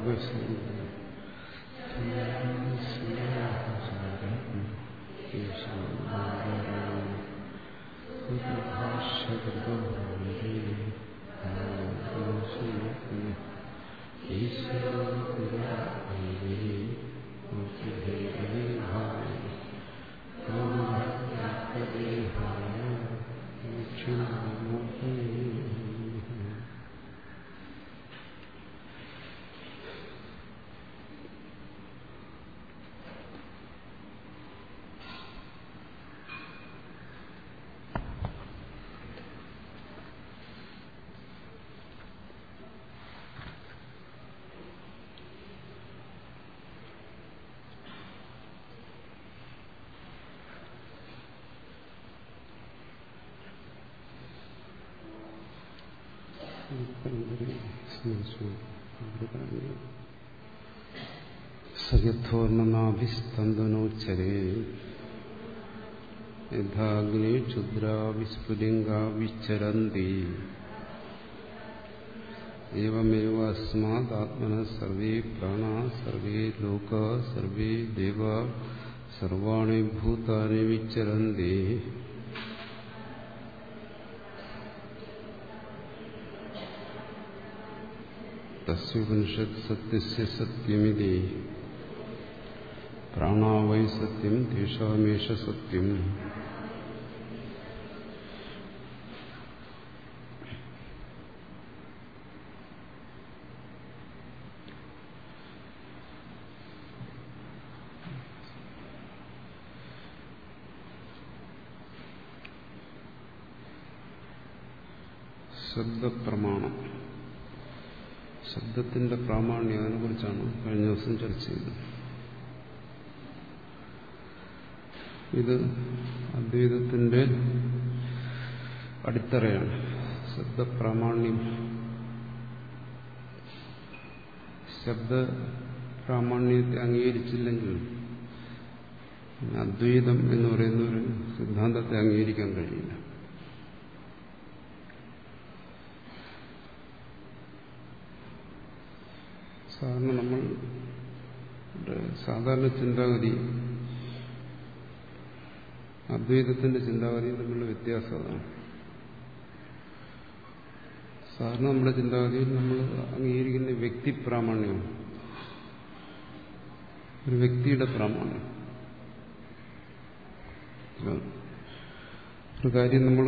സയഥോർണനാഭിസ്തന്തനോച്ചരേ യഥാഗ്നി ക്ഷുദ്രാവിസ്ഫുലിംഗാവിശ്ചരന്തി एवमेव अस्मादात्मनः सर्वे प्राणा सर्वे लोका सर्वे देवा सर्वाणि भूतानि विचरन्ति तस्योपनिषत् सत्यस्य सत्यमिति प्राणा वै सत्यं तेषामेष सत्यम् ശബ്ദപ്രമാണം ശബ്ദത്തിന്റെ പ്രാമാണ്യം അതിനെക്കുറിച്ചാണ് കഴിഞ്ഞ ദിവസം ചർച്ച ചെയ്തത് ഇത് അദ്വൈതത്തിന്റെ അടിത്തറയാണ് ശബ്ദപ്രാമാണ്യം ശബ്ദ പ്രാമാണ്യത്തെ അംഗീകരിച്ചില്ലെങ്കിൽ അദ്വൈതം എന്ന് പറയുന്ന ഒരു സിദ്ധാന്തത്തെ അംഗീകരിക്കാൻ കഴിയില്ല സാധാരണ നമ്മൾ സാധാരണ ചിന്താഗതി അദ്വൈതത്തിന്റെ ചിന്താഗതിയും തമ്മിലുള്ള വ്യത്യാസം അതാണ് സാധാരണ നമ്മുടെ ചിന്താഗതിയിൽ നമ്മൾ അംഗീകരിക്കുന്ന വ്യക്തി പ്രാമാണ്യമാണ് ഒരു വ്യക്തിയുടെ പ്രാമാണ്യം ഒരു കാര്യം നമ്മൾ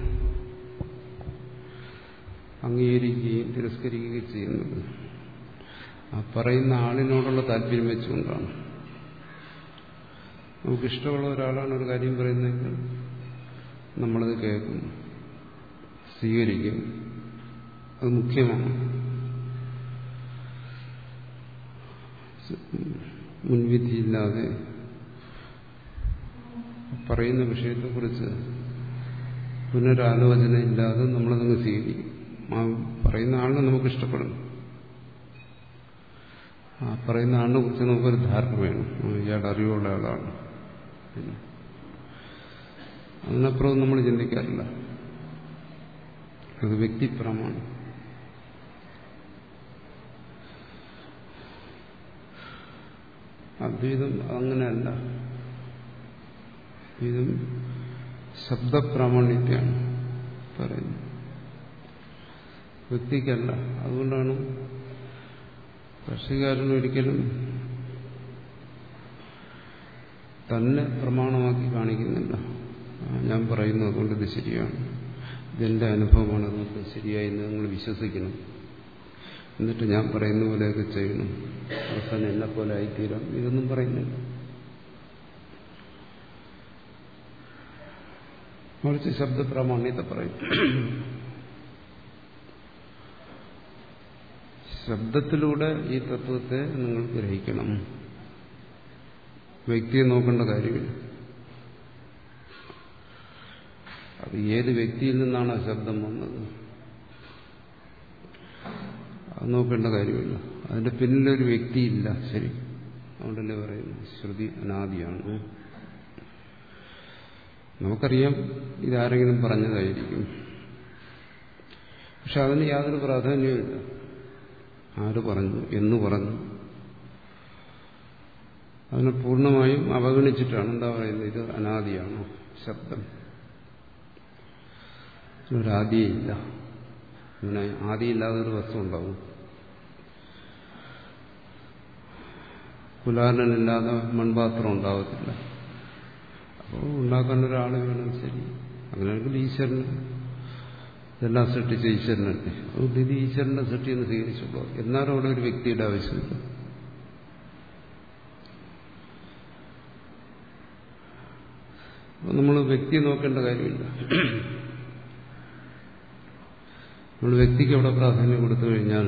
അംഗീകരിക്കുകയും തിരസ്കരിക്കുകയും ചെയ്യുന്നത് ആ പറയുന്ന ആളിനോടുള്ള താല്പര്യം വെച്ചുകൊണ്ടാണ് നമുക്കിഷ്ടമുള്ള ഒരാളാണ് ഒരു കാര്യം പറയുന്നതെങ്കിൽ നമ്മളത് കേൾക്കും സ്വീകരിക്കും അത് മുഖ്യമാണ് മുൻവിധിയില്ലാതെ പറയുന്ന വിഷയത്തെക്കുറിച്ച് പുനരാലോചന ഇല്ലാതെ നമ്മളതങ്ങ് സ്വീകരിക്കും ആ പറയുന്ന ആളിനെ നമുക്ക് ഇഷ്ടപ്പെടും ആ പറയുന്ന ആളിനെ കുറിച്ച് നമുക്കൊരു ധാരണ വേണം ഇയാൾ അറിവുള്ള ആളാണ് അതിനപ്പുറം നമ്മൾ ചിന്തിക്കാറില്ല അത് വ്യക്തിപ്രമാണ് അദ്വൈതം അങ്ങനെയല്ല ഇതും ശബ്ദപ്രാമാണ്യത്തെയാണ് പറയുന്നത് വ്യക്തിക്കല്ല അതുകൊണ്ടാണ് കർഷികാരൻ ഒരിക്കലും തന്നെ പ്രമാണമാക്കി കാണിക്കുന്നില്ല ഞാൻ പറയുന്നു അതുകൊണ്ട് ഇത് ശരിയാണ് ഇതെന്റെ അനുഭവമാണ് അതുകൊണ്ട് ശരിയായി നിങ്ങൾ വിശ്വസിക്കണം എന്നിട്ട് ഞാൻ പറയുന്ന പോലെയൊക്കെ ചെയ്യണം അവസാനം എന്നെ പോലെ ആയിത്തീരാം ഇതൊന്നും പറയുന്നില്ല മറിച്ച് ശബ്ദപ്രാമാണ്യത്തെ പറയും ശബ്ദത്തിലൂടെ ഈ തത്വത്തെ നിങ്ങൾ ഗ്രഹിക്കണം വ്യക്തിയെ നോക്കേണ്ട കാര്യമില്ല അത് ഏത് വ്യക്തിയിൽ നിന്നാണ് ആ ശബ്ദം വന്നത് അത് നോക്കേണ്ട കാര്യമില്ല അതിന്റെ പിന്നിലൊരു വ്യക്തിയില്ല ശരി അതുകൊണ്ടല്ലേ പറയുന്നു ശ്രുതി അനാദിയാണ് നമുക്കറിയാം ഇതാരെങ്കിലും പറഞ്ഞതായിരിക്കും പക്ഷെ അതിന് യാതൊരു പ്രാധാന്യവുമില്ല ആര് പറഞ്ഞു എന്ന് പറഞ്ഞു അതിനെ പൂർണ്ണമായും അവഗണിച്ചിട്ടാണ് എന്താ പറയുന്നത് ഇത് അനാദിയാണോ ശബ്ദം ഒരാദിയില്ല ഇങ്ങനെ ആദിയില്ലാതെ ഒരു വസ്തു ഉണ്ടാവും കുലാലനില്ലാതെ മൺപാത്രം ഉണ്ടാവത്തില്ല അപ്പോൾ ഉണ്ടാക്കേണ്ട ഒരാൾ വേണം ശരി അങ്ങനെയാണെങ്കിൽ ഈശ്വരന് ഇതെല്ലാം സൃഷ്ടിച്ച ഈശ്വരനല്ലേ അതുകൊണ്ട് ഇത് ഈശ്വരന്റെ സൃഷ്ടി എന്ന് സ്വീകരിച്ചുള്ളൂ എന്നാലും അവിടെ ഒരു വ്യക്തിയുടെ ആവശ്യമില്ല അപ്പോൾ നമ്മൾ വ്യക്തിയെ നോക്കേണ്ട കാര്യമില്ല നമ്മൾ വ്യക്തിക്ക് അവിടെ പ്രാധാന്യം കൊടുത്തു കഴിഞ്ഞാൽ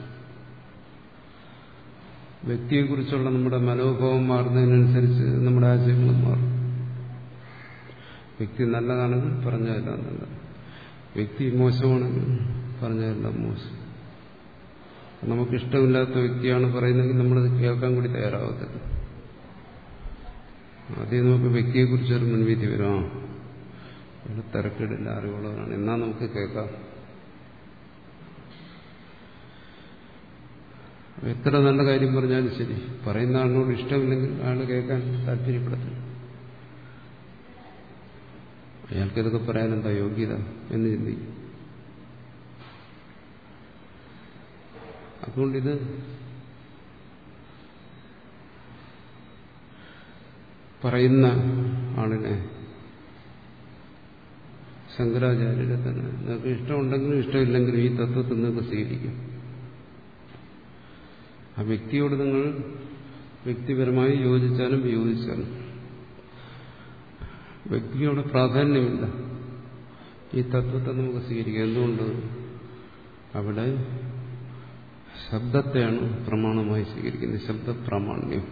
വ്യക്തിയെക്കുറിച്ചുള്ള നമ്മുടെ മനോഭാവം മാറുന്നതിനനുസരിച്ച് നമ്മുടെ ആശയങ്ങളും മാറും വ്യക്തി നല്ലതാണെങ്കിൽ പറഞ്ഞതെല്ലാം നല്ലത് വ്യക്തി മോശമാണെങ്കിൽ പറഞ്ഞതെല്ലാം മോശം നമുക്കിഷ്ടമില്ലാത്ത വ്യക്തിയാണ് പറയുന്നതെങ്കിൽ നമ്മളത് കേൾക്കാൻ കൂടി തയ്യാറാവത്തില്ല ആദ്യം നമുക്ക് വ്യക്തിയെക്കുറിച്ചൊരു മുൻവിധി വരും ആ ഇവിടെ തിരക്കിടില്ല അറിവുള്ളവരാണ് എന്നാൽ നമുക്ക് കേൾക്കാം എത്ര നല്ല കാര്യം പറഞ്ഞാലും ശരി പറയുന്ന ആളിനോട് ഇഷ്ടമില്ലെങ്കിൽ അയാൾ കേൾക്കാൻ താല്പര്യപ്പെടത്തില്ല അയാൾക്കിതൊക്കെ പറയാൻ എന്താ യോഗ്യത എന്ന് ചിന്തിക്കും അതുകൊണ്ടിത് പറയുന്ന ആളിനെ ശങ്കരാചാര്യരെ തന്നെ നിങ്ങൾക്ക് ഇഷ്ടമുണ്ടെങ്കിലും ഇഷ്ടമില്ലെങ്കിലും ഈ തത്വത്തിൽ നിങ്ങൾക്ക് സ്വീകരിക്കും ആ വ്യക്തിയോട് നിങ്ങൾ വ്യക്തിപരമായി യോജിച്ചാലും വിയോജിച്ചാലും വ്യക്തിയോട് പ്രാധാന്യമില്ല ഈ തത്വത്തെ നമുക്ക് സ്വീകരിക്കാം എന്തുകൊണ്ട് അവിടെ ശബ്ദത്തെയാണ് പ്രമാണമായി സ്വീകരിക്കുന്നത് ശബ്ദപ്രാമാണ്യം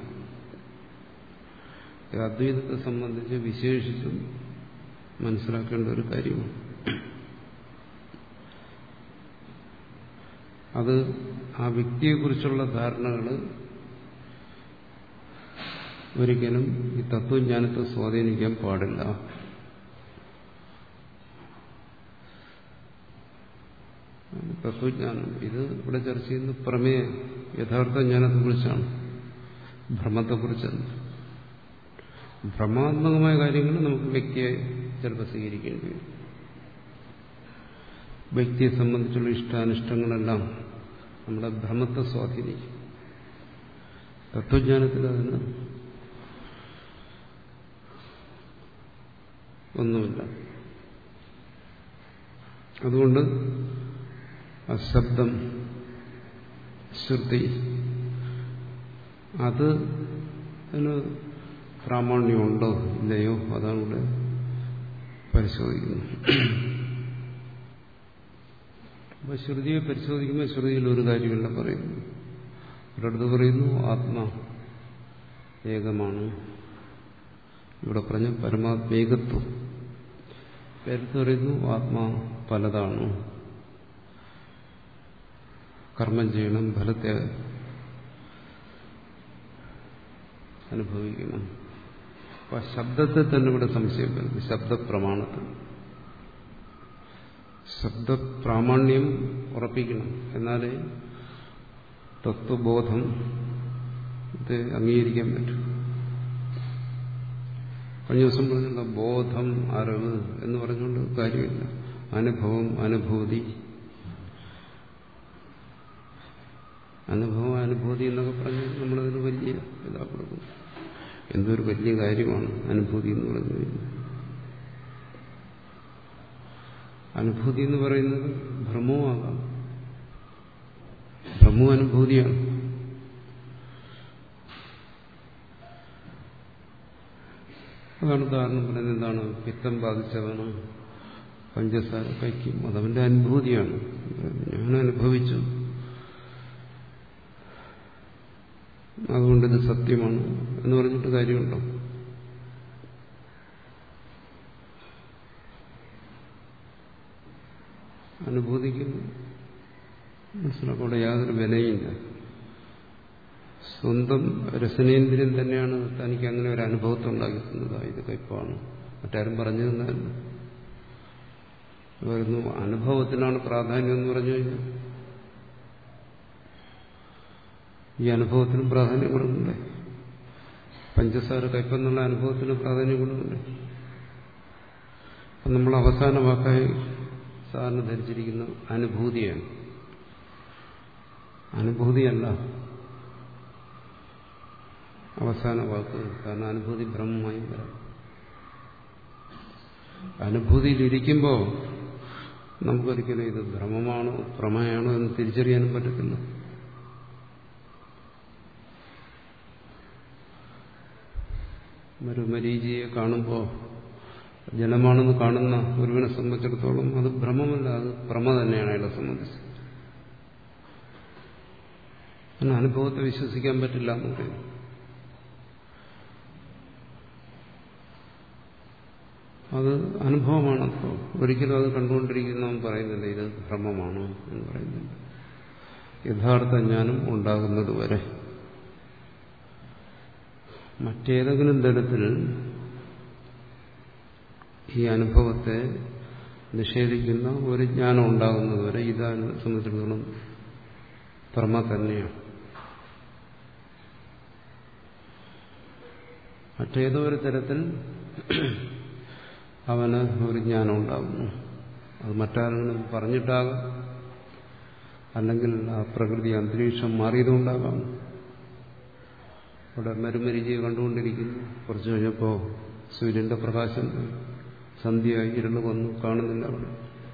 അദ്വൈതത്തെ സംബന്ധിച്ച് വിശേഷിച്ചും മനസ്സിലാക്കേണ്ട ഒരു കാര്യമാണ് അത് ആ വ്യക്തിയെക്കുറിച്ചുള്ള ധാരണകൾ ഒരിക്കലും ഈ തത്വജ്ഞാനത്തെ സ്വാധീനിക്കാൻ പാടില്ല തത്വജ്ഞാനം ഇത് ഇവിടെ ചർച്ച ചെയ്യുന്ന പ്രമേയ യഥാർത്ഥ ജ്ഞാനത്തെക്കുറിച്ചാണ് ഭ്രമത്തെക്കുറിച്ചല്ല ഭ്രമാത്മകമായ കാര്യങ്ങൾ നമുക്ക് വ്യക്തിയെ ചിലപ്പോൾ സ്വീകരിക്കേണ്ടി വരും വ്യക്തിയെ സംബന്ധിച്ചുള്ള ഇഷ്ടാനിഷ്ടങ്ങളെല്ലാം നമ്മുടെ ഭ്രമത്തെ സ്വാധീനിക്കും തത്വജ്ഞാനത്തിൽ അതിന് ഒന്നുമില്ല അതുകൊണ്ട് ആ ശബ്ദം ശ്രുതി അത് അതിന് പ്രാമാണ്യമുണ്ടോ ഇല്ലയോ അതാണ് ഇവിടെ പരിശോധിക്കുന്നത് അപ്പൊ ശ്രുതിയെ പരിശോധിക്കുമ്പോൾ ശ്രുതിയിൽ ഒരു കാര്യമല്ല പറയുന്നു ഒരിടത്ത് പറയുന്നു ആത്മാ ഏകമാണ് ഇവിടെ പറഞ്ഞ പരമാത്മേകത്വം പേരത്ത് പറയുന്നു ആത്മാ പലതാണ് കർമ്മം ചെയ്യണം ഫലത്തെ അനുഭവിക്കണം അപ്പൊ ശബ്ദത്തെ തന്നെ ഇവിടെ സംശയം വരുന്നു ശബ്ദപ്രമാണത്തിൽ ശബ്ദപ്രാമാണ്യം ഉറപ്പിക്കണം എന്നാലേ തത്വബോധം ഇത് അംഗീകരിക്കാൻ പറ്റും കഴിഞ്ഞ ദിവസം പറഞ്ഞുള്ള ബോധം അറിവ് എന്ന് പറഞ്ഞുകൊണ്ട് കാര്യമില്ല അനുഭവം അനുഭൂതി അനുഭവം അനുഭൂതി എന്നൊക്കെ പറഞ്ഞ് നമ്മളതിന് വലിയ ഇതാ കൊടുക്കും എന്തൊരു വലിയ കാര്യമാണ് അനുഭൂതി എന്ന് പറഞ്ഞു കഴിഞ്ഞാൽ അനുഭൂതി എന്ന് പറയുന്നത് ഭ്രമവും ആകാം ഭ്രമവും അനുഭൂതിയാണ് അതാണ് ഉദാഹരണം പറയുന്നത് എന്താണ് പിത്തം ബാധിച്ചവന് പഞ്ചസാര കഴിക്കും അതവന്റെ അനുഭൂതിയാണ് ഞാൻ അനുഭവിച്ചു അതുകൊണ്ടിത് സത്യമാണ് എന്ന് പറഞ്ഞിട്ട് കാര്യമുണ്ടോ അനുഭൂതിക്ക് മനസ്സിലാക്കൂടെ യാതൊരു വിലയില്ല സ്വന്തം രസനേന്ദ്രിയം തന്നെയാണ് തനിക്ക് അങ്ങനെ ഒരു അനുഭവത്തെ ഉണ്ടാക്കിക്കുന്നത് ഇത് കയ്പാണ് മറ്റാരും പറഞ്ഞു തന്നതല്ല വരുന്നു അനുഭവത്തിനാണ് പ്രാധാന്യം എന്ന് പറഞ്ഞു കഴിഞ്ഞാൽ ഈ അനുഭവത്തിനും പ്രാധാന്യം കൊടുക്കണ്ടേ പഞ്ചസാര കയ്പെന്നുള്ള അനുഭവത്തിന് പ്രാധാന്യം കൊടുക്കണ്ടേ അപ്പം നമ്മൾ അവസാന വാക്കായി സാധാരണ ധരിച്ചിരിക്കുന്ന അനുഭൂതിയാണ് അനുഭൂതിയല്ല അവസാന വാക്ക് കാരണം അനുഭൂതി ബ്രഹ്മമായി വരാം അനുഭൂതിയിലിരിക്കുമ്പോൾ നമുക്കൊരിക്കലും ഇത് ഭ്രമമാണോ പ്രമയാണോ എന്ന് തിരിച്ചറിയാനും പറ്റത്തില്ല മരുമരീചിയെ കാണുമ്പോൾ ജലമാണെന്ന് കാണുന്ന ഒരുവനെ സംബന്ധിച്ചിടത്തോളം അത് ഭ്രമമല്ല അത് ഭ്രമ തന്നെയാണ് അയാളെ സംബന്ധിച്ച് അങ്ങനെ അനുഭവത്തെ വിശ്വസിക്കാൻ പറ്റില്ല എന്ന് പറയുന്നു അത് അനുഭവമാണപ്പോൾ ഒരിക്കലും അത് കണ്ടുകൊണ്ടിരിക്കുന്നവൻ പറയുന്നില്ല ഇത് ഭ്രമമാണ് എന്ന് പറയുന്നില്ല യഥാർത്ഥ ജ്ഞാനം ഉണ്ടാകുന്നത് വരെ മറ്റേതെങ്കിലും തരത്തിൽ ഈ അനുഭവത്തെ നിഷേധിക്കുന്ന ഒരു ജ്ഞാനം ഉണ്ടാകുന്നതുവരെ ഇതാണ് സംബന്ധിച്ചിടത്തോളം ഭ്രമ തന്നെയാണ് മറ്റേതോ ഒരു തരത്തിൽ അവന് ഒരു ജ്ഞാനം ഉണ്ടാകുന്നു അത് മറ്റാരെങ്കിലും പറഞ്ഞിട്ടാകാം അല്ലെങ്കിൽ ആ പ്രകൃതി അന്തരീക്ഷം മാറിയതുകൊണ്ടാകാം അവിടെ മരുമരിചിയെ കണ്ടുകൊണ്ടിരിക്കുന്നു കുറച്ചു കഴിഞ്ഞപ്പോൾ സൂര്യന്റെ പ്രകാശം സന്ധ്യയായി ഇരുള് വന്നു കാണുന്നില്ല അവിടെ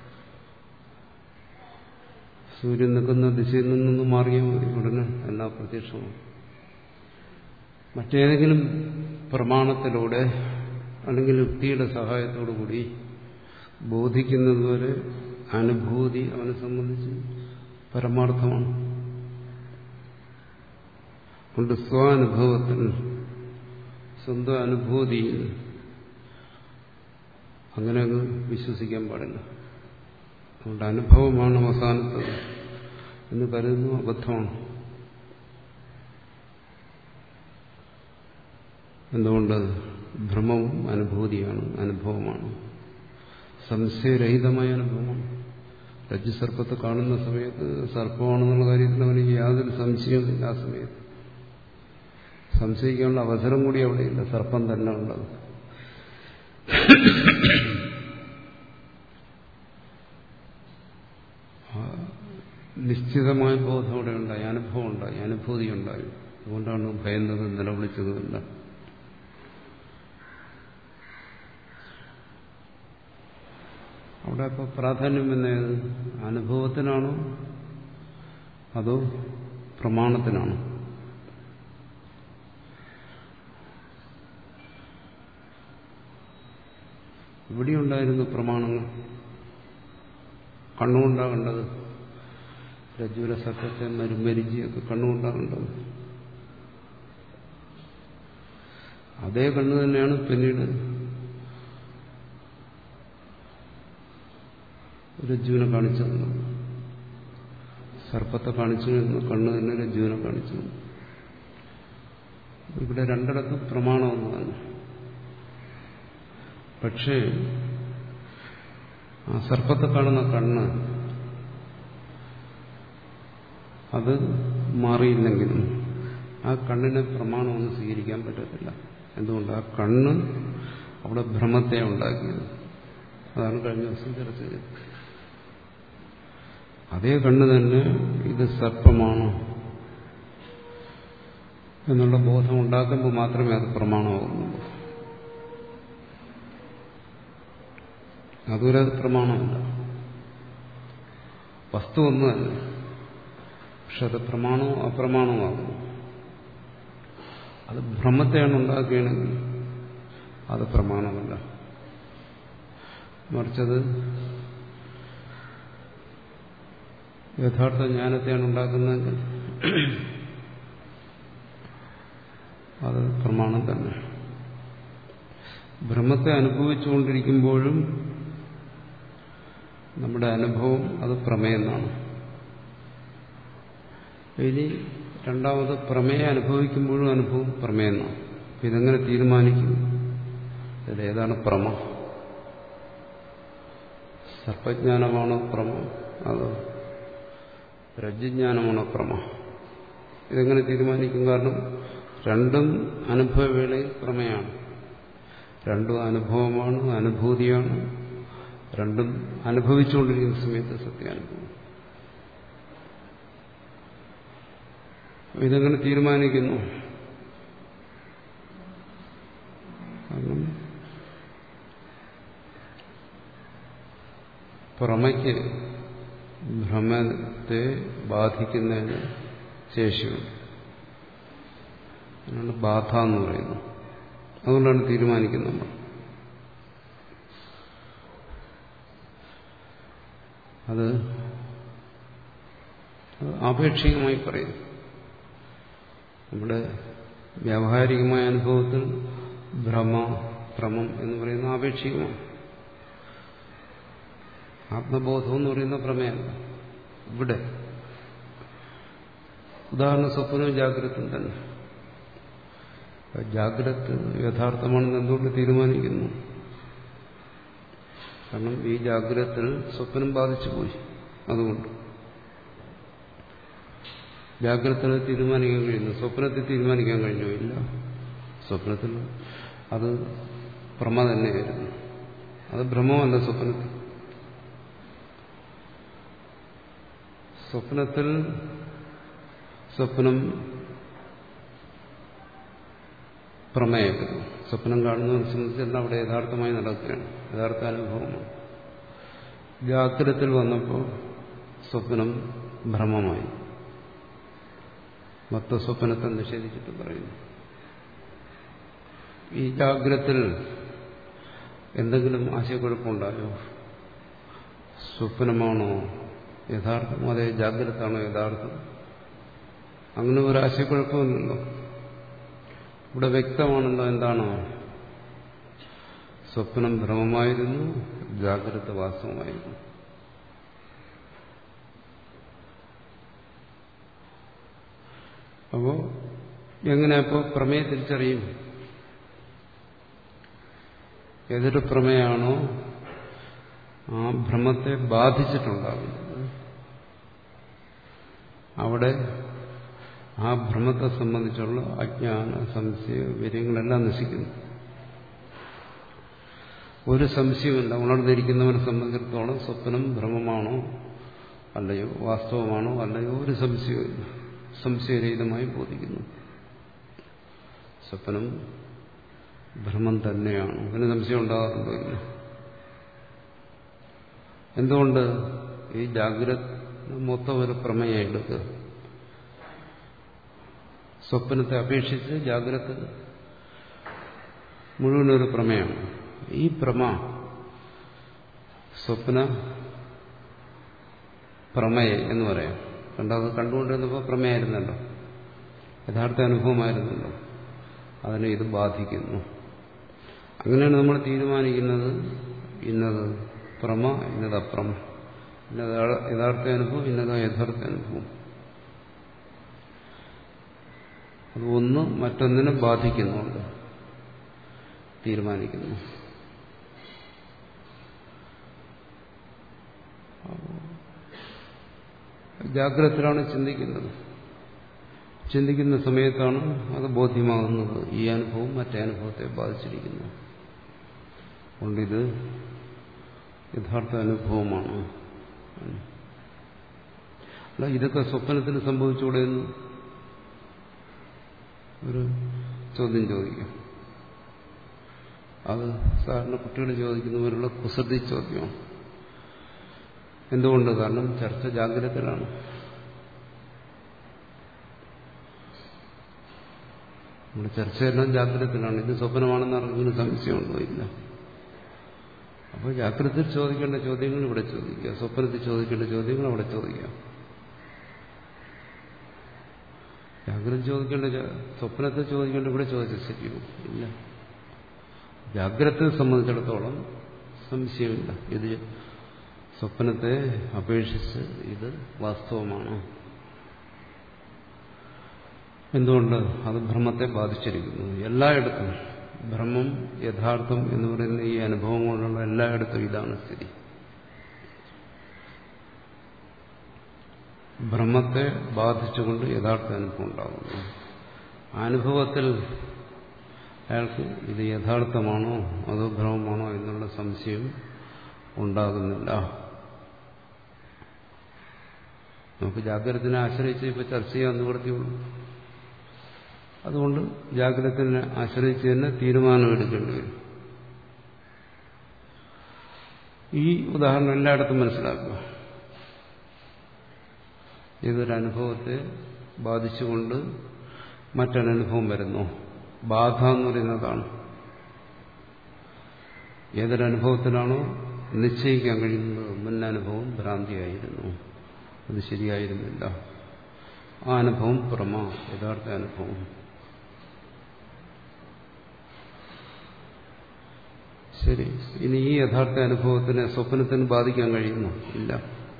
സൂര്യൻ നിൽക്കുന്ന ദിശയിൽ നിന്നൊന്ന് മാറിയാൽ മതി ഉടനെ എല്ലാം പ്രത്യക്ഷമാണ് മറ്റേതെങ്കിലും പ്രമാണത്തിലൂടെ അല്ലെങ്കിൽ യുക്തിയുടെ സഹായത്തോടുകൂടി ബോധിക്കുന്നതുവരെ അനുഭൂതി അവനെ സംബന്ധിച്ച് പരമാർത്ഥമാണ് കൊണ്ട് സ്വാനുഭവത്തിൽ സ്വന്തം അനുഭൂതിയിൽ അങ്ങനെ അങ്ങ് വിശ്വസിക്കാൻ പാടില്ല അതുകൊണ്ട് അനുഭവമാണ് അവസാനത്തത് എന്ന് കരുതുന്നു അബദ്ധമാണ് എന്തുകൊണ്ട് ഭ്രമവും അനുഭൂതിയാണ് അനുഭവമാണ് സംശയരഹിതമായ അനുഭവമാണ് രജ്ജുസർപ്പത്തെ കാണുന്ന സമയത്ത് സർപ്പമാണെന്നുള്ള കാര്യത്തിൽ അവനിക്ക് യാതൊരു സംശയവുമില്ല ആ സമയത്ത് സംശയിക്കാനുള്ള അവസരം കൂടി അവിടെയില്ല സർപ്പം തന്നെ ഉള്ളത് നിശ്ചിതമായ ബോധം അവിടെ ഉണ്ടായി അനുഭവം ഉണ്ടായി അനുഭൂതി ഉണ്ടായി അതുകൊണ്ടാണ് ഭയന്നതും നിലവിളിച്ചതുമെല്ലാം അവിടെ ഇപ്പോൾ പ്രാധാന്യം എന്നത് അനുഭവത്തിനാണോ അതോ പ്രമാണത്തിനാണോ ഇവിടെയുണ്ടായിരുന്നു പ്രമാണങ്ങൾ കണ്ണുകൊണ്ടാകേണ്ടത് രജ്ജുര സത്യത്തെ മരുമരിജിയൊക്കെ കണ്ണുകൊണ്ടാകേണ്ടത് അതേ കണ്ണ് തന്നെയാണ് പിന്നീട് രജ്ജുവിനെ കാണിച്ചു തന്നത് സർപ്പത്തെ കാണിച്ചു എന്ന് കണ്ണ് തന്നെ രജ്ജുവിനെ കാണിച്ചു ഇവിടെ രണ്ടിടത്തും പ്രമാണമെന്ന് തന്നെ പക്ഷേ ആ സർപ്പത്തെ കാണുന്ന കണ്ണ് അത് മാറിയില്ലെങ്കിലും ആ കണ്ണിനെ പ്രമാണമൊന്നും സ്വീകരിക്കാൻ പറ്റത്തില്ല എന്തുകൊണ്ട് ആ കണ്ണ് അവിടെ ഭ്രമത്തെ ഉണ്ടാക്കിയത് അതാണ് കഴിഞ്ഞ ദിവസം ചർച്ച ചെയ്തത് അതേ കണ്ണ് തന്നെ ഇത് സർപ്പമാണ് എന്നുള്ള ബോധം ഉണ്ടാക്കുമ്പോൾ മാത്രമേ അത് പ്രമാണമാകുന്നുള്ളൂ അതുവരെ അത് പ്രമാണമല്ല വസ്തു ഒന്ന് തന്നെ പക്ഷെ അത് പ്രമാണവും അപ്രമാണവുമാകുന്നു അത് ഭ്രമത്തെയാണ് ഉണ്ടാക്കുകയാണെങ്കിൽ അത് പ്രമാണമല്ല മറിച്ചത് യഥാർത്ഥ ജ്ഞാനത്തെയാണ് ഉണ്ടാക്കുന്നതെങ്കിൽ അത് പ്രമാണം തന്നെ ഭ്രമത്തെ അനുഭവിച്ചുകൊണ്ടിരിക്കുമ്പോഴും നമ്മുടെ അനുഭവം അത് പ്രമേയെന്നാണ് ഇനി രണ്ടാമത് പ്രമേയ അനുഭവിക്കുമ്പോഴും അനുഭവം പ്രമേയെന്നാണ് ഇതെങ്ങനെ തീരുമാനിക്കും ഇതിലേതാണ് പ്രമ സർപ്പജ്ഞാനമാണോ പ്രമ അതോ രജ്ജുജ്ഞാനമാണോ പ്രമ ഇതെങ്ങനെ തീരുമാനിക്കും കാരണം രണ്ടും അനുഭവവേളയിൽ പ്രമേയാണ് രണ്ടും അനുഭവമാണ് അനുഭൂതിയാണ് രണ്ടും അനുഭവിച്ചുകൊണ്ടിരിക്കുന്ന സമയത്ത് സത്യാനുഭവം ഇതെങ്ങനെ തീരുമാനിക്കുന്നു കാരണം പ്രമയ്ക്ക് ഭ്രമത്തെ ബാധിക്കുന്നതിന് ശേഷിയുണ്ട് അതിനാണ് ബാധ എന്ന് പറയുന്നത് അതുകൊണ്ടാണ് തീരുമാനിക്കുന്നത് നമ്മൾ അത് ആപേക്ഷികമായി പറയുന്നു നമ്മുടെ വ്യാവഹാരികമായ അനുഭവത്തിൽ ഭ്രമ ഭ്രമം എന്ന് പറയുന്ന ആപേക്ഷികമാണ് ആത്മബോധം എന്ന് പറയുന്ന പ്രമേയമല്ല ഇവിടെ ഉദാഹരണ സ്വപ്നവും ജാഗ്രതയും തന്നെ ജാഗ്രത യഥാർത്ഥമാണെന്ന് എന്തുകൊണ്ട് തീരുമാനിക്കുന്നു കാരണം ഈ ജാഗ്രതത്തിൽ സ്വപ്നം ബാധിച്ചു പോയി അതുകൊണ്ട് ജാഗ്രത തീരുമാനിക്കാൻ കഴിയുന്നു സ്വപ്നത്തിൽ തീരുമാനിക്കാൻ കഴിഞ്ഞോ ഇല്ല സ്വപ്നത്തിൽ അത് ഭ്രമ തന്നെയായിരുന്നു അത് ഭ്രമമല്ല സ്വപ്നത്തിൽ സ്വപ്നത്തിൽ സ്വപ്നം പ്രമേയപ്പെടുന്നു സ്വപ്നം കാണുന്നതിനെ സംബന്ധിച്ച് അവിടെ യഥാർത്ഥമായി നടക്കുകയാണ് യഥാർത്ഥ അനുഭവമാണ് ജാഗ്രതത്തിൽ വന്നപ്പോൾ സ്വപ്നം ഭ്രമമായി മൊത്തസ്വപ്നത്തെ നിഷേധിച്ചിട്ട് പറയുന്നു ഈ ജാഗ്രതത്തിൽ എന്തെങ്കിലും ആശയക്കുഴപ്പമുണ്ടായോ സ്വപ്നമാണോ യഥാർത്ഥം അതേ ജാഗ്രതാണോ യഥാർത്ഥം അങ്ങനെ ഒരു ആശയക്കുഴപ്പമില്ലല്ലോ ഇവിടെ വ്യക്തമാണല്ലോ എന്താണോ സ്വപ്നം ഭ്രമമായിരുന്നു ജാഗ്രത വാസ്തവമായിരുന്നു അപ്പോ എങ്ങനെ അപ്പോൾ പ്രമേയ തിരിച്ചറിയും ഏതൊരു പ്രമേയാണോ ആ ഭ്രമത്തെ ബാധിച്ചിട്ടുണ്ടാകുന്നത് അവിടെ ആ ഭ്രമത്തെ സംബന്ധിച്ചുള്ള അജ്ഞാന സംശയ വിവരങ്ങളെല്ലാം നശിക്കുന്നു ഒരു സംശയമില്ല ഉണർന്നിരിക്കുന്നവനെ സംബന്ധിച്ചിടത്തോളം സ്വപ്നം ഭ്രമമാണോ അല്ലയോ വാസ്തവമാണോ അല്ലയോ ഒരു സംശയമില്ല സംശയരഹിതമായി ബോധിക്കുന്നു സ്വപ്നം ഭ്രമം തന്നെയാണ് അതിന് സംശയം ഉണ്ടാകാറുണ്ടോ ഇല്ല എന്തുകൊണ്ട് ഈ ജാഗ്രത മൊത്തം ഒരു പ്രമേയം എടുക്കുക സ്വപ്നത്തെ അപേക്ഷിച്ച് ജാഗ്രത മുഴുവനൊരു പ്രമേയമാണ് ഈ പ്രമ സ്വപ്ന പ്രമേയ എന്ന് പറയാം രണ്ടാമത് കണ്ടുകൊണ്ടിരുന്നപ്പോൾ പ്രമേയായിരുന്നല്ലോ യഥാർത്ഥ അനുഭവമായിരുന്നല്ലോ അതിനെ ഇത് ബാധിക്കുന്നു അങ്ങനെയാണ് നമ്മൾ തീരുമാനിക്കുന്നത് ഇന്നത് പ്രമ ഇന്നത് അപ്രമ ഇന്നത് യഥാർത്ഥ അനുഭവം ഇന്നത് യഥാർത്ഥ അനുഭവം അത് ഒന്ന് മറ്റൊന്നിനെ ബാധിക്കുന്നുണ്ട് തീരുമാനിക്കുന്നു ജാഗ്രതത്തിലാണ് ചിന്തിക്കുന്നത് ചിന്തിക്കുന്ന സമയത്താണ് അത് ബോധ്യമാകുന്നത് ഈ അനുഭവം മറ്റേ അനുഭവത്തെ ബാധിച്ചിരിക്കുന്നു അതുകൊണ്ടിത് യഥാർത്ഥ അനുഭവമാണ് അല്ല ഇതൊക്കെ സ്വപ്നത്തിൽ സംഭവിച്ചുകൂടെ എന്ന് ഒരു ചോദ്യം ചോദിക്കാം അത് സാധാരണ കുട്ടികൾ ചോദിക്കുന്നവരുള്ള കുസൃതി ചോദ്യമാണ് എന്തുകൊണ്ട് കാരണം ചർച്ച ജാഗ്രതയിലാണ് നമ്മുടെ ചർച്ചയെല്ലാം ജാഗ്രതത്തിലാണ് ഇത് സ്വപ്നമാണെന്ന് അറിഞ്ഞതിന് സംശയമുണ്ടോ ഇല്ല അപ്പോൾ ജാഗ്രതയിൽ ചോദിക്കേണ്ട ചോദ്യങ്ങൾ ഇവിടെ ചോദിക്കുക സ്വപ്നത്തിൽ ചോദിക്കേണ്ട ചോദ്യങ്ങൾ അവിടെ ചോദിക്കാം ജാഗ്രത ചോദിക്കേണ്ട സ്വപ്നത്തെ ചോദിക്കേണ്ട ഇവിടെ ചോദിച്ചാൽ ശരിയോ ഇല്ല ജാഗ്രതയെ സംബന്ധിച്ചിടത്തോളം സംശയമില്ല ഇത് സ്വപ്നത്തെ അപേക്ഷിച്ച് ഇത് വാസ്തവമാണ് എന്തുകൊണ്ട് അത് ഭ്രമത്തെ ബാധിച്ചിരിക്കുന്നു എല്ലായിടത്തും ഭ്രമം യഥാർത്ഥം എന്ന് പറയുന്ന ഈ അനുഭവം കൊണ്ടുള്ള എല്ലായിടത്തും ഇതാണ് സ്ഥിതി ഭ്രമത്തെ ബാധിച്ചുകൊണ്ട് യഥാർത്ഥ അനുഭവം ഉണ്ടാകുന്നു അനുഭവത്തിൽ അയാൾക്ക് ഇത് യഥാർത്ഥമാണോ അതോ ഭ്രമമാണോ എന്നുള്ള സംശയം ഉണ്ടാകുന്നില്ല നമുക്ക് ജാഗ്രതത്തിനെ ആശ്രയിച്ച് ഇപ്പൊ ചർച്ച ചെയ്യാൻ നിവൃത്തിയുള്ളൂ അതുകൊണ്ട് ജാഗ്രതത്തിനെ ആശ്രയിച്ച് തന്നെ തീരുമാനമെടുക്കേണ്ടി വരും ഈ ഉദാഹരണം എല്ലായിടത്തും മനസ്സിലാക്കുക ഏതൊരു അനുഭവത്തെ ബാധിച്ചുകൊണ്ട് മറ്റൊരനുഭവം വരുന്നു ബാധ എന്ന് പറയുന്നതാണ് ഏതൊരനുഭവത്തിലാണോ നിശ്ചയിക്കാൻ കഴിയുന്നത് മുന്നനുഭവം ഭ്രാന്തിയായിരുന്നു അത് ശരിയായിരുന്നില്ല ആ അനുഭവം പ്രമ യഥാർത്ഥ അനുഭവം ശരി ഇനി ഈ യഥാർത്ഥ അനുഭവത്തിനെ സ്വപ്നത്തിന് ബാധിക്കാൻ കഴിയുന്നു ഇല്ല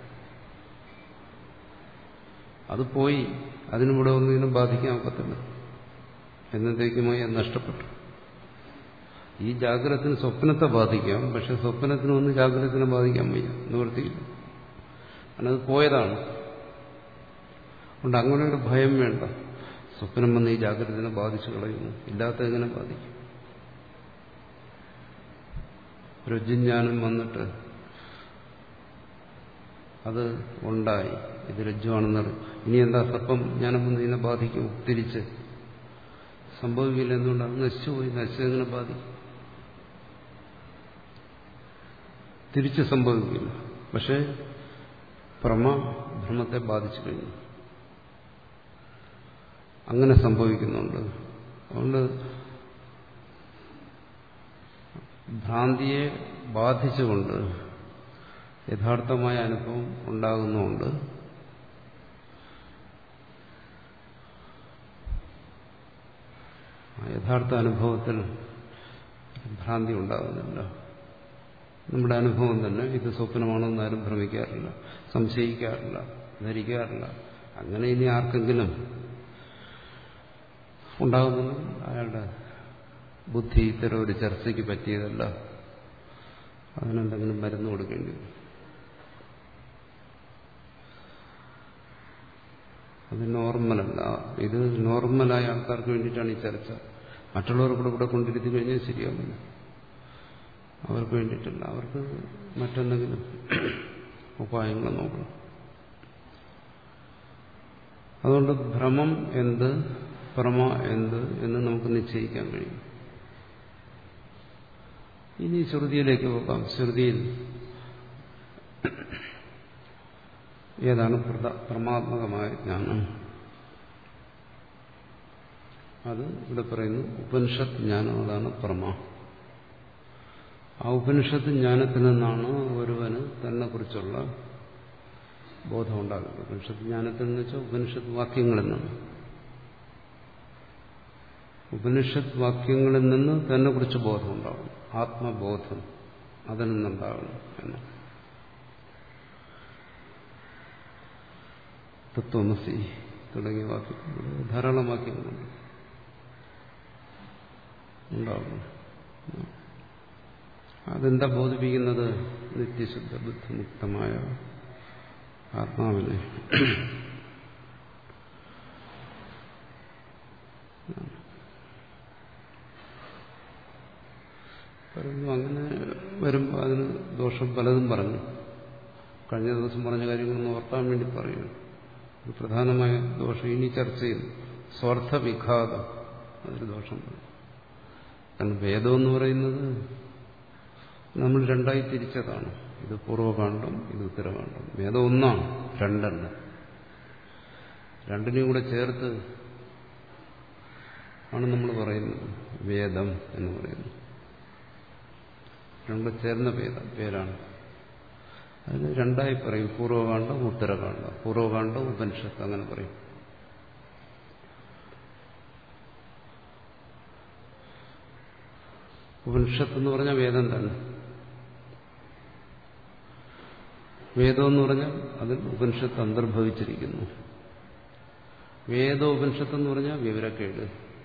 അത് പോയി അതിനിവിടെ ഒന്നിനും ബാധിക്കാൻ ഒക്കത്തില്ല എന്നത്തേക്കുമായി അത് നഷ്ടപ്പെട്ടു ഈ ജാഗ്രതത്തിന് സ്വപ്നത്തെ ബാധിക്കാം പക്ഷെ സ്വപ്നത്തിനൊന്നും ജാഗ്രതത്തിനെ ബാധിക്കാൻ വയ്യ നിവൃത്തിയില്ല കാരണം അത് പോയതാണ് അതുകൊണ്ട് അങ്ങനെ ഒരു ഭയം വേണ്ട സ്വപ്നം വന്ന് ഈ ജാഗ്രതത്തിനെ ബാധിച്ചു കളയുന്നു ഇല്ലാത്ത എങ്ങനെ ബാധിക്കും രജ്ജുജ്ഞാനം വന്നിട്ട് അത് ഉണ്ടായി ഇത് രജ്ജുവാണെന്നത് ഇനി എന്താ സർപ്പം ജ്ഞാനം വന്ന് ഇതിനെ ബാധിക്കും തിരിച്ച് സംഭവിക്കില്ല എന്തുകൊണ്ട് അത് നശിച്ചുപോയി നശിച്ചതെങ്ങനെ ബാധിക്കും തിരിച്ച് സംഭവിക്കില്ല പക്ഷേ പ്രമ ഭ്രമത്തെ ബാധിച്ചു കഴിഞ്ഞു അങ്ങനെ സംഭവിക്കുന്നുണ്ട് അതുകൊണ്ട് ഭ്രാന്തിയെ ബാധിച്ചുകൊണ്ട് യഥാർത്ഥമായ അനുഭവം ഉണ്ടാകുന്നുണ്ട് യഥാർത്ഥ അനുഭവത്തിൽ ഭ്രാന്തി ഉണ്ടാകുന്നില്ല നമ്മുടെ അനുഭവം തന്നെ ഇത് സ്വപ്നമാണെന്ന് ആരും ഭ്രമിക്കാറില്ല സംശയിക്കാറില്ല ധരിക്കാറില്ല അങ്ങനെ ഇനി ആർക്കെങ്കിലും ഉണ്ടാകുന്നത് അയാളുടെ ബുദ്ധി ഇത്തരം ഒരു ചർച്ചയ്ക്ക് പറ്റിയതല്ല അതിനെന്തെങ്കിലും മരുന്ന് കൊടുക്കേണ്ടി വരും അത് നോർമലല്ല ഇത് നോർമലായ ആൾക്കാർക്ക് വേണ്ടിയിട്ടാണ് ഈ ചർച്ച മറ്റുള്ളവർ കൂടെ കൂടെ കൊണ്ടിരുത്തി കഴിഞ്ഞാൽ ശരിയാവില്ല അവർക്ക് വേണ്ടിയിട്ടല്ല അവർക്ക് മറ്റെന്തെങ്കിലും ഉപായങ്ങൾ നോക്കണം അതുകൊണ്ട് ഭ്രമം എന്ത് പ്രമ എന്ത് എന്ന് നമുക്ക് നിശ്ചയിക്കാൻ കഴിയും ഇനി ശ്രുതിയിലേക്ക് പോകാം ശ്രുതിയിൽ ഏതാണ് പ്രമാത്മകമായ ജ്ഞാനം അത് ഇവിടെ പറയുന്നു ഉപനിഷത്ത് ജ്ഞാനം അതാണ് പ്രമ ആ ഉപനിഷത്ത് ജ്ഞാനത്തിൽ നിന്നാണ് ഒരുവന് തന്നെ കുറിച്ചുള്ള ബോധം ഉണ്ടാകുന്നത് ഉപനിഷത്ത് ജ്ഞാനത്തിൽ നിന്ന് വെച്ചാൽ ഉപനിഷത്ത് വാക്യങ്ങളിൽ നിന്ന് ഉപനിഷത്ത് വാക്യങ്ങളിൽ നിന്ന് തന്നെ കുറിച്ച് ബോധം ഉണ്ടാവണം ആത്മബോധം അതിൽ നിന്നുണ്ടാവണം എന്ന് തത്വമസി തുടങ്ങിയ വാക്യങ്ങൾ ധാരാളം വാക്യങ്ങളുണ്ട് ഉണ്ടാവണം അതെന്താ ബോധിപ്പിക്കുന്നത് നിത്യശുദ്ധ ബുദ്ധിമുക്തമായ ആത്മാവിനെ പറയുന്നു അങ്ങനെ വരുമ്പോൾ അതിന് ദോഷം പലതും പറഞ്ഞു കഴിഞ്ഞ ദിവസം പറഞ്ഞ കാര്യങ്ങളൊന്ന് ഓർക്കാൻ വേണ്ടി പറയുന്നു പ്രധാനമായ ദോഷം ഇനി ചർച്ച ചെയ്യുന്നു സ്വാർത്ഥവിഘാതം അതൊരു ദോഷം കാരണം വേദം എന്ന് പറയുന്നത് നമ്മൾ രണ്ടായി തിരിച്ചതാണ് ഇത് പൂർവ്വകാന്ഡം ഇത് ഉത്തരകാന്ഡം വേദം ഒന്നാണ് രണ്ടല്ല രണ്ടിനെയും കൂടെ ചേർത്ത് ആണ് നമ്മൾ പറയുന്നത് വേദം എന്ന് പറയുന്നത് രണ്ടും ചേർന്ന പേര പേരാണ് അതിന് രണ്ടായി പറയും പൂർവ്വകാന്ഡം ഉത്തരകാന്ഡം പൂർവ്വകാന്ഡം ഉപനിഷത്ത് അങ്ങനെ പറയും ഉപനിഷത്ത് എന്ന് പറഞ്ഞാൽ വേദം തന്നെ വേദം എന്ന് പറഞ്ഞാൽ അതിൽ ഉപനിഷത്ത് അന്തർഭവിച്ചിരിക്കുന്നു വേദോപനിഷത്ത് എന്ന് പറഞ്ഞാൽ വിവരക്കേട്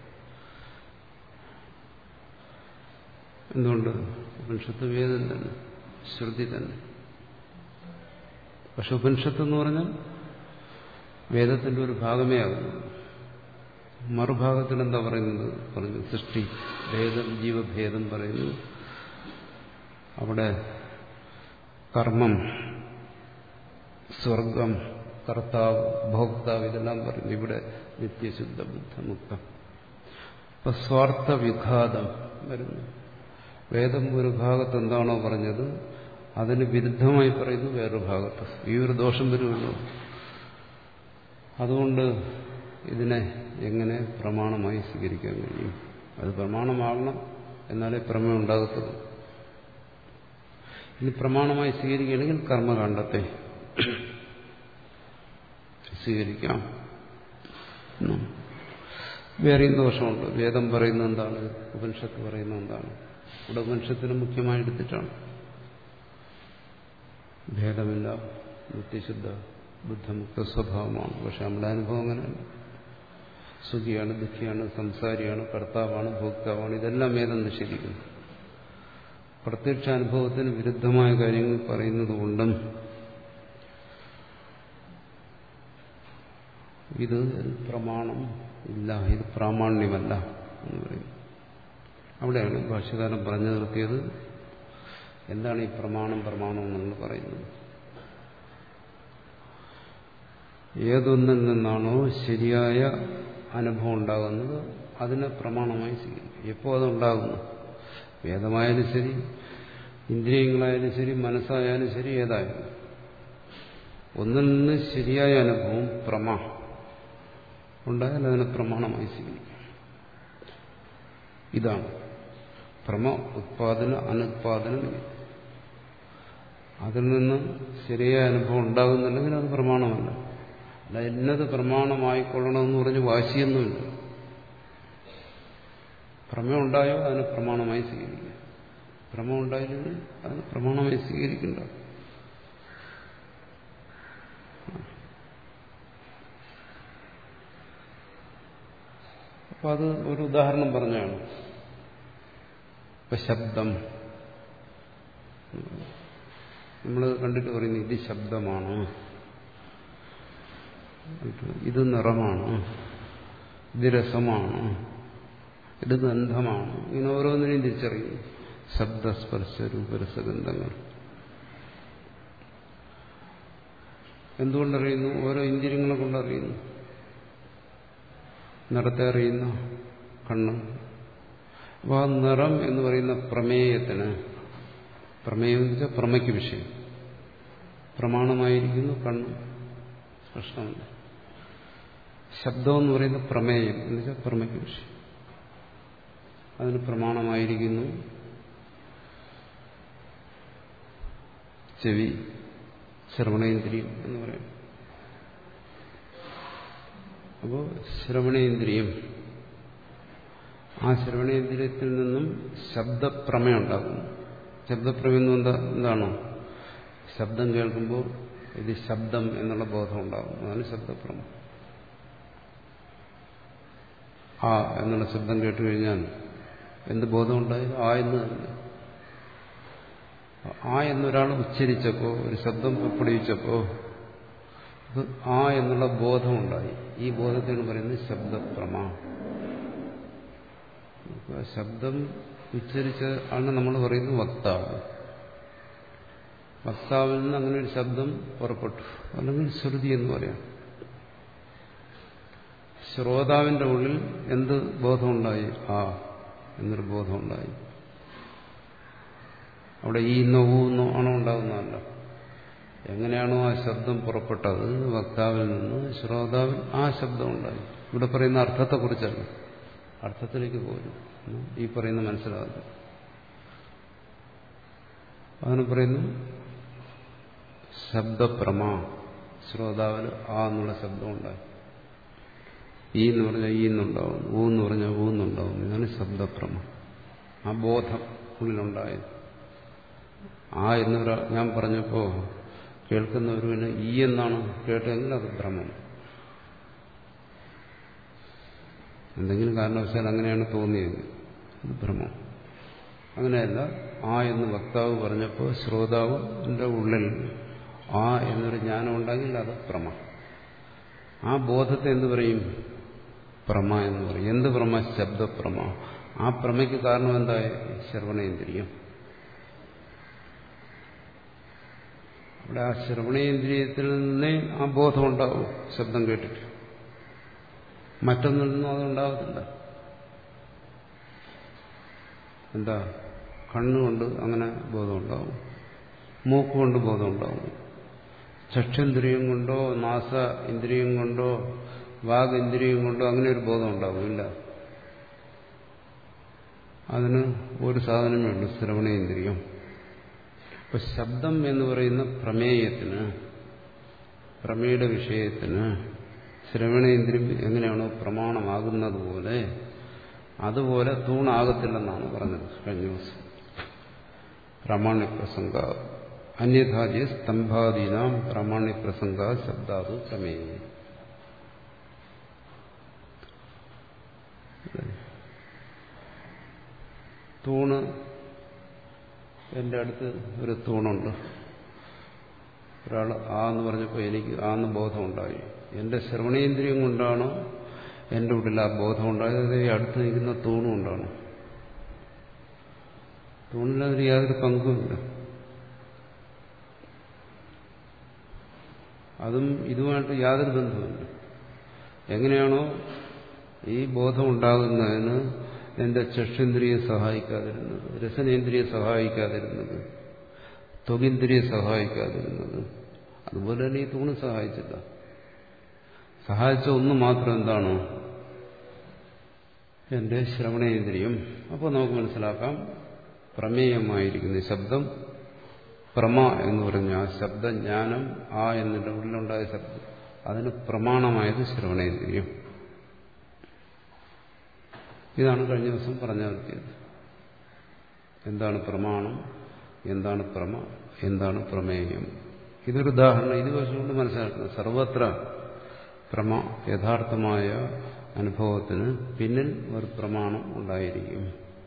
എന്തുകൊണ്ട് ഉപനിഷത്ത് വേദം തന്നെ ശ്രുതി തന്നെ പക്ഷെ ഉപനിഷത്ത് എന്ന് പറഞ്ഞാൽ വേദത്തിന്റെ ഒരു ഭാഗമേ ആകുന്നു മറുഭാഗത്തിൽ എന്താ പറയുന്നത് പറഞ്ഞു സൃഷ്ടി ഭേദം ജീവഭേദം പറയുന്നു അവിടെ കർമ്മം സ്വർഗം കർത്താവ് ഭോക്താവ് ഇതെല്ലാം പറഞ്ഞു ഇവിടെ നിത്യശുദ്ധ ബുദ്ധമുക്തം ഇപ്പൊ സ്വാർത്ഥ വിഘാതം വരുന്നു വേദം ഒരു ഭാഗത്ത് എന്താണോ പറഞ്ഞത് അതിന് വിരുദ്ധമായി പറയുന്നു വേറൊരു ഭാഗത്ത് ഈ ഒരു ദോഷം വരുമല്ലോ അതുകൊണ്ട് ഇതിനെ എങ്ങനെ പ്രമാണമായി സ്വീകരിക്കാൻ കഴിയും അത് പ്രമാണമാകണം എന്നാലേ പ്രമേയം ഉണ്ടാകത്തുള്ളൂ ഇനി പ്രമാണമായി സ്വീകരിക്കുകയാണെങ്കിൽ കർമ്മകാണ്ഡത്തെ സ്വീകരിക്കാം വേറെയും ദോഷമുണ്ട് വേദം പറയുന്നത് എന്താണ് ഉപനിഷത്ത് പറയുന്നത് എന്താണ് ഇവിടെ ഉപനിഷത്തിന് മുഖ്യമായി എടുത്തിട്ടാണ് ഭേദമില്ല നിത്യശുദ്ധ ബുദ്ധമുക്ത സ്വഭാവമാണ് പക്ഷെ നമ്മുടെ അനുഭവം അങ്ങനെയല്ല സുഖിയാണ് ദുഃഖിയാണ് സംസാരിയാണ് കർത്താവാണ് ഭോക്താവാണ് ഇതെല്ലാം വേദം നിഷേധിക്കുന്നു പ്രത്യക്ഷ അനുഭവത്തിന് വിരുദ്ധമായ കാര്യങ്ങൾ പറയുന്നത് കൊണ്ടും ഇത് പ്രമാണം ഇല്ല ഇത് പ്രാമാണ്യമല്ല എന്ന് പറയും അവിടെയാണ് ഭാഷ്യകാരൻ പറഞ്ഞു നിർത്തിയത് എന്താണ് ഈ പ്രമാണം പ്രമാണം എന്ന് പറയുന്നത് ഏതൊന്നിൽ നിന്നാണോ ശരിയായ അനുഭവം ഉണ്ടാകുന്നത് അതിനെ പ്രമാണമായി സ്വീകരിക്കും എപ്പോൾ അതുണ്ടാകുന്നു വേദമായാലും ശരി ഇന്ദ്രിയങ്ങളായാലും ശരി മനസ്സായാലും ശരി ഏതായാലും ഒന്നിൽ നിന്ന് ശരിയായ അനുഭവം പ്രമാ ഉണ്ടായാൽ അതിനെ പ്രമാണമായി സ്വീകരിക്കും ഇതാണ് പ്രമ ഉത്പാദന അനുത്പാദനം അതിൽ നിന്ന് ശരിയായ അനുഭവം ഉണ്ടാകുന്നുണ്ടെങ്കിൽ അത് പ്രമാണമല്ല അല്ല എന്നത് പ്രമാണമായിക്കൊള്ളണമെന്ന് പറഞ്ഞ് വാശിയൊന്നുമില്ല പ്രമേയം ഉണ്ടായോ അതിനെ പ്രമാണമായി സ്വീകരിക്കുക ഭ്രമം ഉണ്ടായില്ലെങ്കിൽ അതിന് പ്രമാണമായി സ്വീകരിക്കണ്ട അപ്പൊ അത് ഒരു ഉദാഹരണം പറഞ്ഞാണ് ഇപ്പൊ ശബ്ദം നമ്മൾ കണ്ടിട്ട് പറയുന്നു ഇത് ശബ്ദമാണ് ഇത് നിറമാണ് ഇത് രസമാണ് ഇത് ഗന്ധമാണ് ഇങ്ങനെ ഓരോന്നിനെയും തിരിച്ചറിയുന്നു ശബ്ദസ്പർശ രൂപരസഗന്ധങ്ങൾ എന്തുകൊണ്ടറിയുന്നു ഓരോ ഇന്ദ്രിയങ്ങളെ കൊണ്ടറിയുന്നു നിറത്തെ അറിയുന്ന കണ്ണ് അപ്പോൾ ആ നിറം എന്ന് പറയുന്ന പ്രമേയത്തിന് പ്രമേയം എന്ന് വെച്ചാൽ പ്രമയ്ക്ക് വിഷയം പ്രമാണമായിരിക്കുന്നു കണ്ണ് പ്രശ്നമില്ല ശബ്ദം എന്ന് പറയുന്ന പ്രമേയം എന്ന് വെച്ചാൽ പ്രമയ്ക്ക് വിഷയം അതിന് പ്രമാണമായിരിക്കുന്നു ചെവി ശ്രവണേന്ദ്രിയം എന്ന് പറയും അപ്പോൾ ശ്രവണേന്ദ്രിയം ആ ശ്രവണേന്ദ്രിയത്തിൽ നിന്നും ശബ്ദപ്രമയം ഉണ്ടാകുന്നു ശബ്ദപ്രമയം എന്താ എന്താണോ ശബ്ദം കേൾക്കുമ്പോൾ ഇത് ശബ്ദം എന്നുള്ള ബോധം ഉണ്ടാകും അതാണ് ശബ്ദപ്രമം ആ എന്നുള്ള ശബ്ദം കേട്ടു കഴിഞ്ഞാൽ എന്ത് ബോധം ഉണ്ടായത് ആ എന്ന് തന്നെ ആ എന്നൊരാൾ ഉച്ചരിച്ചപ്പോ ഒരു ശബ്ദം പുറപ്പെടുവിച്ചപ്പോ ആ എന്നുള്ള ബോധമുണ്ടായി ഈ ബോധത്തിന് പറയുന്നത് ശബ്ദപ്രമ ശബ്ദം ഉച്ചരിച്ച ആണ് നമ്മൾ പറയുന്നത് വക്താവ് വക്താവിൽ നിന്ന് അങ്ങനെ ഒരു ശബ്ദം പുറപ്പെട്ടു അല്ലെങ്കിൽ ശ്രുതി എന്ന് പറയാം ശ്രോതാവിന്റെ ഉള്ളിൽ എന്ത് ബോധമുണ്ടായി ആ എന്നൊരു ബോധമുണ്ടായി അവിടെ ഈ ഇന്നോ ഊന്നോ ആണോ ഉണ്ടാകുന്നതല്ല എങ്ങനെയാണോ ആ ശബ്ദം പുറപ്പെട്ടത് വക്താവിൽ നിന്ന് ശ്രോതാവിൽ ആ ശബ്ദം ഉണ്ടായി ഇവിടെ പറയുന്ന അർത്ഥത്തെക്കുറിച്ചല്ല അർത്ഥത്തിലേക്ക് പോരും ഈ പറയുന്ന മനസ്സിലാകുന്നു അതിന് പറയുന്നു ശബ്ദപ്രമ ശ്രോതാവിൽ ആ എന്നുള്ള ശബ്ദം ഉണ്ടായി ഈ എന്ന് പറഞ്ഞാൽ ഈ എന്നുണ്ടാവും ഊ എന്ന് പറഞ്ഞാൽ ഊ എന്നുണ്ടാവും ഇതാണ് ശബ്ദപ്രമ ആ ബോധം ഉള്ളിലുണ്ടായത് ആ എന്നൊരു ഞാൻ പറഞ്ഞപ്പോൾ കേൾക്കുന്ന ഒരുവിന് ഈ എന്നാണ് കേട്ടതെങ്കിൽ അത് ഭ്രമം എന്തെങ്കിലും കാരണവശാൽ അങ്ങനെയാണ് തോന്നിയത് അത് ഭ്രമം അങ്ങനെയല്ല ആ എന്ന് വക്താവ് പറഞ്ഞപ്പോൾ ശ്രോതാവിൻ്റെ ഉള്ളിൽ ആ എന്നൊരു ജ്ഞാനം ഉണ്ടെങ്കിൽ അത് ഭ്രമം ആ ബോധത്തെ എന്ത് പറയും പ്രമ എന്ന് പറയും എന്ത് പ്രമ ശബ്ദപ്രമ ആ പ്രമയ്ക്ക് കാരണം എന്താ ശ്രവണേന്ദ്രിയം അവിടെ ആ ശ്രവണേന്ദ്രിയത്തിൽ നിന്നേ ആ ബോധം ഉണ്ടാവും ശബ്ദം കേട്ടിട്ട് മറ്റൊന്നിൽ നിന്നും അതുണ്ടാകത്തില്ല എന്താ കണ്ണുകൊണ്ട് അങ്ങനെ ബോധം ഉണ്ടാവും മൂക്കുകൊണ്ട് ബോധം ഉണ്ടാവും ചക്ഷേന്ദ്രിയം കൊണ്ടോ നാസ ഇന്ദ്രിയം കൊണ്ടോ വാഗ് ഇന്ദ്രിയം കൊണ്ടോ അങ്ങനെ ഒരു ബോധം ഉണ്ടാവും ഇല്ല അതിന് ഒരു സാധനമേ ഉള്ളൂ ശ്രവണേന്ദ്രിയം അപ്പൊ ശബ്ദം എന്ന് പറയുന്ന പ്രമേയത്തിന് പ്രമേയുടെ വിഷയത്തിന് ശ്രവണേന്ദ്രിയം എങ്ങനെയാണോ പ്രമാണമാകുന്നത് പോലെ അതുപോലെ തൂണാകത്തില്ലെന്നാണ് പറഞ്ഞത് കഴിഞ്ഞ ദിവസം പ്രാമാണ്യപ്രസംഗ അന്യഥാജി സ്തംഭാദീനാം പ്രാമാണ്യപ്രസംഗ ശബ്ദാതു പ്രമേയ തൂണ് എൻ്റെ അടുത്ത് ഒരു തൂണുണ്ട് ഒരാൾ ആ എന്ന് പറഞ്ഞപ്പോൾ എനിക്ക് ആ എന്ന് ബോധമുണ്ടായി എൻ്റെ ശ്രവണേന്ദ്രിയം കൊണ്ടാണോ എൻ്റെ ഉള്ളിൽ ആ ബോധം ഉണ്ടായത് ഈ അടുത്ത് നിൽക്കുന്ന തൂണും കൊണ്ടാണ് തൂണിലതിന് യാതൊരു പങ്കുമില്ല അതും ഇതുമായിട്ട് യാതൊരു ബന്ധവുമില്ല എങ്ങനെയാണോ ഈ ബോധം ഉണ്ടാകുന്നതിന് എന്റെ ചക്ഷേന്ദ്രിയെ സഹായിക്കാതിരുന്നത് രസനേന്ദ്രിയെ സഹായിക്കാതിരുന്നത് ത്വകിന്ദ്രിയെ സഹായിക്കാതിരുന്നത് അതുപോലെ തന്നെ ഈ തൂണ് സഹായിച്ചില്ല സഹായിച്ച ഒന്ന് മാത്രം എന്താണ് എന്റെ ശ്രവണേന്ദ്രിയം അപ്പോൾ നമുക്ക് മനസ്സിലാക്കാം പ്രമേയമായിരിക്കുന്ന ശബ്ദം പ്രമ എന്ന് പറഞ്ഞ ആ ശബ്ദജ്ഞാനം ആ എന്നിന്റെ ഉള്ളിലുണ്ടായ ശബ്ദം അതിന് പ്രമാണമായത് ശ്രവണേന്ദ്രിയം ഇതാണ് കഴിഞ്ഞ ദിവസം പറഞ്ഞു നിർത്തിയത് എന്താണ് പ്രമാണം എന്താണ് പ്രമ എന്താണ് പ്രമേയം ഇതൊരു ഉദാഹരണം ഇത് വെച്ചുകൊണ്ട് മനസ്സിലാക്കുന്നത് സർവത്ര പ്രമ യഥാർത്ഥമായ അനുഭവത്തിന് പിന്നിൽ ഒരു പ്രമാണം ഉണ്ടായിരിക്കും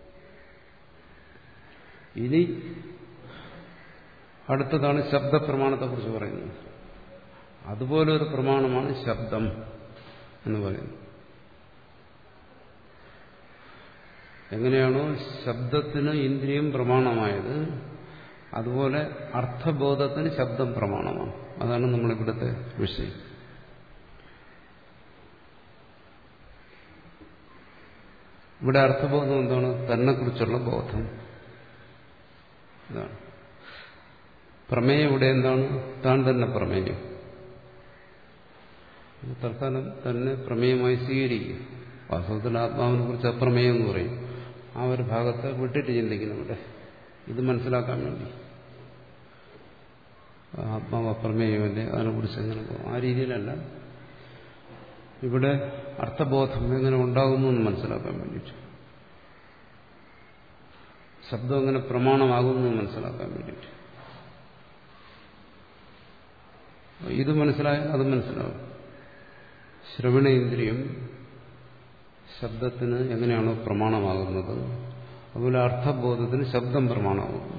ഇനി അടുത്തതാണ് ശബ്ദപ്രമാണത്തെക്കുറിച്ച് പറയുന്നത് അതുപോലെ ഒരു പ്രമാണമാണ് ശബ്ദം എന്ന് പറയുന്നത് എങ്ങനെയാണോ ശബ്ദത്തിന് ഇന്ദ്രിയം പ്രമാണമായത് അതുപോലെ അർത്ഥബോധത്തിന് ശബ്ദം പ്രമാണമാണ് അതാണ് നമ്മളിവിടുത്തെ വിഷയം ഇവിടെ അർത്ഥബോധം എന്താണ് തന്നെക്കുറിച്ചുള്ള ബോധം ഇതാണ് പ്രമേയം ഇവിടെ എന്താണ് താൻ തന്നെ പ്രമേയം തൽക്കാലം തന്നെ പ്രമേയമായി സ്വീകരിക്കുക വാസ്തവത്തിൽ ആത്മാവിനെ കുറിച്ച് അപ്രമേയം എന്ന് പറയും ആ ഒരു ഭാഗത്തെ വിട്ടിട്ട് ചിന്തിക്കണം ഇവിടെ ഇത് മനസ്സിലാക്കാൻ വേണ്ടി ആത്മാവ് അപ്രമേയമല്ലേ അതിനെക്കുറിച്ച് എങ്ങനെ പോകും ആ രീതിയിലല്ല ഇവിടെ അർത്ഥബോധം എങ്ങനെ ഉണ്ടാകുന്നു എന്ന് മനസ്സിലാക്കാൻ വേണ്ടിയിട്ട് ശബ്ദം എങ്ങനെ പ്രമാണമാകുന്നു എന്ന് മനസ്സിലാക്കാൻ വേണ്ടിയിട്ട് ഇത് മനസ്സിലായാൽ അത് മനസ്സിലാവും ശ്രവണേന്ദ്രിയം ശബ്ദത്തിന് എങ്ങനെയാണോ പ്രമാണമാകുന്നത് അതുപോലെ അർത്ഥബോധത്തിന് ശബ്ദം പ്രമാണമാകുന്നു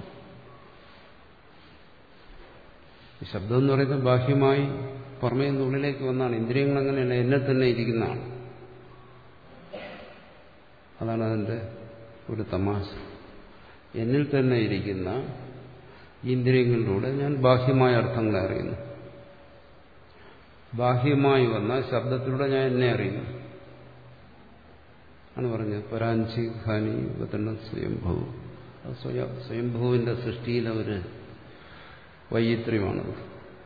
ശബ്ദം എന്ന് പറയുന്നത് ബാഹ്യമായി പുറമേ ഉള്ളിലേക്ക് വന്നാണ് ഇന്ദ്രിയങ്ങൾ അങ്ങനെയല്ല എന്നെ തന്നെ ഇരിക്കുന്നതാണ് അതാണ് അതിൻ്റെ ഒരു തമാശ എന്നിൽ തന്നെ ഇരിക്കുന്ന ഇന്ദ്രിയങ്ങളിലൂടെ ഞാൻ ബാഹ്യമായ അർത്ഥങ്ങളെ അറിയുന്നു ബാഹ്യമായി വന്ന ശബ്ദത്തിലൂടെ ഞാൻ എന്നെ അറിയുന്നു ആണ് പറഞ്ഞത് പരാഞ്ചി ഖാനി വതണ്ണ സ്വയംഭവ സ്വയം സ്വയംഭുവിന്റെ സൃഷ്ടിയിലെ ഒരു വൈചിത്ര്യമാണത്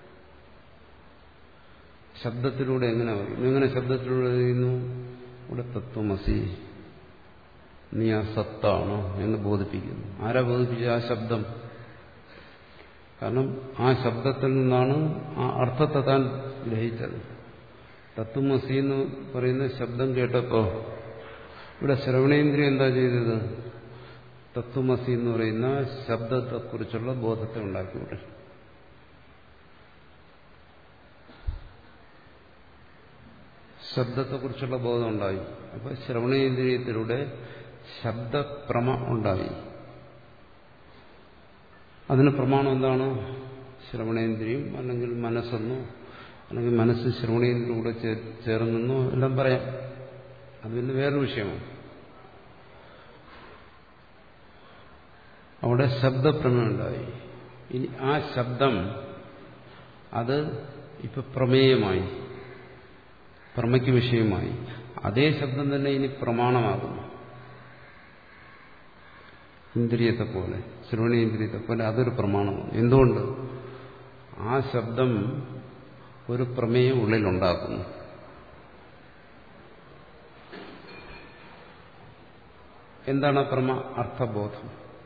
ശബ്ദത്തിലൂടെ എങ്ങനെ അറിയുന്നു എങ്ങനെ ശബ്ദത്തിലൂടെ അറിയുന്നു ഇവിടെ തത്വമസി നീ ആ സത്താണ് എന്ന് ബോധിപ്പിക്കുന്നു ആരാ ബോധിപ്പിച്ച ആ ശബ്ദം കാരണം ആ ശബ്ദത്തിൽ നിന്നാണ് ആ അർത്ഥത്തെ താൻ ഗ്രഹിച്ചത് തത്വമസി എന്ന് പറയുന്ന ശബ്ദം കേട്ടപ്പോ ഇവിടെ ശ്രവണേന്ദ്രിയം എന്താ ചെയ്തത് തത്വമസി എന്ന് പറയുന്ന ശബ്ദത്തെക്കുറിച്ചുള്ള ബോധത്തെ ഉണ്ടാക്കിവിടെ ശബ്ദത്തെക്കുറിച്ചുള്ള ബോധം ഉണ്ടായി അപ്പൊ ശ്രവണേന്ദ്രിയത്തിലൂടെ ശബ്ദപ്രമ ഉണ്ടായി അതിന് പ്രമാണം എന്താണ് ശ്രവണേന്ദ്രിയം അല്ലെങ്കിൽ മനസ്സെന്നോ അല്ലെങ്കിൽ മനസ്സ് ശ്രവണീയത്തിലൂടെ ചേർന്നെന്നോ എല്ലാം പറയാം അത് പിന്നെ വേറൊരു വിഷയമാണ് അവിടെ ശബ്ദപ്രമേയുണ്ടായി ഇനി ആ ശബ്ദം അത് ഇപ്പൊ പ്രമേയമായി പ്രമയ്ക്ക് വിഷയമായി അതേ ശബ്ദം തന്നെ ഇനി പ്രമാണമാകുന്നു ഇന്ദ്രിയത്തെ പോലെ ശ്രവണീന്ദ്രിയത്തെ പോലെ അതൊരു പ്രമാണമാണ് എന്തുകൊണ്ട് ആ ശബ്ദം ഒരു പ്രമേയം ഉള്ളിലുണ്ടാക്കുന്നു എന്താണ് പ്രമ അർത്ഥബോധം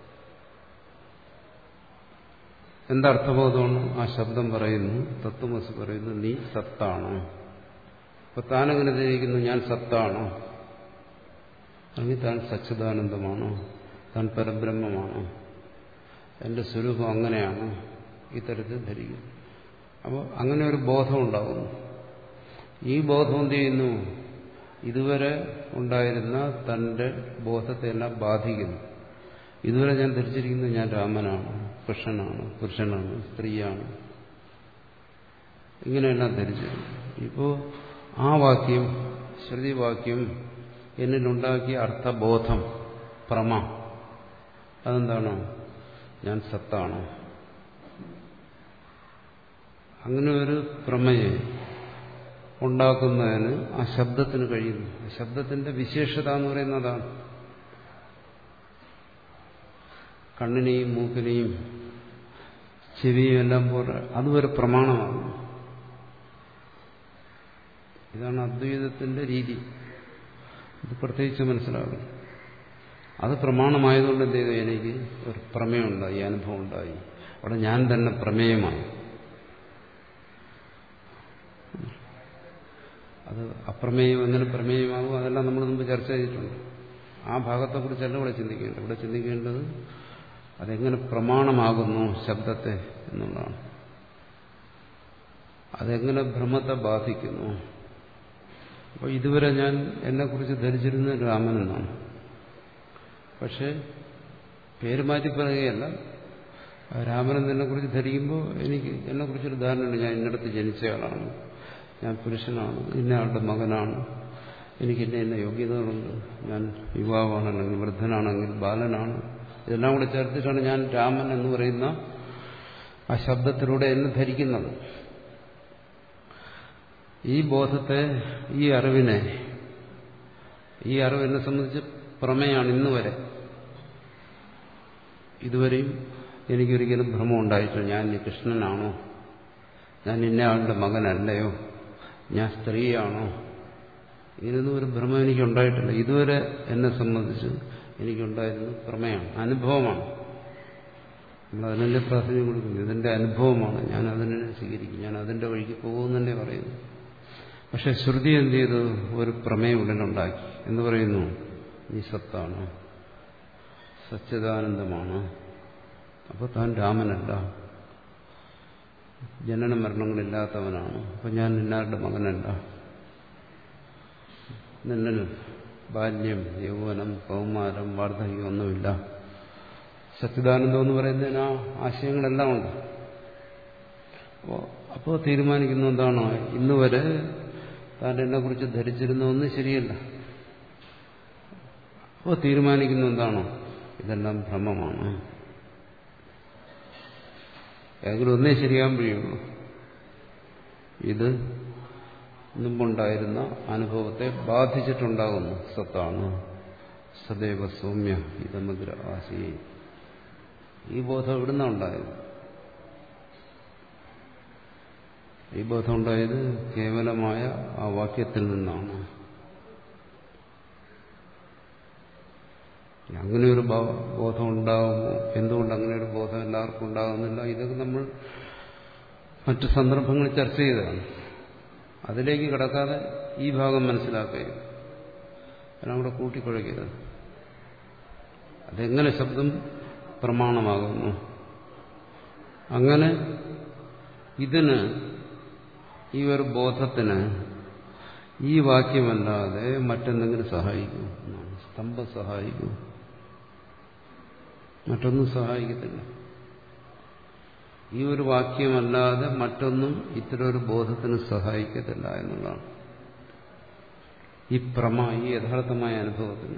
എന്തർത്ഥബോധമാണ് ആ ശബ്ദം പറയുന്നു തത്വമസ് പറയുന്നു നീ സത്താണ് അപ്പൊ താനെങ്ങനെ ധരിക്കുന്നു ഞാൻ സത്താണ് അല്ലെങ്കിൽ താൻ സച്ചിദാനന്ദമാണോ താൻ പരബ്രഹ്മമാണോ എന്റെ സ്വരൂപം അങ്ങനെയാണ് ഇത്തരത്തിൽ ധരിക്കും അപ്പോൾ അങ്ങനെ ഒരു ബോധം ഉണ്ടാകുന്നു ഈ ബോധം എന്ത് ചെയ്യുന്നു ഇതുവരെ ഉണ്ടായിരുന്ന തന്റെ ബോധത്തെ എല്ലാം ബാധിക്കുന്നു ഇതുവരെ ഞാൻ ധരിച്ചിരിക്കുന്നത് ഞാൻ രാമനാണ് കൃഷ്ണനാണ് പുരുഷനാണ് സ്ത്രീയാണ് ഇങ്ങനെയെല്ലാം ധരിച്ചു ഇപ്പോൾ ആ വാക്യം ശ്രുതിവാക്യം എന്നിലുണ്ടാക്കിയ അർത്ഥബോധം പ്രമ അതെന്താണ് ഞാൻ സത്താണ് അങ്ങനെ ഒരു പ്രമയെ ഉണ്ടാക്കുന്നതിന് ആ ശബ്ദത്തിന് കഴിയുന്നു ആ ശബ്ദത്തിന്റെ വിശേഷത എന്ന് പറയുന്നതാണ് കണ്ണിനെയും മൂക്കിനെയും ചെവിയും എല്ലാം പോലെ അതും ഒരു പ്രമാണമാകുന്നു ഇതാണ് അദ്വൈതത്തിന്റെ രീതി ഇത് പ്രത്യേകിച്ച് മനസ്സിലാകും അത് പ്രമാണമായതുകൊണ്ട് എന്ത് ചെയ്തു എനിക്ക് ഒരു പ്രമേയം ഉണ്ടായി അനുഭവം ഉണ്ടായി അവിടെ ഞാൻ തന്നെ പ്രമേയമായി അത് അപ്രമേയം എങ്ങനെ പ്രമേയമാകും അതെല്ലാം നമ്മൾ മുമ്പ് ചർച്ച ചെയ്തിട്ടുണ്ട് ആ ഭാഗത്തെക്കുറിച്ചല്ല ഇവിടെ ചിന്തിക്കേണ്ടത് ഇവിടെ ചിന്തിക്കേണ്ടത് അതെങ്ങനെ പ്രമാണമാകുന്നു ശബ്ദത്തെ എന്നുള്ളതാണ് അതെങ്ങനെ ഭ്രമത്തെ ബാധിക്കുന്നു അപ്പോൾ ഇതുവരെ ഞാൻ എന്നെക്കുറിച്ച് ധരിച്ചിരുന്നത് രാമൻ എന്നാണ് പക്ഷെ പേര് മാറ്റി പറയുകയല്ല രാമൻ എന്നെക്കുറിച്ച് ധരിക്കുമ്പോൾ എനിക്ക് എന്നെക്കുറിച്ചൊരു ധാരണയുണ്ട് ഞാൻ ഇന്നടത്ത് ജനിച്ചയാളാണ് ഞാൻ പുരുഷനാണ് ഇന്നയാളുടെ മകനാണ് എനിക്ക് ഇന്ന ഇന്ന യോഗ്യതകളുണ്ട് ഞാൻ യുവാവാണെങ്കിൽ വൃദ്ധനാണെങ്കിൽ ബാലനാണ് ഇതെല്ലാം കൂടെ ചേർത്തിട്ടാണ് ഞാൻ രാമൻ എന്ന് പറയുന്ന ആ ശബ്ദത്തിലൂടെ എന്നെ ധരിക്കുന്നത് ഈ ബോധത്തെ ഈ അറിവിനെ ഈ അറിവ് എന്നെ സംബന്ധിച്ച് പ്രമേയാണ് ഇന്ന് വരെ ഇതുവരെയും എനിക്കൊരിക്കലും ഭ്രമം ഉണ്ടായിട്ടില്ല ഞാൻ ഇനി കൃഷ്ണനാണോ ഞാൻ ഇന്നയാളുടെ മകനല്ലയോ ഞാൻ സ്ത്രീയാണോ ഇങ്ങനൊന്നും ഒരു ഭ്രമം എനിക്കുണ്ടായിട്ടില്ല ഇതുവരെ എന്നെ സംബന്ധിച്ച് എനിക്കുണ്ടായിരുന്ന പ്രമേയാണ് അനുഭവമാണ് നമ്മൾ അതിനെ പ്രാധാന്യം കൊടുക്കുന്നു ഇതിന്റെ അനുഭവമാണ് ഞാൻ അതിനെ സ്വീകരിക്കും ഞാൻ അതിന്റെ വഴിക്ക് പോകുമെന്നെ പറയുന്നു പക്ഷെ ശ്രുതി എന്ത് ചെയ്തു ഒരു പ്രമേയം ഉടനുണ്ടാക്കി എന്ന് പറയുന്നു നീ സത്താണ് സച്ചിദാനന്ദമാണ് അപ്പോൾ താൻ രാമനല്ല ജനന മരണങ്ങളില്ലാത്തവനാണ് അപ്പം ഞാൻ നിന്നാരുടെ മകനല്ല നിന്നിൽ ബാല്യം യൗവനം കൗമാരം വാർദ്ധക്യം ഒന്നുമില്ല സച്ചിദാനന്ദം എന്ന് പറയുന്നതിന് ആ ആശയങ്ങളെല്ലാം ഉണ്ട് അപ്പോൾ അപ്പോൾ തീരുമാനിക്കുന്ന എന്താണ് ഇന്ന് വരെ താൻ എന്നെക്കുറിച്ച് ധരിച്ചിരുന്നതൊന്നും ശരിയല്ല അപ്പോൾ തീരുമാനിക്കുന്ന എന്താണോ ഇതെല്ലാം ഭ്രമമാണ് ഏതെങ്കിലും ഒന്നേ ശരിയാകാൻ കഴിയുള്ളൂ ഇത് മുമ്പുണ്ടായിരുന്ന അനുഭവത്തെ ബാധിച്ചിട്ടുണ്ടാകുന്നു സത്താണ് സദൈവ സൗമ്യ ഇതമഗ്ര ആശി ഈ ബോധം എവിടുന്ന ഉണ്ടായത് ഈ ബോധം ഉണ്ടായത് കേവലമായ ആ വാക്യത്തിൽ നിന്നാണ് അങ്ങനെ ഒരു ബോധം ഉണ്ടാകുമോ എന്തുകൊണ്ട് അങ്ങനെ ഒരു ബോധം എല്ലാവർക്കും ഉണ്ടാകുന്നില്ല ഇതൊക്കെ നമ്മൾ മറ്റു സന്ദർഭങ്ങളിൽ ചർച്ച ചെയ്തതാണ് അതിലേക്ക് കിടക്കാതെ ഈ ഭാഗം മനസ്സിലാക്കുകയും എല്ലാം കൂടെ കൂട്ടിക്കുഴയ്ക്കരുത് അതെങ്ങനെ ശബ്ദം പ്രമാണമാകുന്നു അങ്ങനെ ഇതിന് ഈ ഒരു ബോധത്തിന് ഈ വാക്യമല്ലാതെ മറ്റെന്തെങ്കിലും സഹായിക്കും എന്നാണ് സ്തംഭം സഹായിക്കും മറ്റൊന്നും സഹായിക്കത്തില്ല ഈ ഒരു വാക്യമല്ലാതെ മറ്റൊന്നും ഇത്തരം ഒരു ബോധത്തിന് സഹായിക്കത്തില്ല എന്നുള്ളതാണ് ഈ പ്രമ ഈ യഥാർത്ഥമായ അനുഭവത്തിന്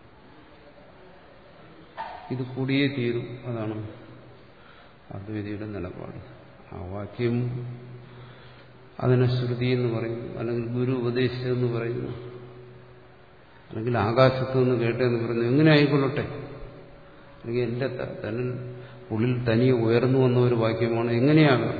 ഇത് കൂടിയേ തീരും അതാണ് അദ്വൈതിയുടെ നിലപാട് ആ വാക്യം അതിനെ ശ്രുതി എന്ന് പറയുന്നു അല്ലെങ്കിൽ ഗുരു ഉപദേശിച്ചതെന്ന് പറയുന്നു അല്ലെങ്കിൽ ആകാശത്തു നിന്ന് കേട്ടെന്ന് പറയുന്നു എങ്ങനെ ആയിക്കൊള്ളട്ടെ അല്ലെങ്കിൽ എന്റെ തന്നിൽ ഉള്ളിൽ തനിയെ ഉയർന്നു വന്ന ഒരു വാക്യമാണ് എങ്ങനെയാകാം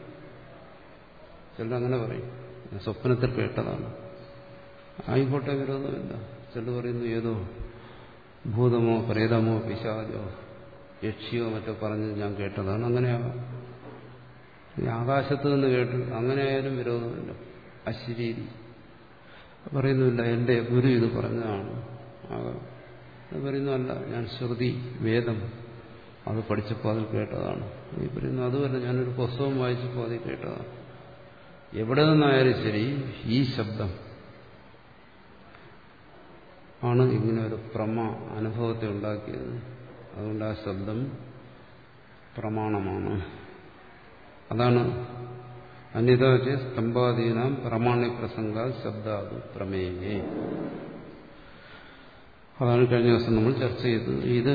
ചിലർ അങ്ങനെ പറയും ഞാൻ സ്വപ്നത്തിൽ കേട്ടതാണ് ആയിക്കോട്ടെ വിരോധമില്ല ചിലർ പറയുന്നു ഏതോ ഭൂതമോ പ്രേതമോ പിശാചോ യക്ഷിയോ മറ്റോ പറഞ്ഞ് ഞാൻ കേട്ടതാണ് അങ്ങനെയാകാം ആകാശത്ത് നിന്ന് കേട്ടു അങ്ങനെ ആയാലും വിരോധമില്ല അശരീരി പറയുന്നുമില്ല എന്റെ ഗുരു ഇത് പറഞ്ഞതാണ് ആകാം പറയുന്നതല്ല ഞാൻ ശ്രുതി വേദം അത് പഠിച്ചപ്പോൾ അതിൽ കേട്ടതാണ് ഈ പറയുന്നു അതുമല്ല ഞാനൊരു പുസ്തകം വായിച്ചപ്പോൾ അതിൽ കേട്ടതാണ് എവിടെ നിന്നായാലും ശരി ഈ ശബ്ദം ആണ് ഇങ്ങനെ ഒരു പ്രമ അനുഭവത്തെ ഉണ്ടാക്കിയത് അതുകൊണ്ട് ആ ശബ്ദം പ്രമാണമാണ് അതാണ് അന്യത വെച്ച് സ്തംഭാദീനാം പ്രമാണ്യ പ്രസംഗ ശബ്ദാത് പ്രമേയേ അതാണ് കഴിഞ്ഞ ദിവസം നമ്മൾ ചർച്ച ചെയ്തത് ഇത്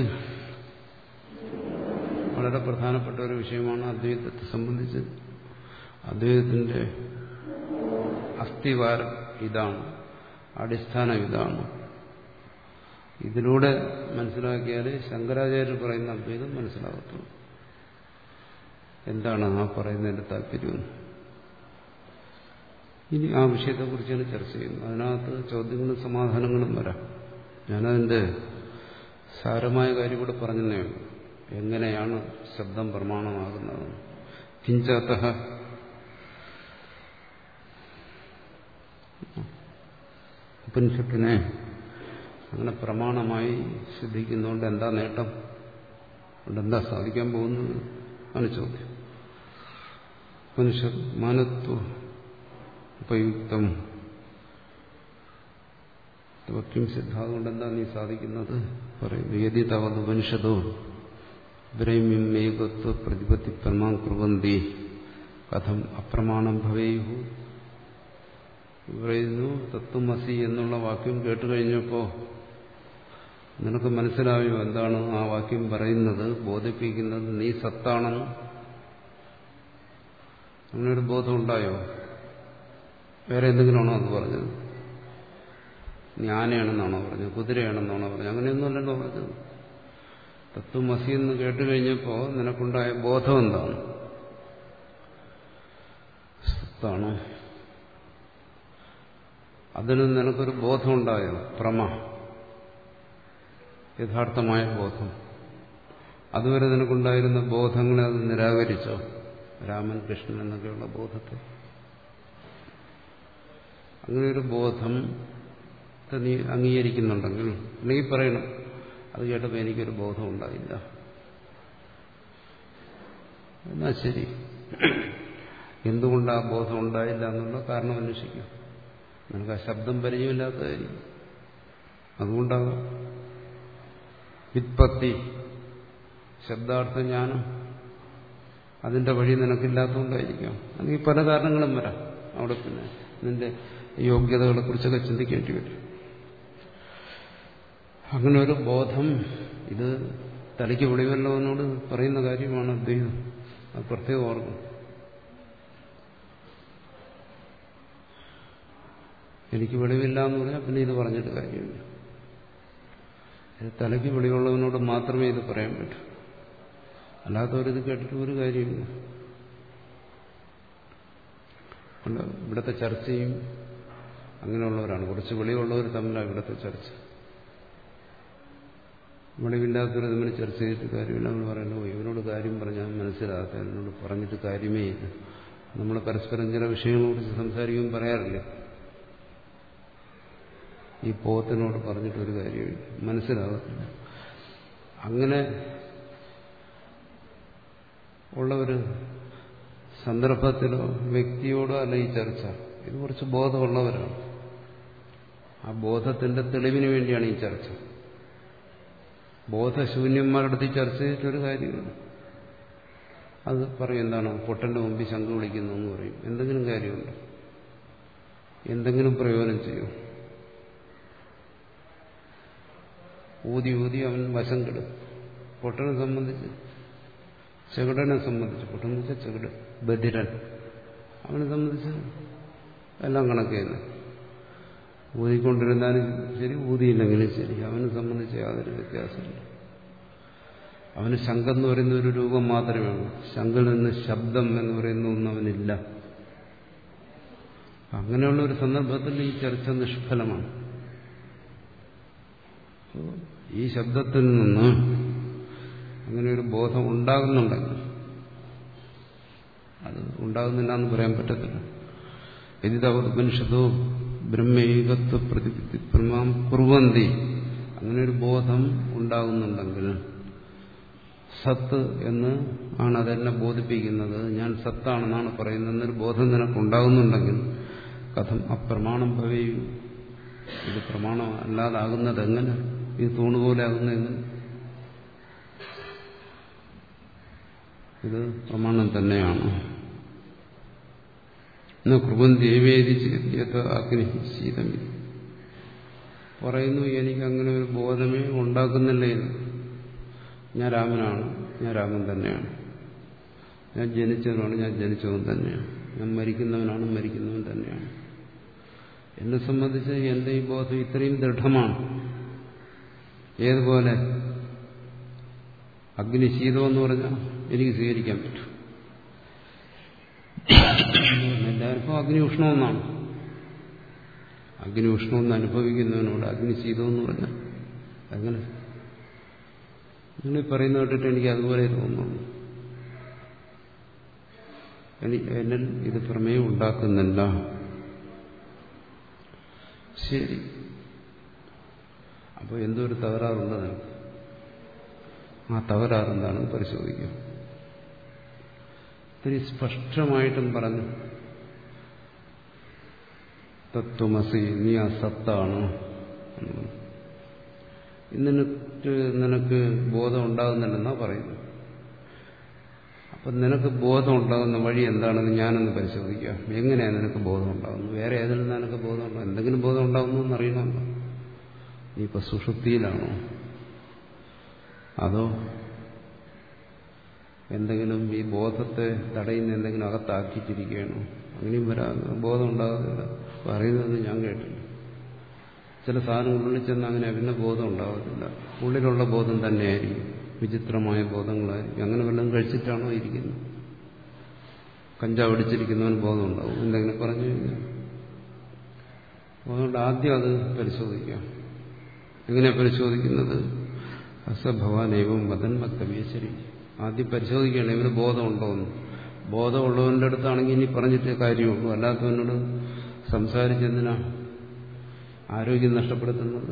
വളരെ പ്രധാനപ്പെട്ട ഒരു വിഷയമാണ് അദ്വൈതത്തെ സംബന്ധിച്ച് അദ്വൈതത്തിന്റെ അസ്ഥിവാരം ഇതാണ് അടിസ്ഥാനം ഇതാണ് ഇതിലൂടെ മനസ്സിലാക്കിയാൽ ശങ്കരാചാര്യർ പറയുന്ന അദ്വൈതം മനസ്സിലാകത്തുള്ളൂ എന്താണ് ആ പറയുന്നതിന്റെ താല്പര്യം ഇനി ആ വിഷയത്തെക്കുറിച്ചാണ് ചർച്ച ചെയ്യുന്നത് അതിനകത്ത് ചോദ്യങ്ങളും സമാധാനങ്ങളും വരാം ഞാനതിന്റെ സാരമായ കാര്യം കൂടെ പറഞ്ഞതേ ഉള്ളൂ എങ്ങനെയാണ് ശബ്ദം പ്രമാണമാകുന്നത് കിഞ്ചാത്ത ഉപനിഷത്തിനെ അങ്ങനെ പ്രമാണമായി സിദ്ധിക്കുന്നതുകൊണ്ട് എന്താ നേട്ടം അതുകൊണ്ട് എന്താ സാധിക്കാൻ പോകുന്നത് ആണ് ചോദ്യം ഉപനിഷത്ത് മാനത്വ ഉപയുക്തം വാക്യം സിദ്ധാതുകൊണ്ട് എന്താ നീ സാധിക്കുന്നത് പറയുന്നു യതി തവത് ഉപനിഷതോ ബ്രഹ്മ്യം ഏകത്വ പ്രതിപത്തി പ്രമാം കുറുവന്തി കഥം അപ്രമാണം ഭവേയു പറയുന്നു തത്വമസി എന്നുള്ള വാക്യം കേട്ടു കഴിഞ്ഞപ്പോൾ നിനക്ക് മനസ്സിലായോ എന്താണ് ആ വാക്യം പറയുന്നത് ബോധിപ്പിക്കുന്നത് നീ സത്താണെന്ന് അങ്ങനൊരു ബോധം ഉണ്ടായോ വേറെ എന്തെങ്കിലുമാണോ അത് പറഞ്ഞത് നീ ആനയാണെന്നാണോ പറഞ്ഞത് കുതിരയാണെന്നാണോ പറഞ്ഞത് അങ്ങനെയൊന്നുമല്ലല്ലോ പറഞ്ഞത് തത്വമസി എന്ന് കേട്ടു കഴിഞ്ഞപ്പോൾ നിനക്കുണ്ടായ ബോധം എന്താണ് സത്താണ് അതിന് നിനക്കൊരു ബോധമുണ്ടായോ പ്രമ യഥാർത്ഥമായ ബോധം അതുവരെ നിനക്കുണ്ടായിരുന്ന ബോധങ്ങളെ അത് നിരാകരിച്ചോ രാമൻ കൃഷ്ണൻ എന്നൊക്കെയുള്ള ബോധത്തെ അങ്ങനെ ഒരു ബോധം നീ അംഗീകരിക്കുന്നുണ്ടെങ്കിൽ നീ പറയണം അത് കേട്ടപ്പോൾ എനിക്കൊരു ബോധം ഉണ്ടായില്ല എന്നാ ശരി എന്തുകൊണ്ട് ആ ബോധം ഉണ്ടായില്ല എന്നുള്ള കാരണം അന്വേഷിക്കും നിനക്ക് ആ ശബ്ദം പരിചയമില്ലാത്തതായിരിക്കും അതുകൊണ്ടാകാം വിത്പത്തി ശബ്ദാർത്ഥ ജ്ഞാനം അതിന്റെ വഴി നിനക്കില്ലാത്തതുകൊണ്ടായിരിക്കാം അല്ലെങ്കിൽ പല കാരണങ്ങളും വരാം അവിടെ പിന്നെ നിന്റെ യോഗ്യതകളെ കുറിച്ചൊക്കെ ചിന്തിക്കേണ്ടി വരും അങ്ങനെ ഒരു ബോധം ഇത് തലയ്ക്ക് വെളിവല്ലവനോട് പറയുന്ന കാര്യമാണ് അദ്വൈതം അത് പ്രത്യേകം ഓർക്കും എനിക്ക് വെളിവില്ല എന്ന് പറഞ്ഞാൽ പിന്നെ ഇത് പറഞ്ഞിട്ട് കാര്യമില്ല ഇത് തലയ്ക്ക് വെളിവുള്ളവനോട് മാത്രമേ ഇത് പറയാൻ പറ്റൂ അല്ലാത്തവരിത് കേട്ടിട്ട് ഒരു കാര്യമില്ല ഇവിടുത്തെ ചർച്ചയും അങ്ങനെയുള്ളവരാണ് കുറച്ച് വെളിവുള്ളവർ തമ്മിലാണ് ഇവിടുത്തെ ചർച്ച വെളിവില്ലാത്തവർ തമ്മിൽ ചർച്ച ചെയ്തിട്ട് കാര്യമില്ല നമ്മൾ പറയുന്നു ഇവനോട് കാര്യം പറഞ്ഞാൽ മനസ്സിലാകാത്ത എന്നോട് പറഞ്ഞിട്ട് കാര്യമേ ഇല്ല നമ്മൾ പരസ്പരം ചില വിഷയങ്ങളെക്കുറിച്ച് സംസാരിക്കുമ്പോൾ പറയാറില്ല ഈ പോത്തിനോട് പറഞ്ഞിട്ടൊരു കാര്യമില്ല മനസ്സിലാകത്തില്ല അങ്ങനെ ഉള്ള ഒരു സന്ദർഭത്തിലോ വ്യക്തിയോടോ അല്ല ഈ ചർച്ച ഇത് കുറച്ച് ബോധമുള്ളവരാണ് ആ ബോധത്തിന്റെ തെളിവിന് വേണ്ടിയാണ് ഈ ചർച്ച ബോധശൂന്യന്മാരുടെ അടുത്ത് ചർച്ച ചെയ്തിട്ടൊരു കാര്യമില്ല അത് പറയും എന്താണ് പൊട്ടന്റെ മുമ്പിൽ ശംഖ് വിളിക്കുന്നു എന്ന് പറയും എന്തെങ്കിലും കാര്യമുണ്ട് എന്തെങ്കിലും പ്രയോജനം ചെയ്യും ഊതി ഊതി അവൻ വശം കെടും പൊട്ടനെ സംബന്ധിച്ച് ചെകിടനെ സംബന്ധിച്ച് പൊട്ടൻ എന്ന് വെച്ചാൽ ചെകിട് ബധിരൻ അവനെ സംബന്ധിച്ച് എല്ലാം കണക്ക് തന്നെ ഊതിക്കൊണ്ടിരുന്നാലും ശരി ഊതിയില്ലെങ്കിലും ശരി അവനെ സംബന്ധിച്ച് യാതൊരു വ്യത്യാസമില്ല അവന് ശംഖം എന്ന് പറയുന്ന ഒരു രൂപം മാത്രമേ ഉള്ളൂ ശംഖിൽ നിന്ന് ശബ്ദം എന്ന് പറയുന്ന ഒന്നും അവനില്ല അങ്ങനെയുള്ള ഒരു സന്ദർഭത്തിൽ ഈ ചർച്ച നിഷ്ഫലമാണ് ഈ ശബ്ദത്തിൽ നിന്ന് അങ്ങനെ ഒരു ബോധം ഉണ്ടാകുന്നുണ്ടെങ്കിൽ അത് ഉണ്ടാകുന്നില്ല എന്ന് പറയാൻ പറ്റത്തില്ല യതിതവത് മനുഷ്യതോ ബ്രഹ്മൈകത്വ പ്രതിപത്തി പ്രമാം കുറുവന്തി അങ്ങനെ ഒരു ബോധം ഉണ്ടാകുന്നുണ്ടെങ്കിൽ സത്ത് എന്ന് ആണ് അതെന്നെ ബോധിപ്പിക്കുന്നത് ഞാൻ സത്താണെന്നാണ് പറയുന്നത് എന്നൊരു ബോധം നിനക്ക് ഉണ്ടാകുന്നുണ്ടെങ്കിൽ കഥം അപ്രമാണം ഭവയും ഇത് പ്രമാണം അല്ലാതാകുന്നത് എങ്ങനെ ഇത് തൂണുപോലെ ആകുന്നതെന്ന് ഇത് പ്രമാണം തന്നെയാണ് കൃപന്തിവേദിച്ച് അഗ്നി ശീതം പറയുന്നു എനിക്ക് അങ്ങനെ ഒരു ബോധമേ ഉണ്ടാക്കുന്നില്ല എന്ന് ഞാൻ രാമനാണ് ഞാൻ രാമൻ തന്നെയാണ് ഞാൻ ജനിച്ചവനാണ് ഞാൻ ജനിച്ചവൻ തന്നെയാണ് ഞാൻ മരിക്കുന്നവനാണ് മരിക്കുന്നവൻ തന്നെയാണ് എന്നെ സംബന്ധിച്ച് എന്റെ ഈ ബോധം ഇത്രയും ദൃഢമാണ് ഏതുപോലെ അഗ്നി ശീതം എന്ന് പറഞ്ഞാൽ എനിക്ക് സ്വീകരിക്കാൻ പറ്റും എല്ലാവർക്കും അഗ്നി ഉഷ്ണമെന്നാണ് അഗ്നി ഉഷ്ണമെന്ന് അനുഭവിക്കുന്നവനോട് അഗ്നി ശീതം എന്ന് പറഞ്ഞാൽ അങ്ങനെ നിങ്ങൾ പറയുന്ന കേട്ടിട്ട് എനിക്ക് അതുപോലെ തോന്നുന്നു എന്നിൽ ഇത് പ്രമേയം ഉണ്ടാക്കുന്നില്ല ശരി അപ്പോൾ എന്തോ ഒരു തകരാറുണ്ട് നിനക്ക് ആ തകരാറെന്താണെന്ന് പരിശോധിക്കാം ഇത്തിരി സ്പഷ്ടമായിട്ടും പറഞ്ഞു തത്വമസി നീ ആ സത്താണ് എന്നിട്ട് നിനക്ക് ബോധം ഉണ്ടാകുന്നില്ലെന്നാ പറയുന്നു അപ്പൊ നിനക്ക് ബോധം ഉണ്ടാകുന്ന വഴി എന്താണെന്ന് ഞാനൊന്ന് പരിശോധിക്കാം എങ്ങനെയാണ് നിനക്ക് ബോധം ഉണ്ടാകുന്നത് വേറെ ഏതെങ്കിലും നിനക്ക് ബോധം ഉണ്ടാകും എന്തെങ്കിലും ബോധം ഉണ്ടാകുന്നു എന്നറിയണമല്ലോ നീ ഇപ്പൊ സുഷുപ്തിയിലാണോ അതോ എന്തെങ്കിലും ഈ ബോധത്തെ തടയുന്ന എന്തെങ്കിലും അകത്താക്കിച്ചിരിക്കുകയാണോ അങ്ങനെയും വരാൻ ബോധം ഉണ്ടാകുന്നില്ല പറയുന്നത് ഞാൻ കേട്ടില്ല ചില സാധനങ്ങൾ ഉള്ളിൽ ചെന്ന് അങ്ങനെ പിന്നെ ബോധം ഉണ്ടാകത്തില്ല ഉള്ളിലുള്ള ബോധം തന്നെയായിരിക്കും വിചിത്രമായ ബോധങ്ങളായിരിക്കും അങ്ങനെ വല്ലതും കഴിച്ചിട്ടാണോ ഇരിക്കുന്നത് കഞ്ചാവ് അടിച്ചിരിക്കുന്നവൻ ബോധം ഉണ്ടാവും എന്തെങ്കിലും പറഞ്ഞു കഴിഞ്ഞാൽ അതുകൊണ്ട് ആദ്യം അത് പരിശോധിക്കാം എങ്ങനെ പരിശോധിക്കുന്നത് അസഭവാനേവം വതൻ വക്തവ്യ ശരി ആദ്യം പരിശോധിക്കണം ഇവന് ബോധമുണ്ടോ എന്ന് ബോധമുള്ളവന്റെ അടുത്താണെങ്കിൽ ഇനി പറഞ്ഞിട്ട് കാര്യമുള്ളൂ അല്ലാത്തവനോട് സംസാരിച്ചെന്തിനാ ആരോഗ്യം നഷ്ടപ്പെടുത്തുന്നത്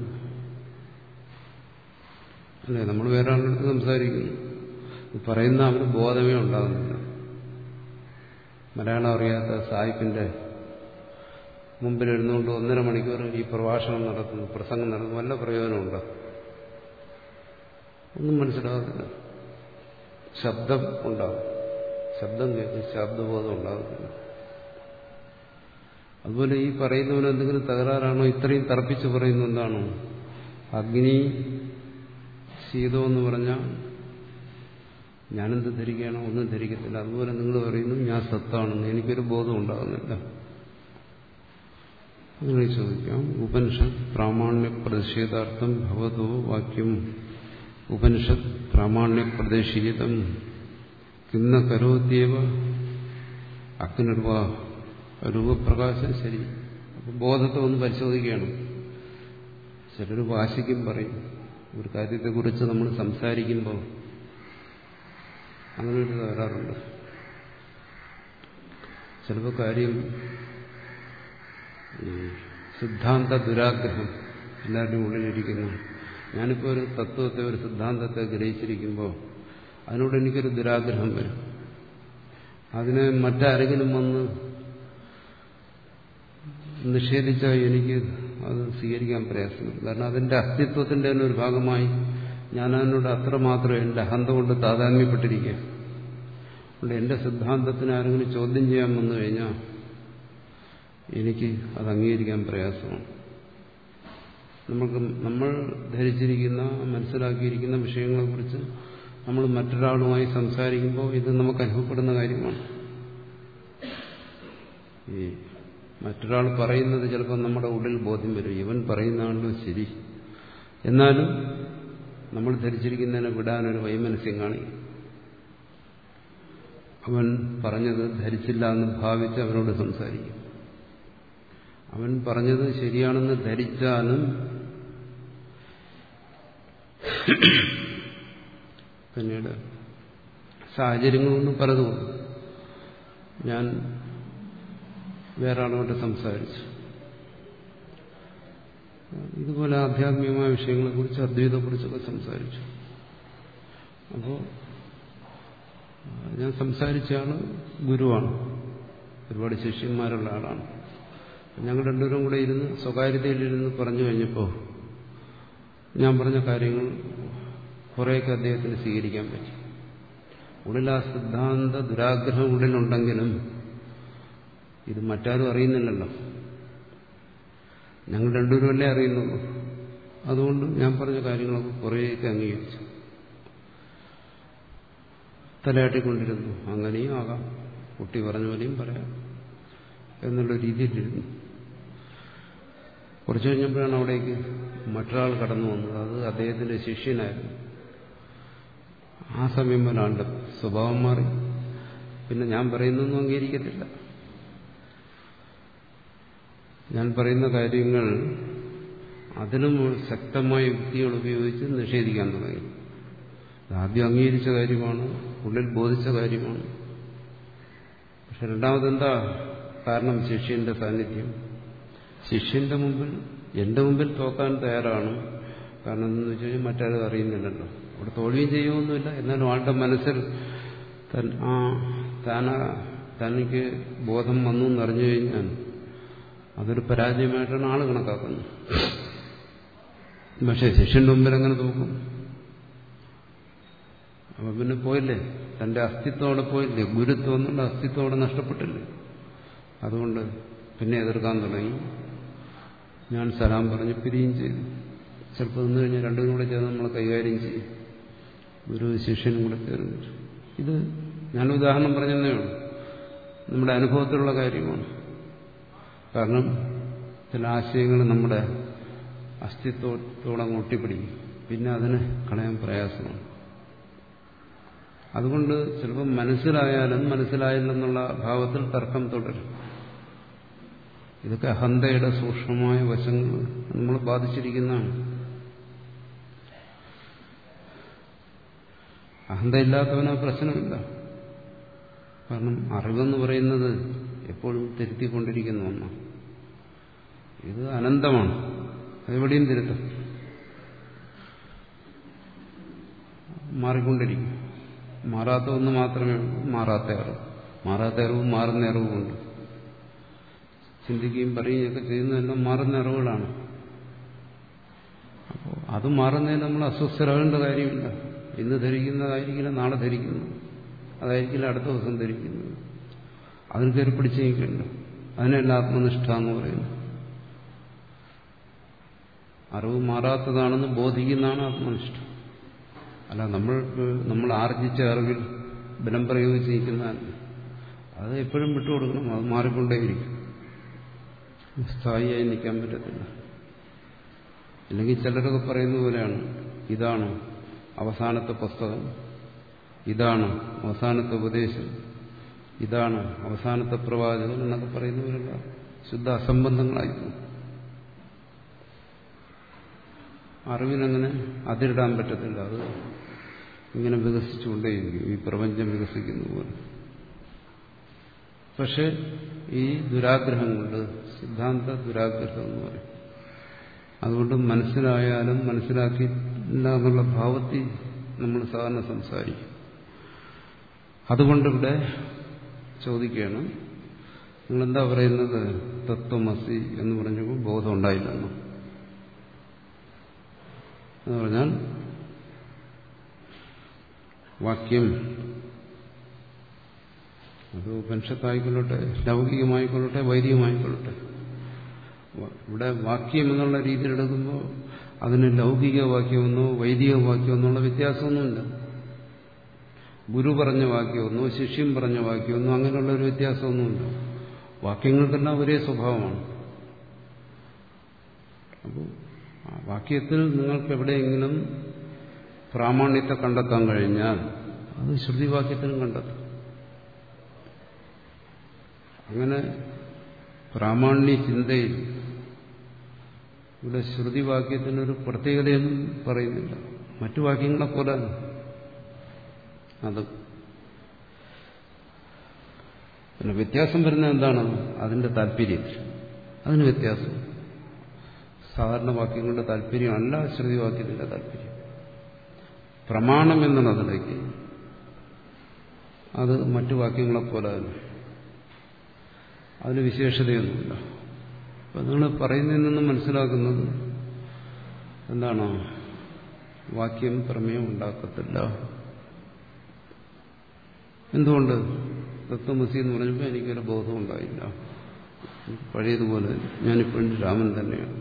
അല്ലേ നമ്മൾ വേറെ ആളുടെ സംസാരിക്കുന്നു പറയുന്ന അവന് ബോധമേ ഉണ്ടാകുന്നില്ല മലയാളം അറിയാത്ത സായിപ്പിന്റെ മുമ്പിൽ ഇരുന്നുകൊണ്ട് ഒന്നര മണിക്കൂർ ഈ പ്രഭാഷണം നടത്തുന്നു പ്രസംഗം നടത്തുന്നു വല്ല പ്രയോജനമുണ്ടോ ഒന്നും മനസ്സിലാകത്തില്ല ശബ്ദം ഉണ്ടാകും ശബ്ദം കേൾക്കും ശബ്ദബോധം ഉണ്ടാകത്തില്ല അതുപോലെ ഈ പറയുന്നവന് എന്തെങ്കിലും തകരാറാണോ ഇത്രയും തറപ്പിച്ച് പറയുന്ന എന്താണോ അഗ്നി ശീതം എന്ന് പറഞ്ഞാൽ ഞാനെന്ത് ധരിക്കുകയാണോ ഒന്നും ധരിക്കത്തില്ല അതുപോലെ നിങ്ങൾ പറയുന്നു ഞാൻ സത്താണെന്ന് എനിക്കൊരു ബോധം ഉണ്ടാകുന്നില്ല അങ്ങനെ ചോദിക്കാം ഉപനിഷത്ത് പ്രാമാണ്യ പ്രതിഷേധാർത്ഥം ഭവതോ വാക്യം ഉപനിഷത്ത് പ്രാമാണ്യ പ്രതിഷേധം കിന്ന കരോത്യവ അഗ്നിർവാ രൂപപ്രകാശം ശരി അപ്പം ബോധത്തെ ഒന്ന് പരിശോധിക്കുകയാണ് ചിലർ വാശിക്കും പറയും ഒരു കാര്യത്തെക്കുറിച്ച് നമ്മൾ സംസാരിക്കുമ്പോൾ അങ്ങനെ ഒരു തകരാറുണ്ട് ചിലപ്പോൾ കാര്യം സിദ്ധാന്ത ദുരാഗ്രഹം എല്ലാവരുടെയും ഉള്ളിലിരിക്കുന്നു ഞാനിപ്പോൾ ഒരു തത്വത്തെ ഒരു സിദ്ധാന്തത്തെ ഗ്രഹിച്ചിരിക്കുമ്പോൾ അതിനോട് എനിക്കൊരു ദുരാഗ്രഹം വരും അതിനെ മറ്റാരെങ്കിലും വന്ന് നിഷേധിച്ചാൽ എനിക്ക് അത് സ്വീകരിക്കാൻ പ്രയാസമില്ല കാരണം അതിന്റെ അസ്തിത്വത്തിന്റെ തന്നെ ഒരു ഭാഗമായി ഞാൻ അതിനോട് അത്രമാത്രം എന്റെ അഹന്ത കൊണ്ട് താതാത്മ്യപ്പെട്ടിരിക്കുക അതുകൊണ്ട് എന്റെ സിദ്ധാന്തത്തിന് ആരെങ്കിലും ചോദ്യം ചെയ്യാൻ വന്നു കഴിഞ്ഞാൽ എനിക്ക് അത് അംഗീകരിക്കാൻ പ്രയാസമാണ് നമുക്ക് നമ്മൾ ധരിച്ചിരിക്കുന്ന മനസ്സിലാക്കിയിരിക്കുന്ന വിഷയങ്ങളെക്കുറിച്ച് നമ്മൾ മറ്റൊരാളുമായി സംസാരിക്കുമ്പോൾ ഇത് നമുക്ക് അനുഭവപ്പെടുന്ന കാര്യമാണ് ഈ മറ്റൊരാൾ പറയുന്നത് ചിലപ്പോൾ നമ്മുടെ ഉള്ളിൽ ബോധ്യം വരും ഇവൻ പറയുന്നതാണല്ലോ ശരി എന്നാലും നമ്മൾ ധരിച്ചിരിക്കുന്നതിനെ വിടാനൊരു വൈമനസ്യം കാണിക്കും അവൻ പറഞ്ഞത് ധരിച്ചില്ല എന്ന് ഭാവിച്ച് അവനോട് സംസാരിക്കും അവൻ പറഞ്ഞത് ശരിയാണെന്ന് ധരിച്ചാലും പിന്നീട് സാഹചര്യങ്ങളൊന്നും പലതും ഞാൻ വേറെ ആളോട്ട് സംസാരിച്ചു ഇതുപോലെ ആധ്യാത്മികമായ വിഷയങ്ങളെക്കുറിച്ച് അദ്വൈതത്തെക്കുറിച്ചൊക്കെ സംസാരിച്ചു അപ്പോൾ ഞാൻ സംസാരിച്ചാണ് ഗുരുവാണ് ഒരുപാട് ശിഷ്യന്മാരുള്ള ആളാണ് ഞങ്ങൾ രണ്ടുപേരും കൂടെ ഇരുന്ന് സ്വകാര്യതയിലിരുന്ന് പറഞ്ഞു കഴിഞ്ഞപ്പോൾ ഞാൻ പറഞ്ഞ കാര്യങ്ങൾ കുറേയൊക്കെ അദ്ദേഹത്തിന് സ്വീകരിക്കാൻ പറ്റി ഉള്ളിൽ ആ സിദ്ധാന്ത ദുരാഗ്രഹം ഉള്ളിലുണ്ടെങ്കിലും ഇത് മറ്റാരും അറിയുന്നില്ലല്ലോ ഞങ്ങൾ രണ്ടുപേരുമല്ലേ അറിയുന്നുള്ളൂ അതുകൊണ്ട് ഞാൻ പറഞ്ഞ കാര്യങ്ങളൊക്കെ കുറേയൊക്കെ അംഗീകരിച്ചു തലയാട്ടിക്കൊണ്ടിരുന്നു അങ്ങനെയും ആകാം കുട്ടി പറഞ്ഞ പോലെയും പറയാം എന്നുള്ള രീതിയിലിരുന്നു കുറച്ചു കഴിഞ്ഞപ്പോഴാണ് അവിടേക്ക് മറ്റൊരാൾ കടന്നു വന്നത് അത് അദ്ദേഹത്തിന്റെ ശിഷ്യനായിരുന്നു ആ സമയം പോലെ ആളുടെ സ്വഭാവം മാറി പിന്നെ ഞാൻ പറയുന്നൊന്നും അംഗീകരിക്കത്തില്ല ഞാൻ പറയുന്ന കാര്യങ്ങൾ അതിലും ശക്തമായ യുക്തികൾ ഉപയോഗിച്ച് നിഷേധിക്കാൻ തുടങ്ങി ആദ്യം അംഗീകരിച്ച കാര്യമാണ് ഉള്ളിൽ ബോധിച്ച കാര്യമാണ് പക്ഷെ രണ്ടാമതെന്താ കാരണം ശിഷ്യന്റെ സാന്നിധ്യം ശിഷ്യന്റെ മുമ്പിൽ എന്റെ മുമ്പിൽ തോക്കാൻ തയ്യാറാണ് കാരണം എന്ന് വെച്ച് കഴിഞ്ഞാൽ മറ്റാരും അറിയുന്നില്ലല്ലോ അവിടെ തോൽവിയും ചെയ്യുമൊന്നുമില്ല എന്നാലും ആളുടെ മനസ്സിൽ ആ താന തനിക്ക് ബോധം വന്നു എന്നറിഞ്ഞു കഴിഞ്ഞാൽ അതൊരു പരാജയമായിട്ടാണ് ആള് കണക്കാക്കുന്നത് പക്ഷെ ശിഷ്യന്റെ മുമ്പിൽ എങ്ങനെ തോക്കും അപ്പൊ പിന്നെ പോയില്ലേ തന്റെ അസ്തിത്വത്തോടെ പോയില്ലേ ഗുരുത്വം എന്നുള്ള അസ്തിത്വത്തോടെ നഷ്ടപ്പെട്ടില്ലേ അതുകൊണ്ട് പിന്നെ എതിർക്കാൻ തുടങ്ങി ഞാൻ സലാം പറഞ്ഞ് പിരിയും ചെയ്തു ചിലപ്പോൾ നിന്ന് കഴിഞ്ഞാൽ രണ്ടും കൂടെ ചേർന്ന് നമ്മൾ കൈകാര്യം ചെയ്യും ഗുരു ശിഷ്യനും കൂടെ ചേർന്നിട്ട് ഇത് ഞാൻ ഉദാഹരണം പറഞ്ഞതേ ഉള്ളൂ നമ്മുടെ അനുഭവത്തിലുള്ള കാര്യമാണ് കാരണം ചില ആശയങ്ങൾ നമ്മുടെ അസ്തിത്വത്തോടെ ഒട്ടിപ്പിടിക്കും പിന്നെ അതിനെ കളയാൻ പ്രയാസമാണ് അതുകൊണ്ട് ചിലപ്പോൾ മനസ്സിലായാലും മനസ്സിലായില്ലെന്നുള്ള ഭാവത്തിൽ തർക്കം തുടരും ഇതൊക്കെ അഹന്തയുടെ സൂക്ഷ്മമായ വശങ്ങൾ നമ്മൾ ബാധിച്ചിരിക്കുന്നതാണ് അഹന്തയില്ലാത്തവന് പ്രശ്നമില്ല കാരണം അറിവെന്ന് പറയുന്നത് എപ്പോഴും തിരുത്തിക്കൊണ്ടിരിക്കുന്ന ഒന്നാണ് ഇത് അനന്തമാണ് അതെവിടെയും തിരുത്തും മാറിക്കൊണ്ടിരിക്കും മാറാത്ത ഒന്ന് മാത്രമേ ഉള്ളൂ മാറാത്ത അറിവ് മാറാത്ത അറിവും മാറുന്ന അറിവുമുണ്ട് ചിന്തിക്കുകയും പറയുകയൊക്കെ ചെയ്യുന്നതെല്ലാം മാറുന്ന അറിവുകളാണ് അപ്പോൾ അത് മാറുന്നതിന് നമ്മൾ അസ്വസ്ഥരാകേണ്ട കാര്യമില്ല ഇന്ന് ധരിക്കുന്നതായിരിക്കില്ല നാളെ ധരിക്കുന്നു അതായിരിക്കില്ല അടുത്ത ദിവസം ധരിക്കുന്നത് അതിന് കയറി പിടിച്ചു നിൽക്കണ്ട അതിനല്ല ആത്മനിഷ്ഠ എന്ന് പറയുന്നു അറിവ് മാറാത്തതാണെന്ന് ബോധിക്കുന്നതാണ് ആത്മനിഷ്ഠ അല്ല നമ്മൾക്ക് നമ്മൾ ആർജിച്ച അറിവിൽ ബലം പ്രയോഗിച്ച് നിൽക്കുന്നതല്ല അത് എപ്പോഴും വിട്ടുകൊടുക്കണം അത് മാറിക്കൊണ്ടേയിരിക്കും സ്ഥായിയായി നിൽക്കാൻ പറ്റത്തില്ല അല്ലെങ്കിൽ ചിലരൊക്കെ പറയുന്ന പോലെയാണ് ഇതാണ് അവസാനത്തെ പുസ്തകം ഇതാണ് അവസാനത്തെ ഉപദേശം ഇതാണ് അവസാനത്തെ പ്രവാചകൻ എന്നൊക്കെ പറയുന്നവരുള്ള ശുദ്ധ അസംബന്ധങ്ങളായിരിക്കും അറിവിനങ്ങനെ അതിരിടാൻ പറ്റത്തില്ല അത് ഇങ്ങനെ വികസിച്ചുകൊണ്ടേയിരിക്കും ഈ പ്രപഞ്ചം വികസിക്കുന്ന പോലെ പക്ഷെ ഈ ദുരാഗ്രഹം കൊണ്ട് സിദ്ധാന്ത ദുരാഗ്രഹം എന്ന് പറയും അതുകൊണ്ട് മനസ്സിലായാലും മനസ്സിലാക്കിയില്ല എന്നുള്ള ഭാവത്തിൽ നമ്മൾ സാധാരണ സംസാരിക്കും അതുകൊണ്ടിവിടെ ചോദിക്കുകയാണ് നിങ്ങളെന്താ പറയുന്നത് തത്വമസി എന്ന് പറഞ്ഞപ്പോൾ ബോധം ഉണ്ടായില്ലെന്ന് എന്ന് പറഞ്ഞാൽ വാക്യം അത് ഉപനിഷത്തായിക്കൊള്ളട്ടെ ലൗകികമായിക്കൊള്ളട്ടെ വൈദികമായിക്കൊള്ളട്ടെ ഇവിടെ വാക്യം എന്നുള്ള രീതിയിൽ എടുക്കുമ്പോൾ അതിന് ലൗകിക വാക്യമെന്നോ വൈദിക വാക്യമെന്നുള്ള വ്യത്യാസമൊന്നുമില്ല ഗുരു പറഞ്ഞ വാക്യമൊന്നോ ശിഷ്യം പറഞ്ഞ വാക്യമൊന്നോ അങ്ങനെയുള്ള ഒരു വ്യത്യാസമൊന്നുമില്ല വാക്യങ്ങൾക്കെല്ലാം ഒരേ സ്വഭാവമാണ് അപ്പോൾ ആ വാക്യത്തിൽ നിങ്ങൾക്ക് എവിടെയെങ്കിലും പ്രാമാണ്യത്തെ കണ്ടെത്താൻ കഴിഞ്ഞാൽ അത് ശ്രുതിവാക്യത്തിനും കണ്ടെത്തും അങ്ങനെ പ്രാമാണ്യ ചിന്തയിൽ ഇവിടെ ശ്രുതിവാക്യത്തിനൊരു പ്രത്യേകതയൊന്നും പറയുന്നില്ല മറ്റു വാക്യങ്ങളെ പോലെ അത് പിന്നെ വ്യത്യാസം വരുന്നത് എന്താണ് അതിന്റെ താല്പര്യത്തിൽ അതിന് വ്യത്യാസം സാധാരണ വാക്യങ്ങളുടെ താല്പര്യമല്ല ശ്രുതിവാക്യത്തിന്റെ താല്പര്യം പ്രമാണം എന്നുള്ളതിലേക്ക് അത് മറ്റു വാക്യങ്ങളെ പോലെ തന്നെ അതിന് വിശേഷതയൊന്നുമില്ല അപ്പം നിങ്ങൾ പറയുന്നതിൽ നിന്നും മനസ്സിലാക്കുന്നത് എന്താണ് വാക്യം പ്രമേയം ഉണ്ടാക്കത്തില്ല എന്തുകൊണ്ട് തത്വമസി എന്ന് പറഞ്ഞപ്പോൾ എനിക്കൊരു ബോധം ഉണ്ടായില്ല പഴയതുപോലെ ഞാനിപ്പോഴും രാമൻ തന്നെയാണ്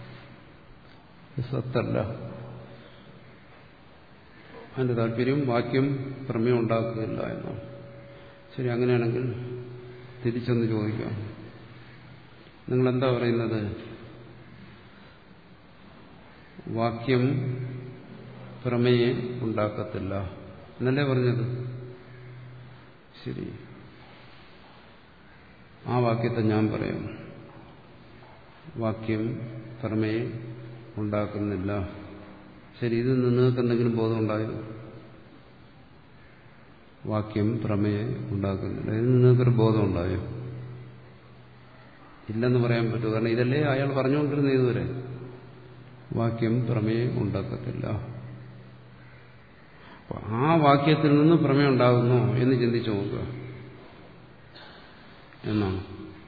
സത്തല്ല അതിന്റെ താല്പര്യം വാക്യം പ്രമേയം ഉണ്ടാക്കുകയില്ല എന്നാണ് ശരി അങ്ങനെയാണെങ്കിൽ തിരിച്ചൊന്ന് ചോദിക്കാം നിങ്ങളെന്താ പറയുന്നത് വാക്യം പ്രമേയെ ഉണ്ടാക്കത്തില്ല എന്നല്ലേ പറഞ്ഞത് ശരി ആ വാക്യത്തെ ഞാൻ പറയാം വാക്യം പ്രമേയെ ഉണ്ടാക്കുന്നില്ല ശരി ഇത് നിങ്ങൾക്ക് എന്തെങ്കിലും ബോധം ഉണ്ടായോ വാക്യം പ്രമേയെ ഉണ്ടാക്കുന്നില്ല ഇതിന് നിങ്ങൾക്കൊരു ബോധം ഉണ്ടായോ ഇല്ലെന്ന് പറയാൻ പറ്റുമോ കാരണം ഇതല്ലേ അയാൾ പറഞ്ഞുകൊണ്ടിരുന്നത് ഇതുവരെ വാക്യം പ്രമേയം ഉണ്ടാക്കത്തില്ല ആ വാക്യത്തിൽ നിന്ന് പ്രമേയം ഉണ്ടാകുന്നു എന്ന് ചിന്തിച്ചു നോക്കുക എന്നാണ്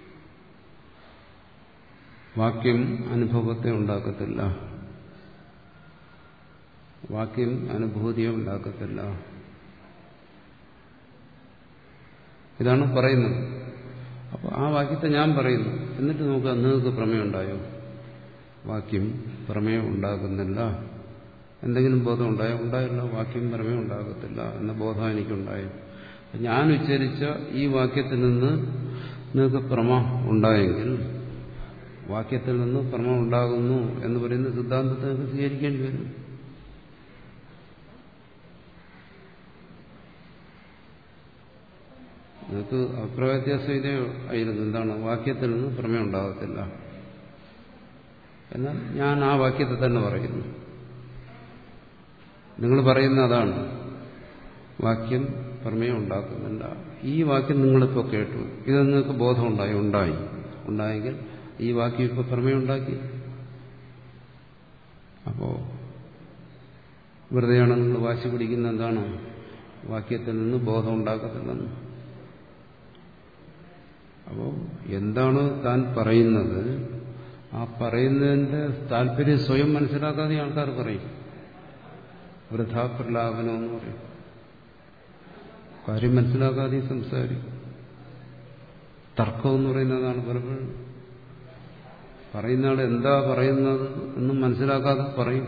വാക്യം അനുഭവത്തെ ഉണ്ടാക്കത്തില്ല വാക്യം അനുഭൂതിയെ ഉണ്ടാക്കത്തില്ല ഇതാണ് പറയുന്നത് അപ്പോൾ ആ വാക്യത്തെ ഞാൻ പറയുന്നു എന്നിട്ട് നോക്കുക നിങ്ങൾക്ക് പ്രമേയം ഉണ്ടായോ വാക്യം പ്രമേയം ഉണ്ടാകുന്നില്ല എന്തെങ്കിലും ബോധം ഉണ്ടായോ ഉണ്ടായല്ലോ വാക്യം പ്രമേയം ഉണ്ടാകത്തില്ല എന്ന ബോധം എനിക്കുണ്ടായി ഞാൻ ഉച്ചരിച്ച ഈ വാക്യത്തിൽ നിന്ന് നിങ്ങൾക്ക് പ്രമ ഉണ്ടായെങ്കിൽ വാക്യത്തിൽ നിന്ന് പ്രമ ഉണ്ടാകുന്നു എന്ന് പറയുന്ന സിദ്ധാന്തത്തെ സ്വീകരിക്കേണ്ടി വരും നിങ്ങൾക്ക് അഭിപ്രായ വ്യത്യാസം ഇതേ ആയിരുന്നു എന്താണ് വാക്യത്തിൽ നിന്ന് പ്രമേയം ഉണ്ടാകത്തില്ല എന്നാൽ ഞാൻ ആ വാക്യത്തെ തന്നെ പറയുന്നു നിങ്ങൾ പറയുന്ന അതാണ് വാക്യം പ്രമേയം ഉണ്ടാക്കുന്നില്ല ഈ വാക്യം നിങ്ങളിപ്പോൾ കേട്ടു ഇത് നിങ്ങൾക്ക് ബോധമുണ്ടായി ഉണ്ടായി ഉണ്ടായെങ്കിൽ ഈ വാക്യം ഇപ്പോൾ പ്രമേയം ഉണ്ടാക്കി അപ്പോ വെറുതെയാണ് നിങ്ങൾ വാശി പിടിക്കുന്ന എന്താണ് വാക്യത്തിൽ നിന്ന് ബോധം ഉണ്ടാക്കത്തില്ലെന്ന് അപ്പോൾ എന്താണ് താൻ പറയുന്നത് ആ പറയുന്നതിന്റെ താല്പര്യം സ്വയം മനസ്സിലാക്കാതെ ആൾക്കാർ പറയും വൃഥാപ്രലാപനം എന്ന് പറയും കാര്യം മനസ്സിലാക്കാതെ സംസാരിക്കും തർക്കം എന്ന് പറയുന്നതാണ് പലപ്പോഴും പറയുന്ന ആൾ എന്താ പറയുന്നത് എന്നും മനസ്സിലാക്കാതെ പറയും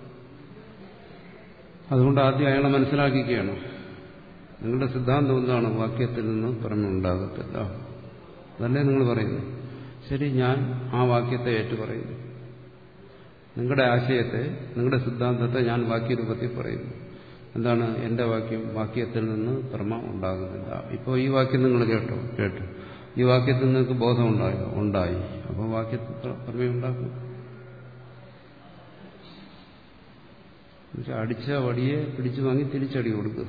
അതുകൊണ്ട് ആദ്യം അയാളെ മനസ്സിലാക്കിക്കുകയാണ് നിങ്ങളുടെ സിദ്ധാന്തം എന്താണ് വാക്യത്തിൽ നിന്ന് പറഞ്ഞുണ്ടാകത്തില്ല അതല്ലേ നിങ്ങൾ പറയുന്നു ശരി ഞാൻ ആ വാക്യത്തെ ഏറ്റു പറയുന്നു നിങ്ങളുടെ ആശയത്തെ നിങ്ങളുടെ സിദ്ധാന്തത്തെ ഞാൻ വാക്യരൂപത്തിൽ പറയുന്നു എന്താണ് എന്റെ വാക്യം വാക്യത്തിൽ നിന്ന് പ്രമ ഉണ്ടാകുന്നില്ല ഇപ്പോൾ ഈ വാക്യം നിങ്ങൾ കേട്ടോ കേട്ടു ഈ വാക്യത്തിൽ നിങ്ങൾക്ക് ബോധം ഉണ്ടായോ ഉണ്ടായി അപ്പോൾ വാക്യത്തിൽ പ്രമേയം ഉണ്ടാക്കും അടിച്ച വടിയെ പിടിച്ചു വാങ്ങി തിരിച്ചടി കൊടുക്കുക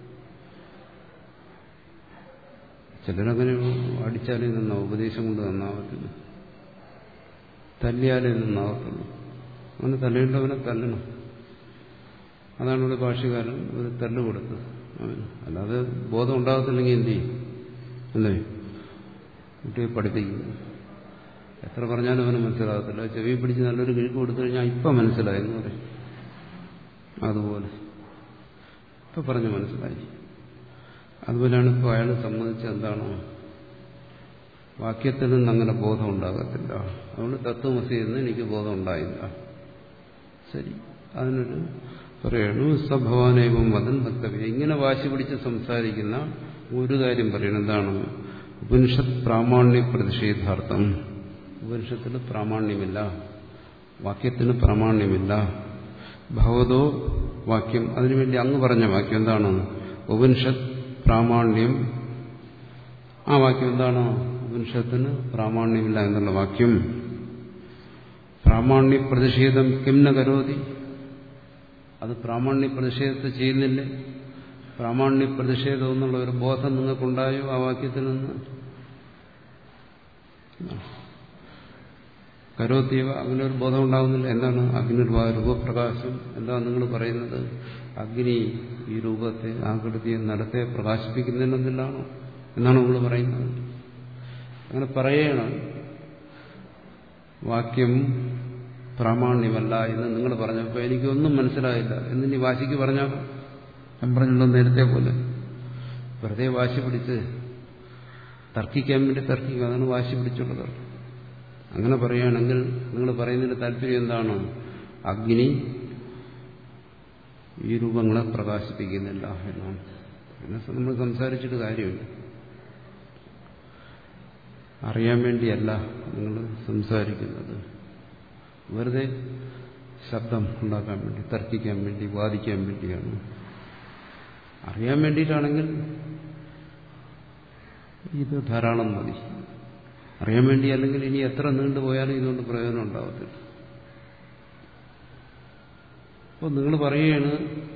ചിലരങ്ങനെ അടിച്ചാലേ നിന്നാ ഉപദേശം കൊണ്ട് നന്നാവത്തില്ല തല്ലിയാലേ നന്നാവത്തുള്ളൂ അങ്ങനെ തല്ലേണ്ടവനെ തല്ലണം അതാണ് ഇവിടെ ഭാഷകാരൻ ഒരു തല്ല് കൊടുത്തത് അവന് അല്ലാതെ ബോധം ഉണ്ടാകത്തില്ലെങ്കിൽ എന്ത് ചെയ്യും അല്ലേ കുട്ടിയെ പഠിപ്പിക്കുന്നു എത്ര പറഞ്ഞാലും അവന് മനസ്സിലാകത്തില്ല ചെവി പിടിച്ച് നല്ലൊരു കിഴക്ക് കൊടുത്തു കഴിഞ്ഞാൽ ഇപ്പം മനസ്സിലായെന്ന് പറയും അതുപോലെ ഇപ്പൊ പറഞ്ഞു മനസ്സിലായി അതുപോലെയാണ് ഇപ്പോൾ അയാൾ സമ്മതിച്ചത് എന്താണ് വാക്യത്തിൽ നിന്ന് അങ്ങനെ ബോധം ഉണ്ടാകത്തില്ല അതുകൊണ്ട് തത്വമസി എന്ന് എനിക്ക് ബോധം ഉണ്ടായില്ല ശരി അതിനൊരു പറയണു സഭവാനേവം വതൻ വക്തവ്യ ഇങ്ങനെ വാശി പിടിച്ച് സംസാരിക്കുന്ന ഒരു കാര്യം പറയണം എന്താണ് ഉപനിഷത്ത് പ്രാമാണ്യ പ്രതിഷേധാർത്ഥം ഉപനിഷത്തിന് പ്രാമാണ്യമില്ല വാക്യത്തിന് പ്രാമാണ്യമില്ല ഭഗവതോ വാക്യം അതിനുവേണ്ടി അങ്ങ് പറഞ്ഞ വാക്യം എന്താണ് ഉപനിഷത്ത് പ്രാമാണ്യം ആ വാക്യം എന്താണ് ഉപനിഷത്തിന് പ്രാമാണ്യമില്ല എന്നുള്ള വാക്യം പ്രാമാണ്യ പ്രതിഷേധം കിംന കരോതി അത് പ്രാമാണ്യ പ്രതിഷേധത്തെ ചെയ്യുന്നില്ലേ പ്രാമാണ്യ പ്രതിഷേധം എന്നുള്ള ഒരു ബോധം നിങ്ങൾക്കുണ്ടായോ ആ വാക്യത്തിൽ നിന്ന് കരോത്തീവ അങ്ങനെ ഒരു ബോധം ഉണ്ടാകുന്നില്ല എന്താണ് അഗ്നിർവാ രൂപപ്രകാശം എന്താണ് നിങ്ങൾ പറയുന്നത് അഗ്നി ഈ രൂപത്തെ ആകൃതിയെ നടത്തെ പ്രകാശിപ്പിക്കുന്നില്ലെന്നില്ലാണോ എന്നാണ് നിങ്ങൾ പറയുന്നത് അങ്ങനെ പറയണം വാക്യം പ്രാമാണ്യമല്ല എന്ന് നിങ്ങൾ പറഞ്ഞപ്പോൾ എനിക്കൊന്നും മനസ്സിലായില്ല എന്നിനി വാശിക്ക് പറഞ്ഞാൽ ഞാൻ പറഞ്ഞല്ലോ നേരത്തെ പോലെ വെറുതെ വാശി പിടിച്ച് തർക്കിക്കാൻ വേണ്ടി തർക്കിക്കുക അതാണ് വാശി പിടിച്ചുള്ള തർക്കം അങ്ങനെ പറയുകയാണെങ്കിൽ നിങ്ങൾ പറയുന്നതിന്റെ താല്പര്യം എന്താണ് അഗ്നി ഈ രൂപങ്ങളെ പ്രകാശിപ്പിക്കുന്നില്ല എന്നാണ് പിന്നെ നമ്മൾ സംസാരിച്ചിട്ട് കാര്യമില്ല അറിയാൻ വേണ്ടിയല്ല നിങ്ങൾ സംസാരിക്കുന്നത് വെറുതെ ശബ്ദം ഉണ്ടാക്കാൻ വേണ്ടി തർക്കിക്കാൻ വേണ്ടി വാദിക്കാൻ വേണ്ടിയാണ് അറിയാൻ വേണ്ടിയിട്ടാണെങ്കിൽ ഇത് ധാരാളം മതി അറിയാൻ വേണ്ടി അല്ലെങ്കിൽ ഇനി എത്ര നീണ്ടുപോയാലും ഇതുകൊണ്ട് പ്രയോജനം ഉണ്ടാവത്തില്ല അപ്പോൾ നിങ്ങൾ പറയുകയാണ്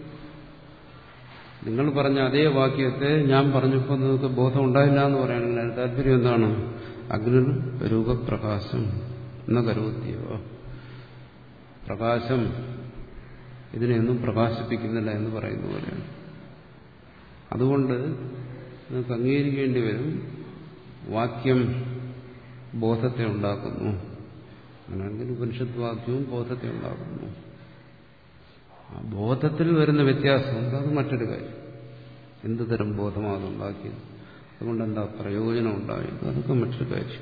നിങ്ങൾ പറഞ്ഞ അതേ വാക്യത്തെ ഞാൻ പറഞ്ഞപ്പോൾ നിങ്ങൾക്ക് ബോധം ഉണ്ടായില്ല എന്ന് പറയുകയാണെങ്കിൽ അതിന് താല്പര്യം എന്താണ് അഗ്നി രൂപപ്രകാശം എന്ന കരുവത്തിയോ പ്രകാശം ഇതിനെയൊന്നും പ്രകാശിപ്പിക്കുന്നില്ല എന്ന് പറയുന്ന പോലെയാണ് അതുകൊണ്ട് നിങ്ങൾക്ക് അംഗീകരിക്കേണ്ടി വരും വാക്യം ബോധത്തെ ഉണ്ടാക്കുന്നു അങ്ങനെയാണെങ്കിൽ ഉപനിഷത്ത് വാക്യവും ബോധത്തെ ഉണ്ടാക്കുന്നു ആ ബോധത്തിൽ വരുന്ന വ്യത്യാസമുണ്ട് അത് മറ്റൊരു കാര്യം എന്ത് തരം ബോധമാണ് ഉണ്ടാക്കിയത് അതുകൊണ്ട് എന്താ പ്രയോജനം ഉണ്ടായത് അതൊക്കെ മറ്റൊരു കാര്യം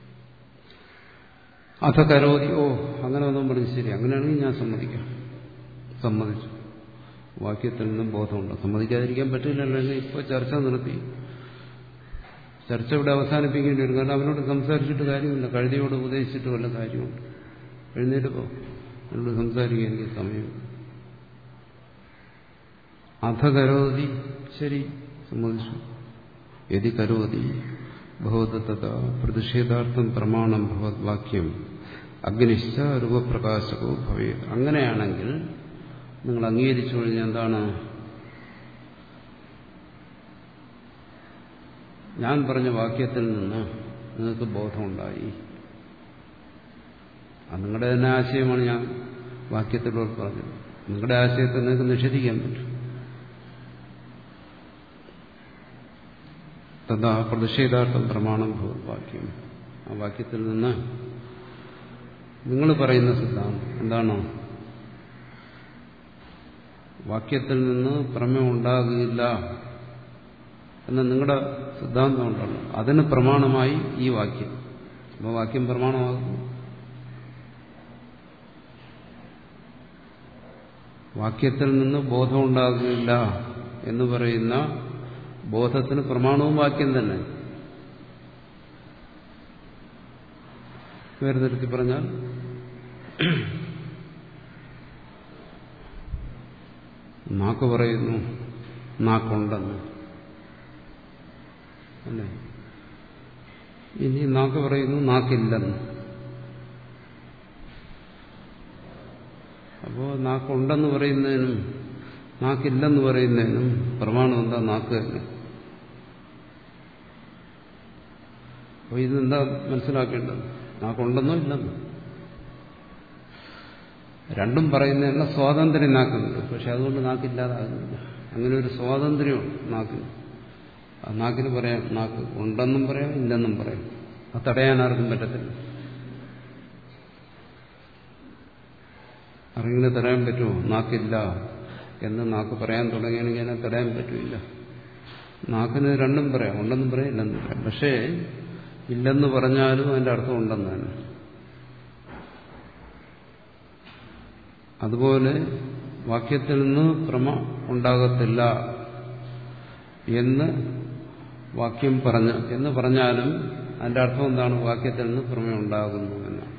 അഥ കരോതി ഓ അങ്ങനെ ഒന്നും പറഞ്ഞു ശരി അങ്ങനെയാണെങ്കിൽ ഞാൻ സമ്മതിക്കാം സമ്മതിച്ചു വാക്യത്തിൽ നിന്നും ബോധമുണ്ട് സമ്മതിക്കാതിരിക്കാൻ പറ്റില്ലല്ലോ ഇപ്പോൾ ചർച്ച നിർത്തി ചർച്ച ഇവിടെ അവസാനിപ്പിക്കേണ്ടി വരും കാരണം അവനോട് സംസാരിച്ചിട്ട് കാര്യമില്ല കഴുതിയോട് ഉപദേശിച്ചിട്ട് വല്ല കാര്യമുണ്ട് എഴുന്നേറ്റ് പോ എന്നോട് സംസാരിക്കാൻ എനിക്ക് സമയം അധ കരോതി ശരി സമ്മതിച്ചു യതി കരോതി ഭഗവതത പ്രതിഷേധാർത്ഥം പ്രമാണം ഭഗവത് വാക്യം അഗ്നിശ്ച രൂപപ്രകാശകോ ഭവേ അങ്ങനെയാണെങ്കിൽ നിങ്ങൾ അംഗീകരിച്ചു കഴിഞ്ഞാൽ എന്താണ് ഞാൻ പറഞ്ഞ വാക്യത്തിൽ നിന്ന് നിങ്ങൾക്ക് ബോധമുണ്ടായി അത് നിങ്ങളുടെ തന്നെ ആശയമാണ് ഞാൻ വാക്യത്തിലൂടെ പറഞ്ഞത് നിങ്ങളുടെ ആശയത്തെ നിങ്ങൾക്ക് നിഷേധിക്കാൻ പറ്റും തഥാ പ്രതിഷേധാർത്ഥം പ്രമാണം വാക്യം ആ വാക്യത്തിൽ നിന്ന് നിങ്ങൾ പറയുന്ന സിദ്ധാന്തം എന്താണോ വാക്യത്തിൽ നിന്ന് പ്രമേയം ഉണ്ടാകില്ല എന്ന നിങ്ങളുടെ സിദ്ധാന്തം ഉണ്ടല്ലോ അതിന് പ്രമാണമായി ഈ വാക്യം അപ്പോൾ വാക്യം പ്രമാണമാകുന്നു വാക്യത്തിൽ നിന്ന് ബോധം ഉണ്ടാകില്ല എന്ന് പറയുന്ന ബോധത്തിന് പ്രമാണവും വാക്യം തന്നെ വേർതിരുത്തി പറഞ്ഞാൽ നാക്ക് പറയുന്നു നാക്കുണ്ടെന്ന് അല്ലേ ഇനി നാക്ക് പറയുന്നു നാക്കില്ലെന്ന് അപ്പോ നാക്കുണ്ടെന്ന് പറയുന്നതിനും നാക്കില്ലെന്ന് പറയുന്നതിനും പ്രമാണം എന്താ നാക്ക് തന്നെ അപ്പോൾ ഇതെന്താ മനസ്സിലാക്കേണ്ടത് നാക്കുണ്ടെന്നോ ഇല്ലെന്നോ രണ്ടും പറയുന്നതിനുള്ള സ്വാതന്ത്ര്യം നാക്കുന്നുണ്ട് പക്ഷെ അതുകൊണ്ട് നാക്കില്ലാതാകുന്നില്ല അങ്ങനെ ഒരു സ്വാതന്ത്ര്യമുണ്ട് നാക്കിന് ആ നാക്കിന് പറയാം നാക്ക് ഉണ്ടെന്നും പറയാം ഇല്ലെന്നും പറയാം അത് തടയാൻ ആർക്കും പറ്റത്തില്ല ആരെങ്കിലും തടയാൻ പറ്റുമോ നാക്കില്ല എന്ന് നാക്ക് പറയാൻ തുടങ്ങിയാണെങ്കിൽ അതിനെ തടയാൻ പറ്റില്ല നാക്കിന് രണ്ടും പറയാം ഉണ്ടെന്നും പറയാം ഇല്ലെന്നും പറയാം പക്ഷേ ഇല്ലെന്ന് പറഞ്ഞാലും അതിന്റെ അർത്ഥം ഉണ്ടെന്ന് തന്നെ അതുപോലെ വാക്യത്തിൽ നിന്ന് ഭ്രമ ഉണ്ടാകത്തില്ല എന്ന് വാക്യം പറഞ്ഞ് എന്ന് പറഞ്ഞാലും അതിന്റെ അർത്ഥം എന്താണ് വാക്യത്തിൽ നിന്ന് ഭ്രമ ഉണ്ടാകുന്നു എന്നാണ്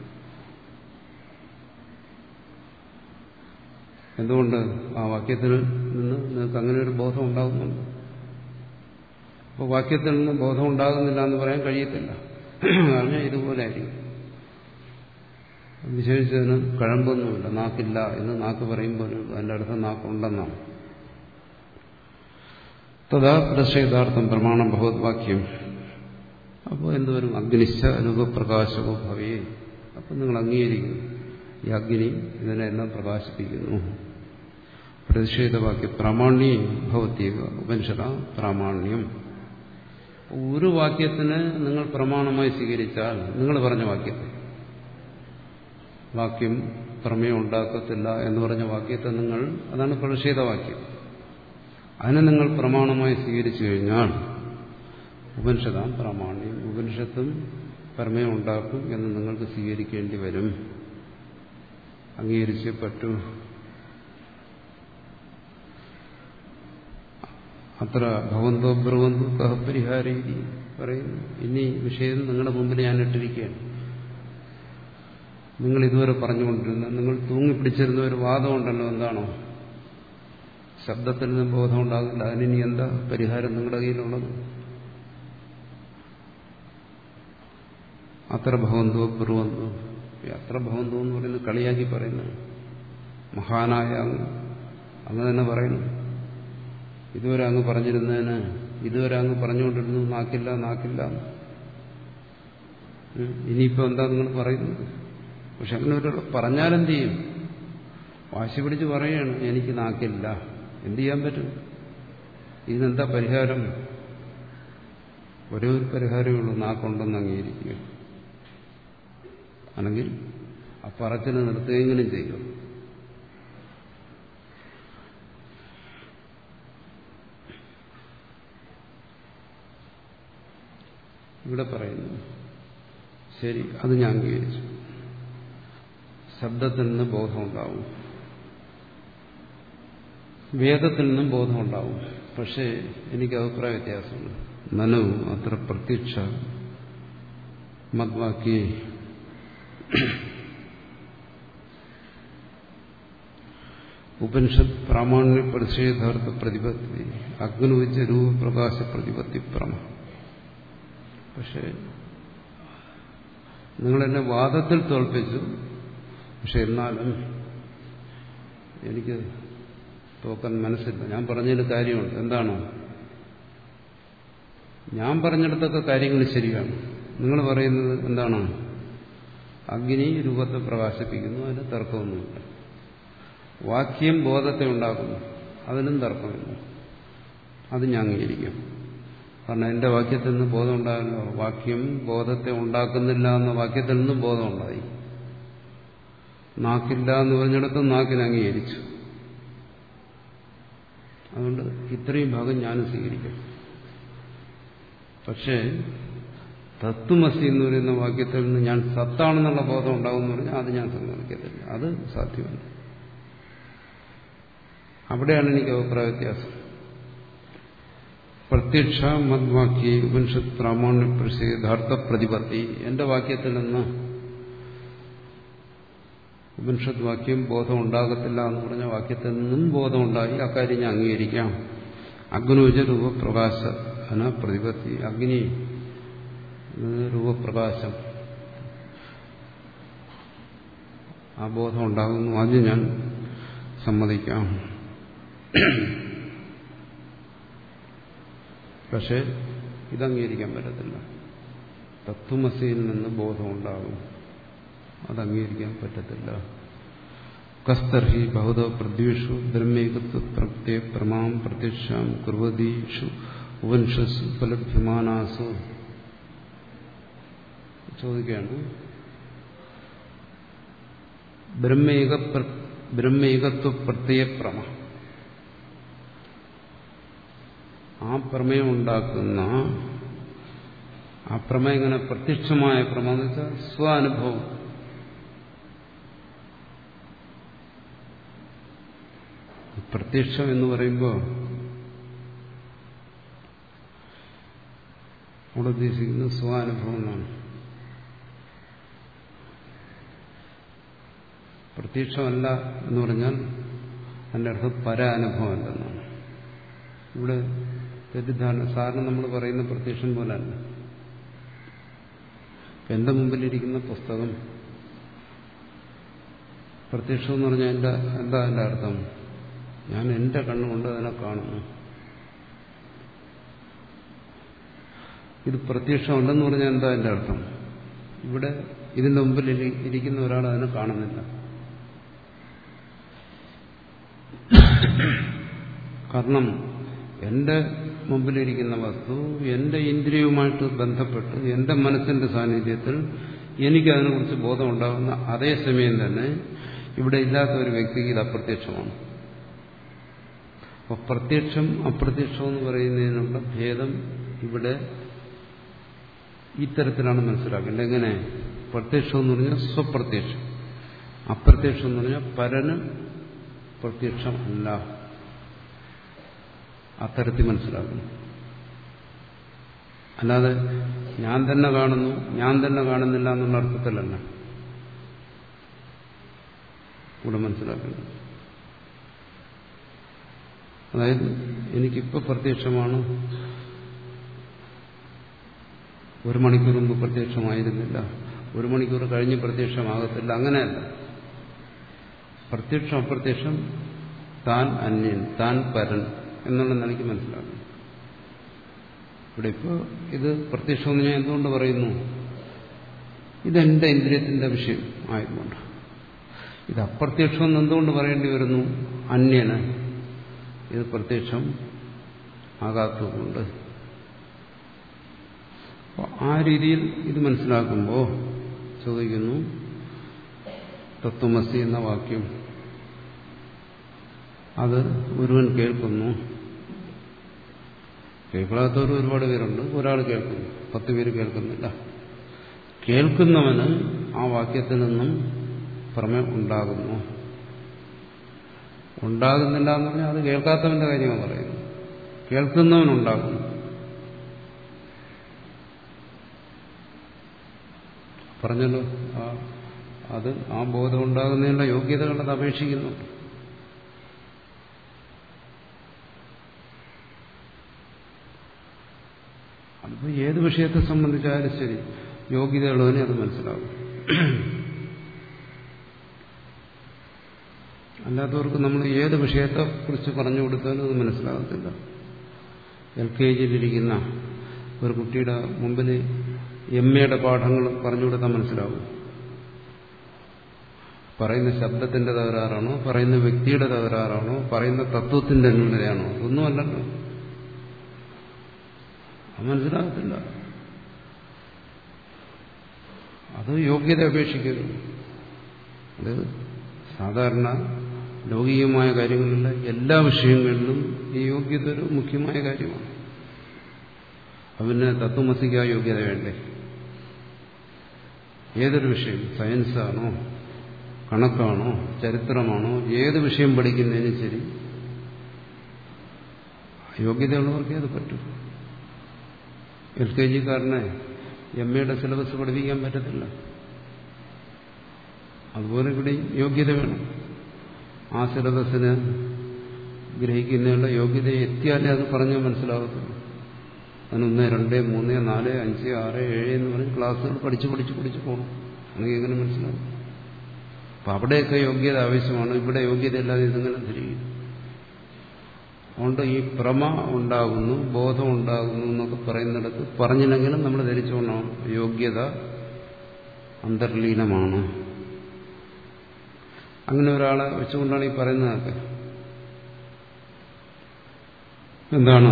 എന്തുകൊണ്ട് ആ വാക്യത്തിൽ നിന്ന് നിങ്ങൾക്ക് അങ്ങനെ ഒരു ബോധം ഉണ്ടാകുന്നുണ്ട് അപ്പോൾ വാക്യത്തിൽ നിന്ന് ബോധം ഉണ്ടാകുന്നില്ല എന്ന് പറയാൻ കഴിയത്തില്ല കാരണം ഇതുപോലെ ആയിരിക്കും വിശേഷിച്ചതിന് കഴമ്പൊന്നുമില്ല നാക്കില്ല എന്ന് നാക്ക് പറയുമ്പോൾ അതിൻ്റെ അർത്ഥം നാക്കുണ്ടെന്നാണ് തഥാ പ്രതിഷേധാർത്ഥം പ്രമാണം ഭഗവത്വാക്യം അപ്പോൾ എന്തുവരും അഗ്നിശ്ച രൂപപ്രകാശകോ ഭവേ അപ്പം നിങ്ങൾ അംഗീകരിക്കുന്നു ഈ അഗ്നി ഇതിനെല്ലാം പ്രകാശിപ്പിക്കുന്നു പ്രതിഷേധവാക്യം പ്രാമാണ്യം ഭവത്യക ഉപനിഷത പ്രാമാണ്യം ഒരു വാക്യത്തിന് നിങ്ങൾ പ്രമാണമായി സ്വീകരിച്ചാൽ നിങ്ങൾ പറഞ്ഞ വാക്യത്തെ വാക്യം പ്രമേയം ഉണ്ടാക്കത്തില്ല എന്ന് പറഞ്ഞ വാക്യത്തെ നിങ്ങൾ അതാണ് പ്രതിഷേധവാക്യം അതിനെ നിങ്ങൾ പ്രമാണമായി സ്വീകരിച്ചു കഴിഞ്ഞാൽ ഉപനിഷതാം പ്രാമാണ്യം ഉപനിഷത്തും പ്രമേയം ഉണ്ടാക്കും എന്ന് നിങ്ങൾക്ക് സ്വീകരിക്കേണ്ടി വരും അംഗീകരിച്ചേ പറ്റൂ അത്ര ഭവന്തോ ബ്രുവന്തോ കഹ പരിഹാരീതി പറയുന്നു ഇനി വിഷയം നിങ്ങളുടെ മുമ്പിൽ ഞാൻ ഇട്ടിരിക്കുകയാണ് നിങ്ങൾ ഇതുവരെ പറഞ്ഞുകൊണ്ടിരുന്ന നിങ്ങൾ തൂങ്ങിപ്പിടിച്ചിരുന്ന ഒരു വാദമുണ്ടല്ലോ എന്താണോ ശബ്ദത്തിൽ നിന്ന് ബോധം ഉണ്ടാകില്ല അതിനി എന്താ പരിഹാരം നിങ്ങളുടെ കയ്യിലുള്ളത് അത്ര ഭവന്തോ ബ്രുവന്തോ അത്ര ഭവന്തോ എന്ന് പറയുന്നത് കളിയാക്കി പറയുന്നു മഹാനായ അങ്ങ് അങ്ങ് തന്നെ പറയുന്നു ഇതുവരെ അങ്ങ് പറഞ്ഞിരുന്നതിന് ഇതുവരെ അങ്ങ് പറഞ്ഞുകൊണ്ടിരുന്നു നാക്കില്ല നാക്കില്ല ഇനിയിപ്പോ എന്താ നിങ്ങൾ പറയുന്നത് പക്ഷെ അങ്ങനെ ഒരു പറഞ്ഞാലെന്ത് ചെയ്യും വാശി പിടിച്ച് പറയുകയാണ് എനിക്ക് നാക്കില്ല എന്ത് ചെയ്യാൻ പറ്റും ഇതിനെന്താ പരിഹാരം ഒരേ ഒരു പരിഹാരമേ ഉള്ളൂ നാക്കുണ്ടെന്ന് അംഗീകരിക്കുക അല്ലെങ്കിൽ ആ പറച്ചിന് നിർത്തുകയെങ്കിലും ചെയ്യും ഇവിടെ പറയുന്നു ശരി അത് ഞാൻ അംഗീകരിച്ചു ശബ്ദത്തിൽ നിന്ന് ബോധമുണ്ടാവും വേദത്തിൽ നിന്നും ബോധമുണ്ടാവും പക്ഷേ എനിക്ക് അഭിപ്രായ വ്യത്യാസമുണ്ട് മനു അത്ര പ്രത്യക്ഷ മദ്വാക്കി ഉപനിഷത്ത് പ്രാമാണ്യ പ്രതിഷേധാർത്ഥ പ്രതിപത്തി അഗ്നുവിച്ച രൂപപ്രകാശ പ്രതിപത്തി പ്രമ പക്ഷേ നിങ്ങളെന്നെ വാദത്തിൽ തോൽപ്പിച്ചു പക്ഷെ എന്നാലും എനിക്ക് തോക്കാൻ മനസ്സില്ല ഞാൻ പറഞ്ഞതിൽ കാര്യമുണ്ട് എന്താണ് ഞാൻ പറഞ്ഞിടത്തൊക്കെ കാര്യങ്ങൾ ശരിയാണ് നിങ്ങൾ പറയുന്നത് എന്താണ് അഗ്നി രൂപത്തെ പ്രകാശിപ്പിക്കുന്നു അതിന് തർക്കമൊന്നുമില്ല വാക്യം ബോധത്തെ ഉണ്ടാക്കുന്നു അതിനും തർക്കമില്ല അത് ഞാൻ അംഗീകരിക്കും കാരണം എന്റെ വാക്യത്തിൽ നിന്ന് ബോധം ഉണ്ടായല്ലോ വാക്യം ബോധത്തെ ഉണ്ടാക്കുന്നില്ല എന്ന വാക്യത്തിൽ നിന്നും ബോധം ഉണ്ടായി നാക്കില്ല എന്ന് പറഞ്ഞിടത്തും നാക്കിനെ അംഗീകരിച്ചു അതുകൊണ്ട് ഇത്രയും ഭാഗം ഞാനും സ്വീകരിക്കും പക്ഷേ തത്വമസി എന്ന് പറയുന്ന വാക്യത്തിൽ നിന്ന് ഞാൻ സത്താണെന്നുള്ള ബോധം ഉണ്ടാകും എന്ന് പറഞ്ഞാൽ അത് ഞാൻ സമ്മതിക്കത്തില്ല അത് സാധ്യമല്ല അവിടെയാണ് എനിക്ക് അഭിപ്രായ വ്യത്യാസം പ്രത്യക്ഷ മദ്വാക്യ ഉപനിഷത്ത് പ്രാമാണ്യ പ്രസിദ്ധാർത്ഥ പ്രതിപത്തി എന്റെ വാക്യത്തിൽ നിന്ന് ഉപനിഷത്ത് വാക്യം ബോധം ഉണ്ടാകത്തില്ല എന്ന് പറഞ്ഞ വാക്യത്തിൽ നിന്നും ബോധമുണ്ടായി അക്കാര്യം ഞാൻ അംഗീകരിക്കാം അഗ്നുജ രൂപപ്രകാശ അന പ്രതിപത്തി അഗ്നി രൂപപ്രകാശം ആ ബോധം ഉണ്ടാകുന്നു അത് ഞാൻ സമ്മതിക്കാം പക്ഷേ ഇത് അംഗീകരിക്കാൻ പറ്റത്തില്ല തത്വമസിയിൽ നിന്ന് ബോധമുണ്ടാകും അത് അംഗീകരിക്കാൻ പറ്റത്തില്ല കസ്തർഹി ബഹുത പ്രദ്വേഷു ബ്രഹ്മേകത്വ പ്രത്യ പ്രമാം പ്രത്യക്ഷാം കുർവതീഷു ഉപനിഷസ് ഉപലഭ്യമാനാസു ചോദിക്കുകയാണ് ബ്രഹ്മേക ബ്രഹ്മേകത്വ പ്രത്യയ പ്രമ ആ പ്രമേയം ഉണ്ടാക്കുന്ന ആ പ്രമേയം ഇങ്ങനെ പ്രത്യക്ഷമായ പ്രമ എന്ന് വെച്ചാൽ സ്വാനുഭവം പ്രത്യക്ഷം എന്ന് പറയുമ്പോൾ അവിടെ ഉദ്ദേശിക്കുന്നത് സ്വാനുഭവം എന്നാണ് പ്രത്യക്ഷമല്ല എന്ന് പറഞ്ഞാൽ അതിൻ്റെ അർത്ഥം പരാനുഭവമല്ലെന്നാണ് ഇവിടെ തെറ്റിദ്ധാരണ സാറിന് നമ്മൾ പറയുന്ന പ്രത്യക്ഷം പോലല്ല എന്റെ മുമ്പിലിരിക്കുന്ന പുസ്തകം പ്രത്യക്ഷം എന്ന് പറഞ്ഞാൽ എൻ്റെ എന്താ എൻ്റെ അർത്ഥം ഞാൻ എൻ്റെ കണ്ണുകൊണ്ട് അതിനെ കാണുന്നു ഇത് പ്രത്യക്ഷമല്ലെന്ന് പറഞ്ഞാൽ എന്താ എൻ്റെ അർത്ഥം ഇവിടെ ഇതിന്റെ മുമ്പിൽ ഇരിക്കുന്ന ഒരാൾ അതിനെ കാണുന്നില്ല കാരണം എന്റെ മുമ്പിലിരിക്കുന്ന വസ്തു എന്റെ ഇന്ദ്രിയവുമായിട്ട് ബന്ധപ്പെട്ട് എന്റെ മനസ്സിന്റെ സാന്നിധ്യത്തിൽ എനിക്ക് അതിനെക്കുറിച്ച് ബോധമുണ്ടാകുന്ന അതേ സമയം തന്നെ ഇവിടെ ഇല്ലാത്ത ഒരു വ്യക്തിക്ക് ഇത് അപ്രത്യക്ഷമാണ് അപ്പൊ പ്രത്യക്ഷം അപ്രത്യക്ഷം എന്ന് പറയുന്നതിനുള്ള ഭേദം ഇവിടെ ഇത്തരത്തിലാണ് മനസ്സിലാക്കേണ്ടത് എങ്ങനെ പ്രത്യക്ഷം എന്ന് പറഞ്ഞാൽ സ്വപ്രത്യക്ഷം അപ്രത്യക്ഷം എന്ന് പറഞ്ഞാൽ പരന് പ്രത്യക്ഷം അല്ല അത്തരത്തിൽ മനസ്സിലാക്കുന്നു അല്ലാതെ ഞാൻ തന്നെ കാണുന്നു ഞാൻ തന്നെ കാണുന്നില്ല എന്നുള്ള അർത്ഥത്തിലല്ല ഇവിടെ മനസ്സിലാക്കുന്നത് അതായത് എനിക്കിപ്പോൾ പ്രത്യക്ഷമാണ് ഒരു മണിക്കൂർ മുമ്പ് പ്രത്യക്ഷമായിരുന്നില്ല ഒരു മണിക്കൂർ കഴിഞ്ഞ് പ്രത്യക്ഷമാകത്തില്ല അങ്ങനെയല്ല പ്രത്യക്ഷം അപ്രത്യക്ഷം താൻ അന്യൻ താൻ പരൻ എന്നുള്ള നിലയ്ക്ക് മനസ്സിലാക്കുന്നു ഇവിടെ ഇപ്പോൾ ഇത് പ്രത്യക്ഷമെന്ന് ഞാൻ എന്തുകൊണ്ട് പറയുന്നു ഇതെന്റെ ഇന്ദ്രിയത്തിന്റെ വിഷയം ആയതുകൊണ്ട് ഇത് അപ്രത്യക്ഷമെന്ന് എന്തുകൊണ്ട് പറയേണ്ടി വരുന്നു അന്യന് ഇത് പ്രത്യക്ഷം ആകാത്തതുകൊണ്ട് അപ്പോൾ ആ രീതിയിൽ ഇത് മനസ്സിലാക്കുമ്പോൾ ചോദിക്കുന്നു തത്വമസി എന്ന വാക്യം അത് ഒരുവൻ കേൾക്കുന്നു കേൾക്കാത്തവർ ഒരുപാട് പേരുണ്ട് ഒരാൾ കേൾക്കുന്നു പത്ത് പേര് കേൾക്കുന്നില്ല കേൾക്കുന്നവന് ആ വാക്യത്തിൽ നിന്നും പ്രമേയം ഉണ്ടാകുന്നു ഉണ്ടാകുന്നില്ല എന്ന് പറഞ്ഞാൽ അത് കേൾക്കാത്തവന്റെ കാര്യമാണ് പറയുന്നത് കേൾക്കുന്നവനുണ്ടാകുന്നു പറഞ്ഞല്ലോ ആ അത് ആ ബോധം ഉണ്ടാകുന്നതിനുള്ള യോഗ്യതകൾ അത് അപേക്ഷിക്കുന്നുണ്ട് അതിപ്പോൾ ഏത് വിഷയത്തെ സംബന്ധിച്ചാലും ശരി യോഗ്യതയുള്ളവനെ അത് മനസ്സിലാകും അല്ലാത്തവർക്ക് നമ്മൾ ഏത് വിഷയത്തെ കുറിച്ച് പറഞ്ഞു കൊടുത്താലും അത് മനസ്സിലാകത്തില്ല എൽ കെ ജിയിലിരിക്കുന്ന ഒരു കുട്ടിയുടെ മുമ്പിൽ എം എയുടെ പാഠങ്ങൾ പറഞ്ഞു കൊടുത്താൽ മനസ്സിലാവും പറയുന്ന ശബ്ദത്തിന്റെ തകരാറാണോ പറയുന്ന വ്യക്തിയുടെ തകരാറാണോ പറയുന്ന തത്വത്തിന്റെ ന്യൂനതയാണോ ഒന്നുമല്ലല്ലോ അത് മനസ്സിലാകത്തില്ല അത് യോഗ്യത അപേക്ഷിക്കുന്നു അത് സാധാരണ ലൗകികമായ കാര്യങ്ങളിലെ എല്ലാ വിഷയങ്ങളിലും ഈ യോഗ്യത ഒരു മുഖ്യമായ കാര്യമാണ് അതിന് തത്വമസിക്ക് ആ യോഗ്യത വേണ്ടേ ഏതൊരു വിഷയം സയൻസാണോ കണക്കാണോ ചരിത്രമാണോ ഏത് വിഷയം പഠിക്കുന്നതിനും ശരി യോഗ്യതയുള്ളവർക്കേ അത് പറ്റും എൽ കെ ജിക്കാരനെ എം എയുടെ സിലബസ് പഠിപ്പിക്കാൻ പറ്റത്തില്ല അതുപോലെ ഇവിടെ യോഗ്യത വേണം ആ സിലബസിന് ഗ്രഹിക്കുന്നതിനുള്ള യോഗ്യത എത്തിയാലേ അത് പറഞ്ഞാൽ മനസ്സിലാകത്തുള്ളൂ അതിനൊന്ന് രണ്ട് മൂന്ന് നാല് അഞ്ച് ആറ് ഏഴ് എന്ന് പറഞ്ഞ് ക്ലാസ്സുകൾ പഠിച്ച് പഠിച്ച് പഠിച്ച് പോകണം അല്ലെങ്കിൽ എങ്ങനെ മനസ്സിലാവും അപ്പം അവിടെയൊക്കെ യോഗ്യത ആവശ്യമാണ് ഇവിടെ യോഗ്യത ഇല്ലാതെ ഇതെങ്ങനെ തിരിയും അതുകൊണ്ട് ഈ ഭ്രമ ഉണ്ടാകുന്നു ബോധം ഉണ്ടാകുന്നു എന്നൊക്കെ പറയുന്നിടത്ത് പറഞ്ഞില്ലെങ്കിലും നമ്മൾ ധരിച്ചോണം യോഗ്യത അന്തർലീനമാണ് അങ്ങനെ ഒരാളെ വെച്ചുകൊണ്ടാണ് ഈ പറയുന്നതൊക്കെ എന്താണ്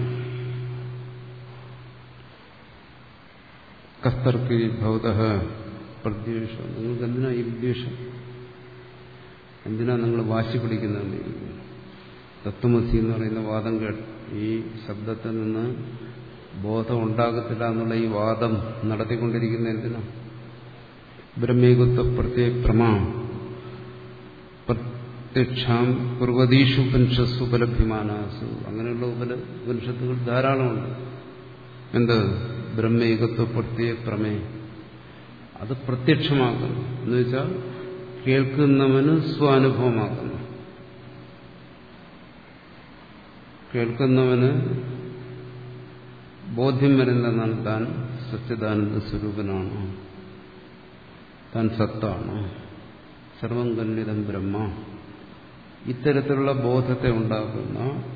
കസ്തർക്ക് ഭൗത പ്രദ്വേഷം നിങ്ങൾക്ക് എന്തിനാ ഈ വിദ്വേഷം എന്തിനാ നിങ്ങൾ വാശി പിടിക്കുന്നത് തത്വമസി എന്ന് പറയുന്ന വാദം കേട്ട് ഈ ശബ്ദത്തിൽ നിന്ന് ബോധം ഉണ്ടാകത്തില്ല എന്നുള്ള ഈ വാദം നടത്തിക്കൊണ്ടിരിക്കുന്ന എന്തിനാ ബ്രഹ്മീകത്വ പ്രത്യേക പ്രമാ പ്രത്യക്ഷാം കുർവതീഷു ഉപനിഷസ്സു ഉപലഭ്യമാനാസു അങ്ങനെയുള്ള ഉപല ഉപനിഷത്തുകൾ ധാരാളമുണ്ട് എന്ത് ബ്രഹ്മൈകത്വ പ്രത്യേക പ്രമേ അത് പ്രത്യക്ഷമാക്കുന്നു എന്ന് വെച്ചാൽ കേൾക്കുന്നവന് സ്വാനുഭവമാക്കുന്നു കേൾക്കുന്നവന് ബോധ്യം വരുന്നതാണ് താൻ സച്ചിദാനന്ദ സ്വരൂപനാണ് താൻ സത്താണ് സർവം കല്ലിതം ബ്രഹ്മ ഇത്തരത്തിലുള്ള ബോധത്തെ ഉണ്ടാക്കുന്ന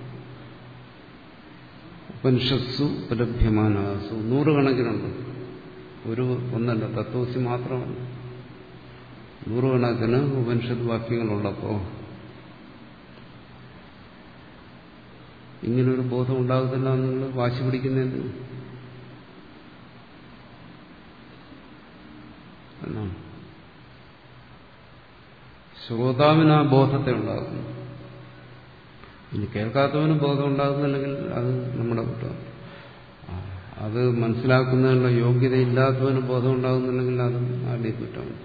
ഉപനിഷസ്സു ഉപലഭ്യമാനാസു നൂറുകണക്കിനുണ്ട് ഒരു ഒന്നല്ല തത്വസി മാത്രമല്ല നൂറുകണക്കിന് ഉപനിഷത്ത് വാക്യങ്ങളുള്ളപ്പോൾ ഇങ്ങനൊരു ബോധം ഉണ്ടാകത്തില്ല നിങ്ങൾ വാശി പിടിക്കുന്നതിന് എന്നാണ് ശ്രോതാവിന് ആ ബോധത്തെ ഉണ്ടാകുന്നു ഇനി കേൾക്കാത്തവന് ബോധം ഉണ്ടാകുന്നില്ലെങ്കിൽ അത് നമ്മുടെ കുറ്റം അത് മനസ്സിലാക്കുന്നതിനുള്ള യോഗ്യതയില്ലാത്തവന് ബോധം ഉണ്ടാകുന്നില്ലെങ്കിൽ അത് ആരുടെ കുറ്റമാണ്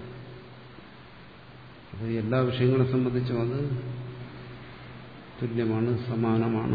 അത് എല്ലാ വിഷയങ്ങളെ സംബന്ധിച്ചും അത് തുല്യമാണ് സമാനമാണ്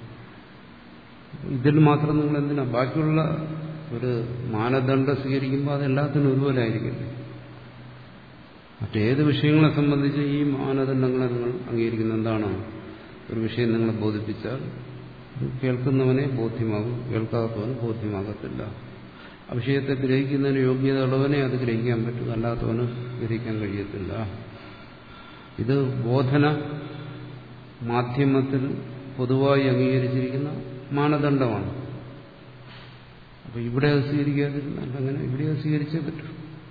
ഇതിൽ മാത്രം നിങ്ങൾ എന്തിനാ ബാക്കിയുള്ള ഒരു മാനദണ്ഡം സ്വീകരിക്കുമ്പോൾ അത് എല്ലാത്തിനും ഒരുപോലെ ആയിരിക്കില്ലേ മറ്റേത് വിഷയങ്ങളെ സംബന്ധിച്ച് ഈ മാനദണ്ഡങ്ങളെ നിങ്ങൾ അംഗീകരിക്കുന്ന എന്താണ് ഒരു വിഷയം നിങ്ങളെ ബോധിപ്പിച്ചാൽ കേൾക്കുന്നവനെ ബോധ്യമാകും കേൾക്കാത്തവന് ബോധ്യമാകത്തില്ല ആ വിഷയത്തെ ഗ്രഹിക്കുന്നതിന് യോഗ്യത ഉള്ളവനെ അത് ഗ്രഹിക്കാൻ പറ്റും അല്ലാത്തവന് ഗ്രഹിക്കാൻ കഴിയത്തില്ല ഇത് ബോധന മാധ്യമത്തിൽ പൊതുവായി അംഗീകരിച്ചിരിക്കുന്ന മാനദണ്ഡമാണ് അപ്പൊ ഇവിടെ അത് സ്വീകരിക്കാതിരുന്നാൽ അങ്ങനെ ഇവിടെ അത് സ്വീകരിച്ചേ പറ്റൂ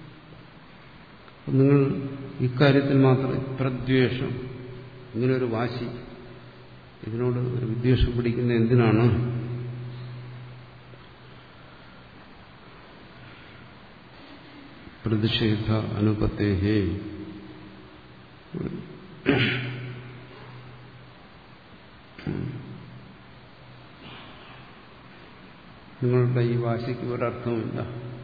നിങ്ങൾ ഇക്കാര്യത്തിൽ മാത്രം പ്രദ്വേഷം ഇങ്ങനൊരു വാശി ഇതിനോട് ഒരു വിദ്വേഷം പിടിക്കുന്ന എന്തിനാണ് പ്രതിഷേധ അനുപത്തേഹേ നിങ്ങളുടെ ഈ വാശിക്ക് ഒരർത്ഥവുമില്ല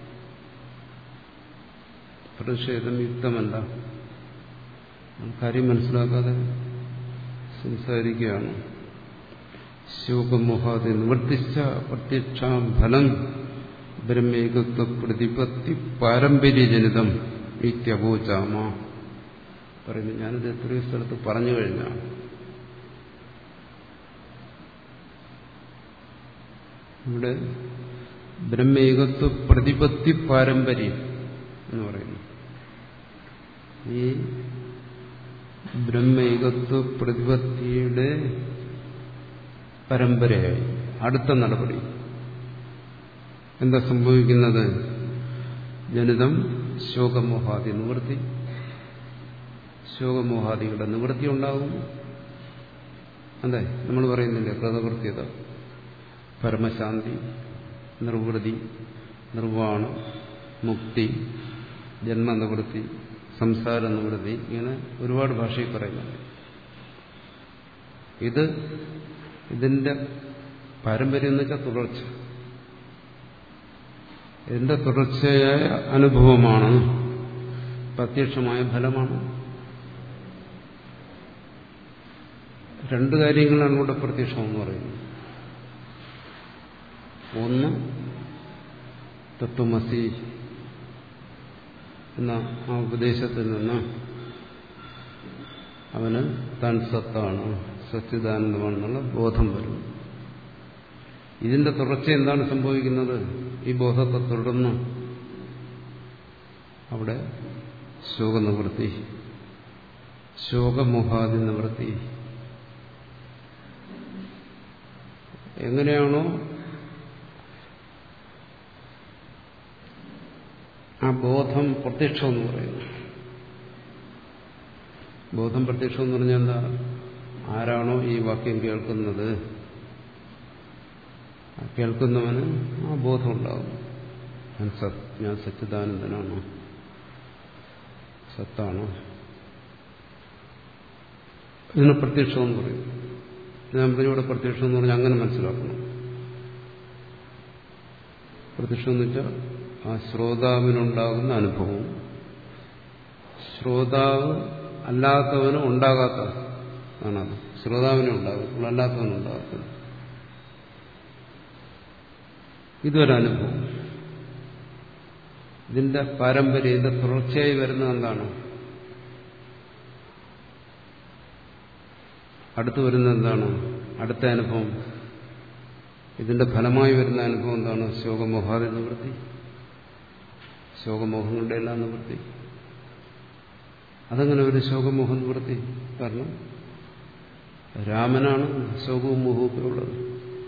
പ്രതിഷേധം യുക്തമല്ല കാര്യം മനസ്സിലാക്കാതെ സംസാരിക്കുകയാണ് ശോകമോഹാദി നിവർത്തിച്ച പ്രത്യക്ഷാം ഫലം ബ്രഹ്മേകത്വ പ്രതിപത്തി പാരമ്പര്യജനിതം നിത്യപോചാമ പറയുന്നു ഞാനിത് എത്രയോ സ്ഥലത്ത് പറഞ്ഞു കഴിഞ്ഞാണ് ഇവിടെ ബ്രഹ്മേകത്വ പ്രതിപത്തി പാരമ്പര്യം എന്ന് പറയുന്നു ഈ ബ്രഹ്മേകത്വ പ്രതിപത്തിയുടെ പരമ്പരയായി അടുത്ത നടപടി എന്താ സംഭവിക്കുന്നത് ജനിതം ശോകമോഹാദി നിവൃത്തി ശോകമോഹാദികളുടെ നിവൃത്തി ഉണ്ടാകും അതെ നമ്മൾ പറയുന്നില്ലേ കൃതകൃത്യത പരമശാന്തി നിർവൃതി നിർവാണം മുക്തി ജന്മനിവൃത്തി സംസാര നിവൃത്തി ഇങ്ങനെ ഒരുപാട് ഭാഷയിൽ പറയുന്നുണ്ട് ഇത് ഇതിന്റെ പാരമ്പര്യം എന്ന് വെച്ചാൽ തുടർച്ച ഇതിന്റെ തുടർച്ചയായ അനുഭവമാണ് പ്രത്യക്ഷമായ ഫലമാണ് രണ്ട് കാര്യങ്ങളാണ് ഇവിടെ പ്രത്യക്ഷമെന്ന് പറയുന്നത് ഒന്ന് തത്വമസി എന്ന ആ ഉപദേശത്തിൽ നിന്ന് അവന് താൻ സത്താണ് സച്ചിദാനന്ദമാണെന്നുള്ള ബോധം വരും ഇതിന്റെ തുടർച്ച എന്താണ് സംഭവിക്കുന്നത് ഈ ബോധത്തെ തുടർന്ന് അവിടെ ശോകനിവൃത്തി ശോകമോഹാദി നിവൃത്തി എങ്ങനെയാണോ ആ ബോധം പ്രത്യക്ഷം എന്ന് പറയുന്നു ബോധം പ്രത്യക്ഷം എന്ന് പറഞ്ഞാൽ എന്താ ആരാണോ ഈ വാക്യം കേൾക്കുന്നത് കേൾക്കുന്നവന് ആ ബോധം ഉണ്ടാകും ഞാൻ സത് ഞാൻ സച്ചിദാനന്ദനാണ് സത്താണ് ഇതിന് പ്രത്യക്ഷം എന്ന് പറയും ഞാൻ പറഞ്ഞു ഇവിടെ പ്രത്യക്ഷം എന്ന് പറഞ്ഞാൽ അങ്ങനെ മനസ്സിലാക്കണം പ്രത്യക്ഷം എന്ന് വെച്ചാൽ ആ ശ്രോതാവിനുണ്ടാകുന്ന അനുഭവം ശ്രോതാവ് അല്ലാത്തവന് ഉണ്ടാകാത്ത ആണത് ശ്രോതാവിനെ ഉണ്ടാകത്തുള്ളൂ അല്ലാത്തവനുണ്ടാകത്തുള്ളൂ ഇതൊരനുഭവം ഇതിന്റെ പാരമ്പര്യം ഇതിന്റെ തുടർച്ചയായി വരുന്നത് എന്താണ് അടുത്ത് വരുന്നത് എന്താണ് അടുത്ത അനുഭവം ഇതിന്റെ ഫലമായി വരുന്ന അനുഭവം എന്താണ് ശോകമോഹാദി നിവൃത്തി ശോകമോഹങ്ങളുടെ എല്ലാം നിവൃത്തി അതങ്ങനെ ഒരു ശോകമോഹ നിവൃത്തി കാരണം രാമനാണ് ശോകവും മോഹവും ഒക്കെ ഉള്ളത്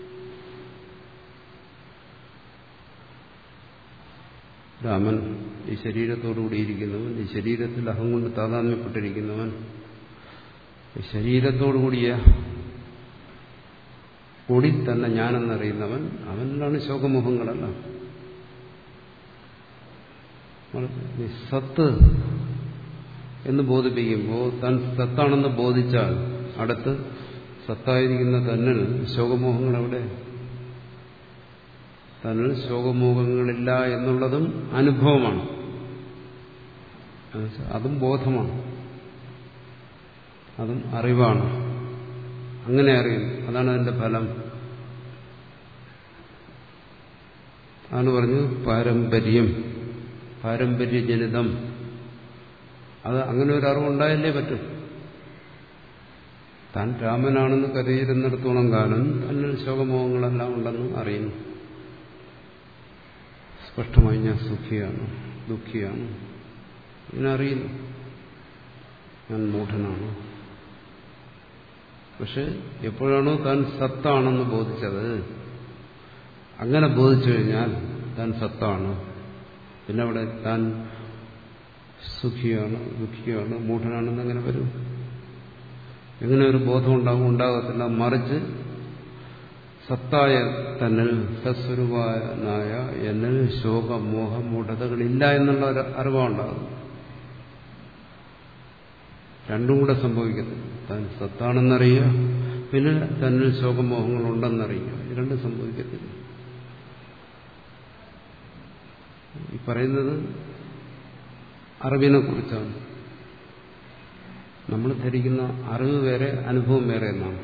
രാമൻ ഈ ശരീരത്തോടുകൂടിയിരിക്കുന്നവൻ ഈ ശരീരത്തിൽ അഹം കൊണ്ട് താതാത്മ്യപ്പെട്ടിരിക്കുന്നവൻ ഈ ശരീരത്തോടുകൂടിയ കൂടി തന്നെ ഞാനെന്നറിയുന്നവൻ അവനിലാണ് ശോകമോഹങ്ങളെല്ലാം സത്ത് എന്ന് ബോധിപ്പിക്കുമ്പോൾ താൻ സത്താണെന്ന് ബോധിച്ചാൽ അടുത്ത് സത്തായിരിക്കുന്ന തന്നിൽ ശോകമോഹങ്ങൾ എവിടെ തന്നിൽ ശോകമോഹങ്ങളില്ല എന്നുള്ളതും അനുഭവമാണ് അതും ബോധമാണ് അതും അറിവാണ് അങ്ങനെ അറിയുന്നു അതാണ് അതിന്റെ ഫലം അതാണ് പറഞ്ഞു പാരമ്പര്യം പാരമ്പര്യജനിതം അത് അങ്ങനെ ഒരു അറിവുണ്ടായല്ലേ പറ്റും താൻ രാമനാണെന്ന് കരുതിയിരുന്നിടത്തോളം കാലം തന്നിൽ ശോകമോഹങ്ങളെല്ലാം ഉണ്ടെന്ന് അറിയുന്നു സ്പഷ്ടമായി ഞാൻ സുഖിയാണ് ദുഃഖിയാണ് ഇങ്ങനെ അറിയുന്നു ഞാൻ മൂഢനാണ് പക്ഷെ എപ്പോഴാണോ താൻ സത്താണെന്ന് ബോധിച്ചത് അങ്ങനെ ബോധിച്ചു കഴിഞ്ഞാൽ താൻ സത്താണ് പിന്നെ അവിടെ താൻ സുഖിയാണ് ദുഃഖിയാണ് മൂഢനാണെന്ന് എങ്ങനെ വരും എങ്ങനെ ഒരു ബോധം ഉണ്ടാകും ഉണ്ടാകത്തില്ല മറിച്ച് സത്തായ തന്നിൽ സസ്വരൂപനായ എന്നിൽ ശോക മോഹ മൂഢതകളില്ല എന്നുള്ള ഒരു അറിവാണുണ്ടാകും രണ്ടും കൂടെ സംഭവിക്കത്തില്ല താൻ സത്താണെന്നറിയുക പിന്നെ തന്നിൽ ശോകമോഹങ്ങൾ ഉണ്ടെന്നറിയുക ഇത് രണ്ടും സംഭവിക്കത്തില്ല ഈ പറയുന്നത് അറിവിനെ കുറിച്ചാണ് നമ്മൾ ധരിക്കുന്ന അറിവ് വേറെ അനുഭവം വേറെ എന്നാണ്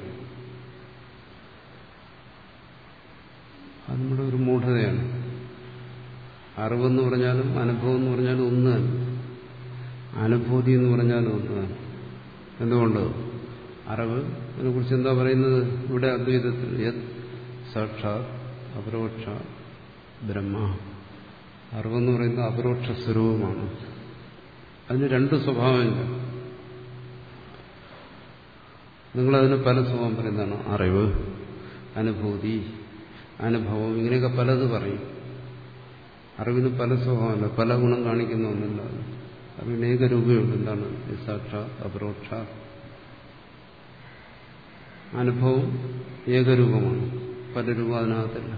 അത് നമ്മുടെ ഒരു മൂഢതയാണ് അറിവെന്ന് പറഞ്ഞാലും അനുഭവം എന്ന് പറഞ്ഞാലും ഒന്ന് തന്നെ അനുഭൂതി എന്ന് പറഞ്ഞാലും ഒന്ന് തന്നെ എന്തുകൊണ്ട് അറിവ് അതിനെ കുറിച്ച് എന്താ പറയുന്നത് ഇവിടെ അദ്വൈതത്തിൽ യത് സാക്ഷാത് അപരോക്ഷ ബ്രഹ്മ അറിവെന്ന് പറയുന്നത് അപരോക്ഷ സ്വരൂപമാണ് അതിന് രണ്ട് സ്വഭാവമില്ല നിങ്ങളതിന് പല സ്വഭാവം പറയുന്നതാണ് അറിവ് അനുഭൂതി അനുഭവം ഇങ്ങനെയൊക്കെ പലത് പറയും അറിവിന് പല സ്വഭാവമല്ല പല ഗുണം കാണിക്കുന്ന ഒന്നല്ല അറിവിന് ഏകരൂപയുണ്ട് എന്താണ് സാക്ഷാത് അപരോക്ഷ അനുഭവം ഏകരൂപമാണ് പല രൂപം അതിനകത്തില്ല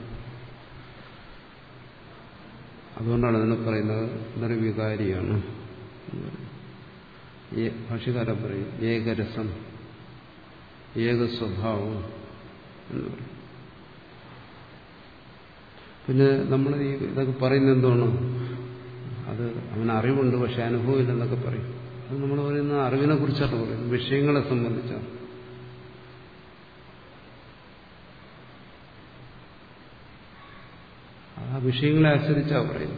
അതുകൊണ്ടാണ് അതിനെ പറയുന്നത് നിർവികാരിയാണ് ഭാഷകാരൻ പറയും ഏകരസം ഏകസ്വഭാവം എന്ന് പറയും പിന്നെ നമ്മൾ ഈ ഇതൊക്കെ പറയുന്നത് എന്താണ് അത് അവന് അറിവുണ്ട് പക്ഷെ അനുഭവമില്ലെന്നൊക്കെ പറയും അത് നമ്മൾ പറയുന്ന അറിവിനെ കുറിച്ചാണ് പറയുന്നത് വിഷയങ്ങളെ സംബന്ധിച്ചാണ് ആ വിഷയങ്ങളെ ആശ്രയിച്ചാ പറയുന്നത്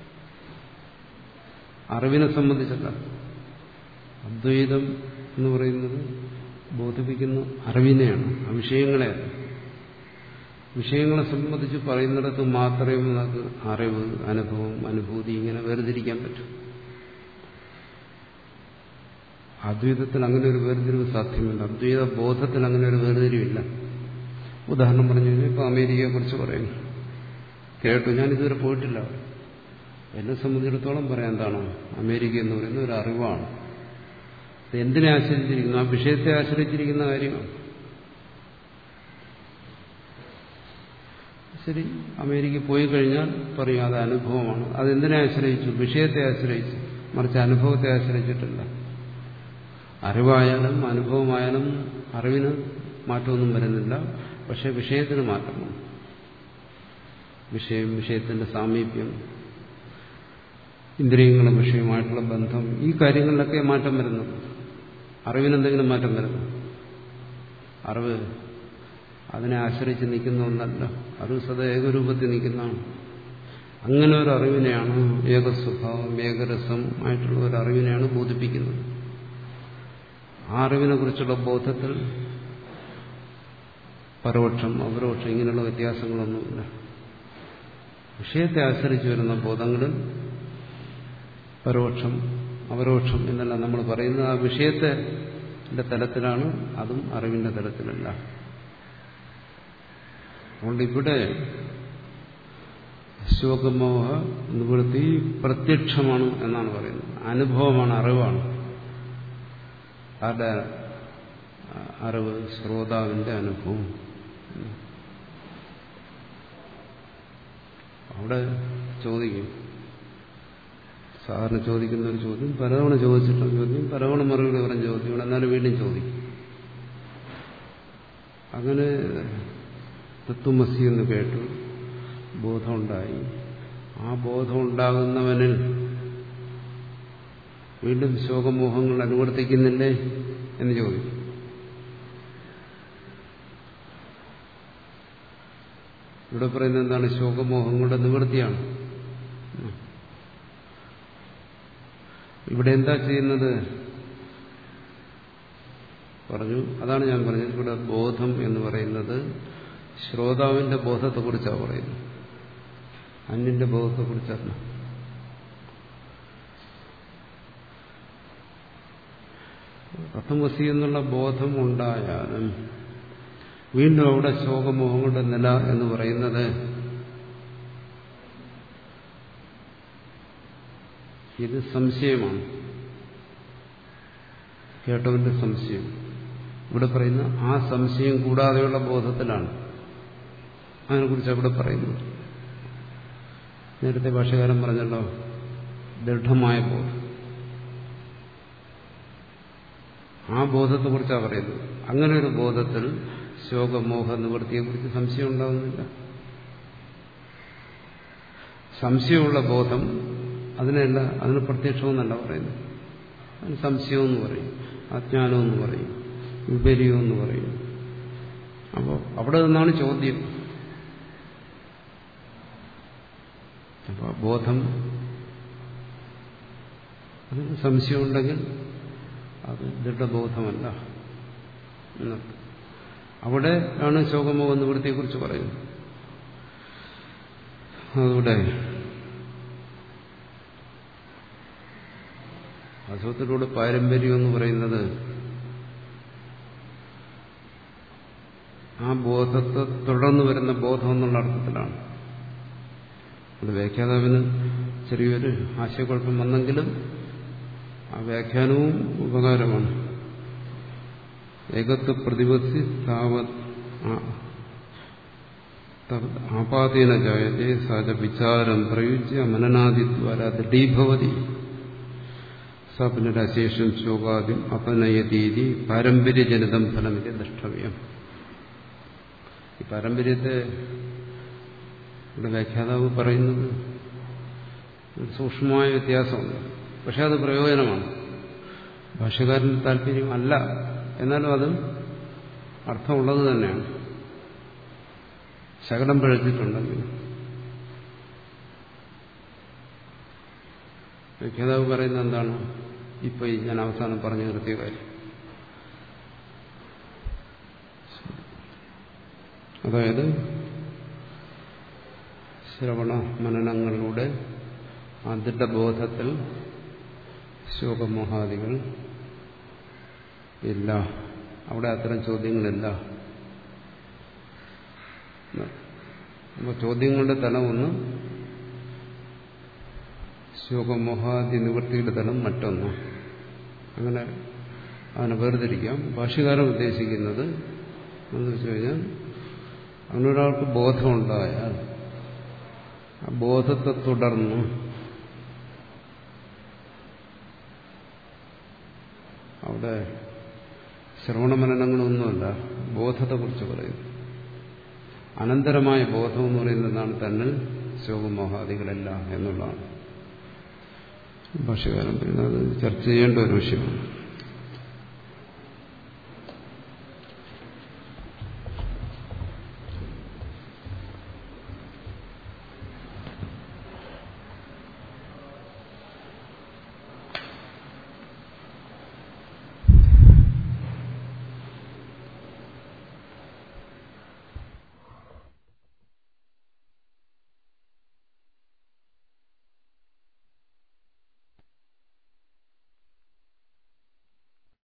അറിവിനെ സംബന്ധിച്ചല്ല അദ്വൈതം എന്ന് പറയുന്നത് ബോധിപ്പിക്കുന്ന അറിവിനെയാണ് ആ വിഷയങ്ങളെയല്ല വിഷയങ്ങളെ സംബന്ധിച്ച് പറയുന്നിടത്ത് മാത്രമേ നമുക്ക് അറിവ് അനുഭവം അനുഭൂതി ഇങ്ങനെ വേർതിരിക്കാൻ പറ്റും അദ്വൈതത്തിൽ അങ്ങനെ ഒരു വേർതിരിവ് സാധ്യമല്ല അദ്വൈത ബോധത്തിൽ അങ്ങനെ ഒരു വേർതിരിവില്ല ഉദാഹരണം പറഞ്ഞു കഴിഞ്ഞാൽ ഇപ്പൊ അമേരിക്കയെ കുറിച്ച് പറയുന്നു കേട്ടു ഞാൻ ഇതുവരെ പോയിട്ടില്ല എന്നെ സംബന്ധിച്ചിടത്തോളം പറയാൻ എന്താണ് അമേരിക്ക എന്ന് പറയുന്നത് ഒരു അറിവാണ് എന്തിനെ ആശ്രയിച്ചിരിക്കുന്നു ആ വിഷയത്തെ ആശ്രയിച്ചിരിക്കുന്ന കാര്യമാണ് ശരി അമേരിക്ക പോയി കഴിഞ്ഞാൽ പറയും അത് അനുഭവമാണ് അതെന്തിനെ ആശ്രയിച്ചു വിഷയത്തെ ആശ്രയിച്ചു മറിച്ച് അനുഭവത്തെ ആശ്രയിച്ചിട്ടില്ല അറിവായാലും അനുഭവമായാലും അറിവിന് മാറ്റമൊന്നും വരുന്നില്ല പക്ഷെ വിഷയത്തിന് മാറ്റം വന്നു വിഷയം വിഷയത്തിന്റെ സാമീപ്യം ഇന്ദ്രിയങ്ങളും വിഷയമായിട്ടുള്ള ബന്ധം ഈ കാര്യങ്ങളിലൊക്കെ മാറ്റം വരുന്നു അറിവിനെന്തെങ്കിലും മാറ്റം വരുന്നു അറിവ് അതിനെ ആശ്രയിച്ച് നിൽക്കുന്ന ഒന്നല്ല അറിവ് സദാ ഏകരൂപത്തിൽ നിൽക്കുന്നതാണ് അങ്ങനെ ഒരു അറിവിനെയാണ് ഏകസ്വഭാവം ഏകരസം ആയിട്ടുള്ള ഒരു അറിവിനെയാണ് ബോധിപ്പിക്കുന്നത് ആ അറിവിനെ കുറിച്ചുള്ള ബോധത്തിൽ പരോക്ഷം അപരോക്ഷം ഇങ്ങനെയുള്ള വ്യത്യാസങ്ങളൊന്നുമില്ല വിഷയത്തെ ആശ്രയിച്ച് വരുന്ന ബോധങ്ങളിൽ പരോക്ഷം അപരോക്ഷം എന്നല്ല നമ്മൾ പറയുന്നത് ആ വിഷയത്തെ തലത്തിലാണ് അതും അറിവിന്റെ തലത്തിലല്ല അതുകൊണ്ട് ഇവിടെ ശോകമോഹ നിവൃത്തി പ്രത്യക്ഷമാണ് എന്നാണ് പറയുന്നത് അനുഭവമാണ് അറിവാണ് ആരുടെ അറിവ് ശ്രോതാവിന്റെ അനുഭവം അവിടെ ചോദിക്കും സാധാരണ ചോദിക്കുന്ന ഒരു ചോദ്യം പലതവണ ചോദിച്ചിട്ടുള്ള ചോദ്യം പലതവണ മറുപടി പറഞ്ഞ ചോദ്യം എന്നാലും വീണ്ടും ചോദിക്കും അങ്ങനെ തത്വമസി എന്ന് കേട്ടു ബോധമുണ്ടായി ആ ബോധമുണ്ടാകുന്നവനിൽ വീണ്ടും ശോകമോഹങ്ങൾ അനുവർത്തിക്കുന്നില്ലേ എന്ന് ചോദിക്കും ഇവിടെ പറയുന്നത് എന്താണ് ശോകമോഹങ്ങളുടെ നിവൃത്തിയാണ് ഇവിടെ എന്താ ചെയ്യുന്നത് പറഞ്ഞു അതാണ് ഞാൻ പറഞ്ഞത് ഇവിടെ ബോധം എന്ന് പറയുന്നത് ശ്രോതാവിന്റെ ബോധത്തെക്കുറിച്ചാണ് പറയുന്നത് അന്യന്റെ ബോധത്തെക്കുറിച്ചല്ല തത്വമസി എന്നുള്ള ബോധം ഉണ്ടായാലും വീണ്ടും അവിടെ ശോകമോഹങ്ങളുടെ നില എന്ന് പറയുന്നത് ഇത് സംശയമാണ് കേട്ടവന്റെ സംശയം ഇവിടെ പറയുന്ന ആ സംശയം കൂടാതെയുള്ള ബോധത്തിലാണ് അതിനെക്കുറിച്ച് അവിടെ പറയുന്നത് നേരത്തെ ഭാഷകാരൻ പറഞ്ഞല്ലോ ദൃഢമായ ബോധം ആ ബോധത്തെക്കുറിച്ചാണ് പറയുന്നത് അങ്ങനെ ഒരു ബോധത്തിൽ ശോകമോഹ നിവൃത്തിയെക്കുറിച്ച് സംശയം ഉണ്ടാകുന്നില്ല സംശയമുള്ള ബോധം അതിനല്ല അതിന് പ്രത്യക്ഷമെന്നല്ല പറയുന്നത് അതിന് സംശയമെന്ന് പറയും അജ്ഞാനമെന്ന് പറയും വിപരീയമെന്ന് പറയും അപ്പോൾ അവിടെ നിന്നാണ് ചോദ്യം അപ്പോൾ ബോധം അതിന് സംശയമുണ്ടെങ്കിൽ അത് ദൃഢബോധമല്ല എന്നർത്ഥം അവിടെ ആണ് ശോകമോഹ നിവൃത്തിയെക്കുറിച്ച് പറയുന്നത് അതുകൂടെ അസുഖത്തിലൂടെ പാരമ്പര്യം എന്ന് പറയുന്നത് ആ ബോധത്തെ തുടർന്ന് വരുന്ന ബോധം എന്നുള്ള അർത്ഥത്തിലാണ് അത് വ്യാഖ്യാതാവിന് ചെറിയൊരു ആശയക്കുഴപ്പം വന്നെങ്കിലും ആ വ്യാഖ്യാനവും ഉപകാരമാണ് ഏകത്വ പ്രതിപത്തി താവത് ആപാതീന ജായത്തെ സഹജ വിചാരം പ്രയുജ്യ മനനാദിദ്വാര ദൃഢീഭവതി സ പുനരശേഷം ശോകാദ്യം അപനയതീതി പാരമ്പര്യജനിതം ഫലമിതി ദ്രഷ്ടവ്യം ഈ പാരമ്പര്യത്തെ ഇവിടെ വ്യാഖ്യാതാവ് പറയുന്നത് ഒരു സൂക്ഷ്മമായ വ്യത്യാസമുണ്ട് പക്ഷെ അത് പ്രയോജനമാണ് ഭാഷകാരൻ്റെ താല്പര്യം അല്ല എന്നാലും അത് അർത്ഥമുള്ളത് തന്നെയാണ് ശകലം പഴച്ചിട്ടുണ്ടെങ്കിൽ വ്യാഖ്യാതാവ് പറയുന്നത് എന്താണ് ഇപ്പൊ ഈ ഞാൻ അവസാനം പറഞ്ഞു നിർത്തിയ കാര്യം അതായത് ശ്രവണ മനനങ്ങളിലൂടെ ആ ദൃഢബോധത്തിൽ ശോകമോഹാദികൾ ഇല്ല അവിടെ അത്തരം ചോദ്യങ്ങളില്ല അപ്പോൾ ചോദ്യങ്ങളുടെ തലം ഒന്ന് ശോകമോഹാദി നിവൃത്തിയുടെ തലം മറ്റൊന്ന് അങ്ങനെ അതിനെ വേർതിരിക്കാം ഭാഷ്യകാരൻ ഉദ്ദേശിക്കുന്നത് എന്ന് വെച്ച് കഴിഞ്ഞാൽ അങ്ങനൊരാൾക്ക് ബോധമുണ്ടായാൽ ആ ബോധത്തെ തുടർന്ന് അവിടെ ശ്രവണമനനങ്ങളൊന്നുമല്ല ബോധത്തെക്കുറിച്ച് പറയുന്നു അനന്തരമായ ബോധം എന്ന് പറയുന്നതാണ് തന്നിൽ ശോകമോഹാദികളല്ല എന്നുള്ളതാണ് ഭാഷകാരൻ പറയുന്നത് അത് ചർച്ച ചെയ്യേണ്ട ഒരു വിഷയമാണ്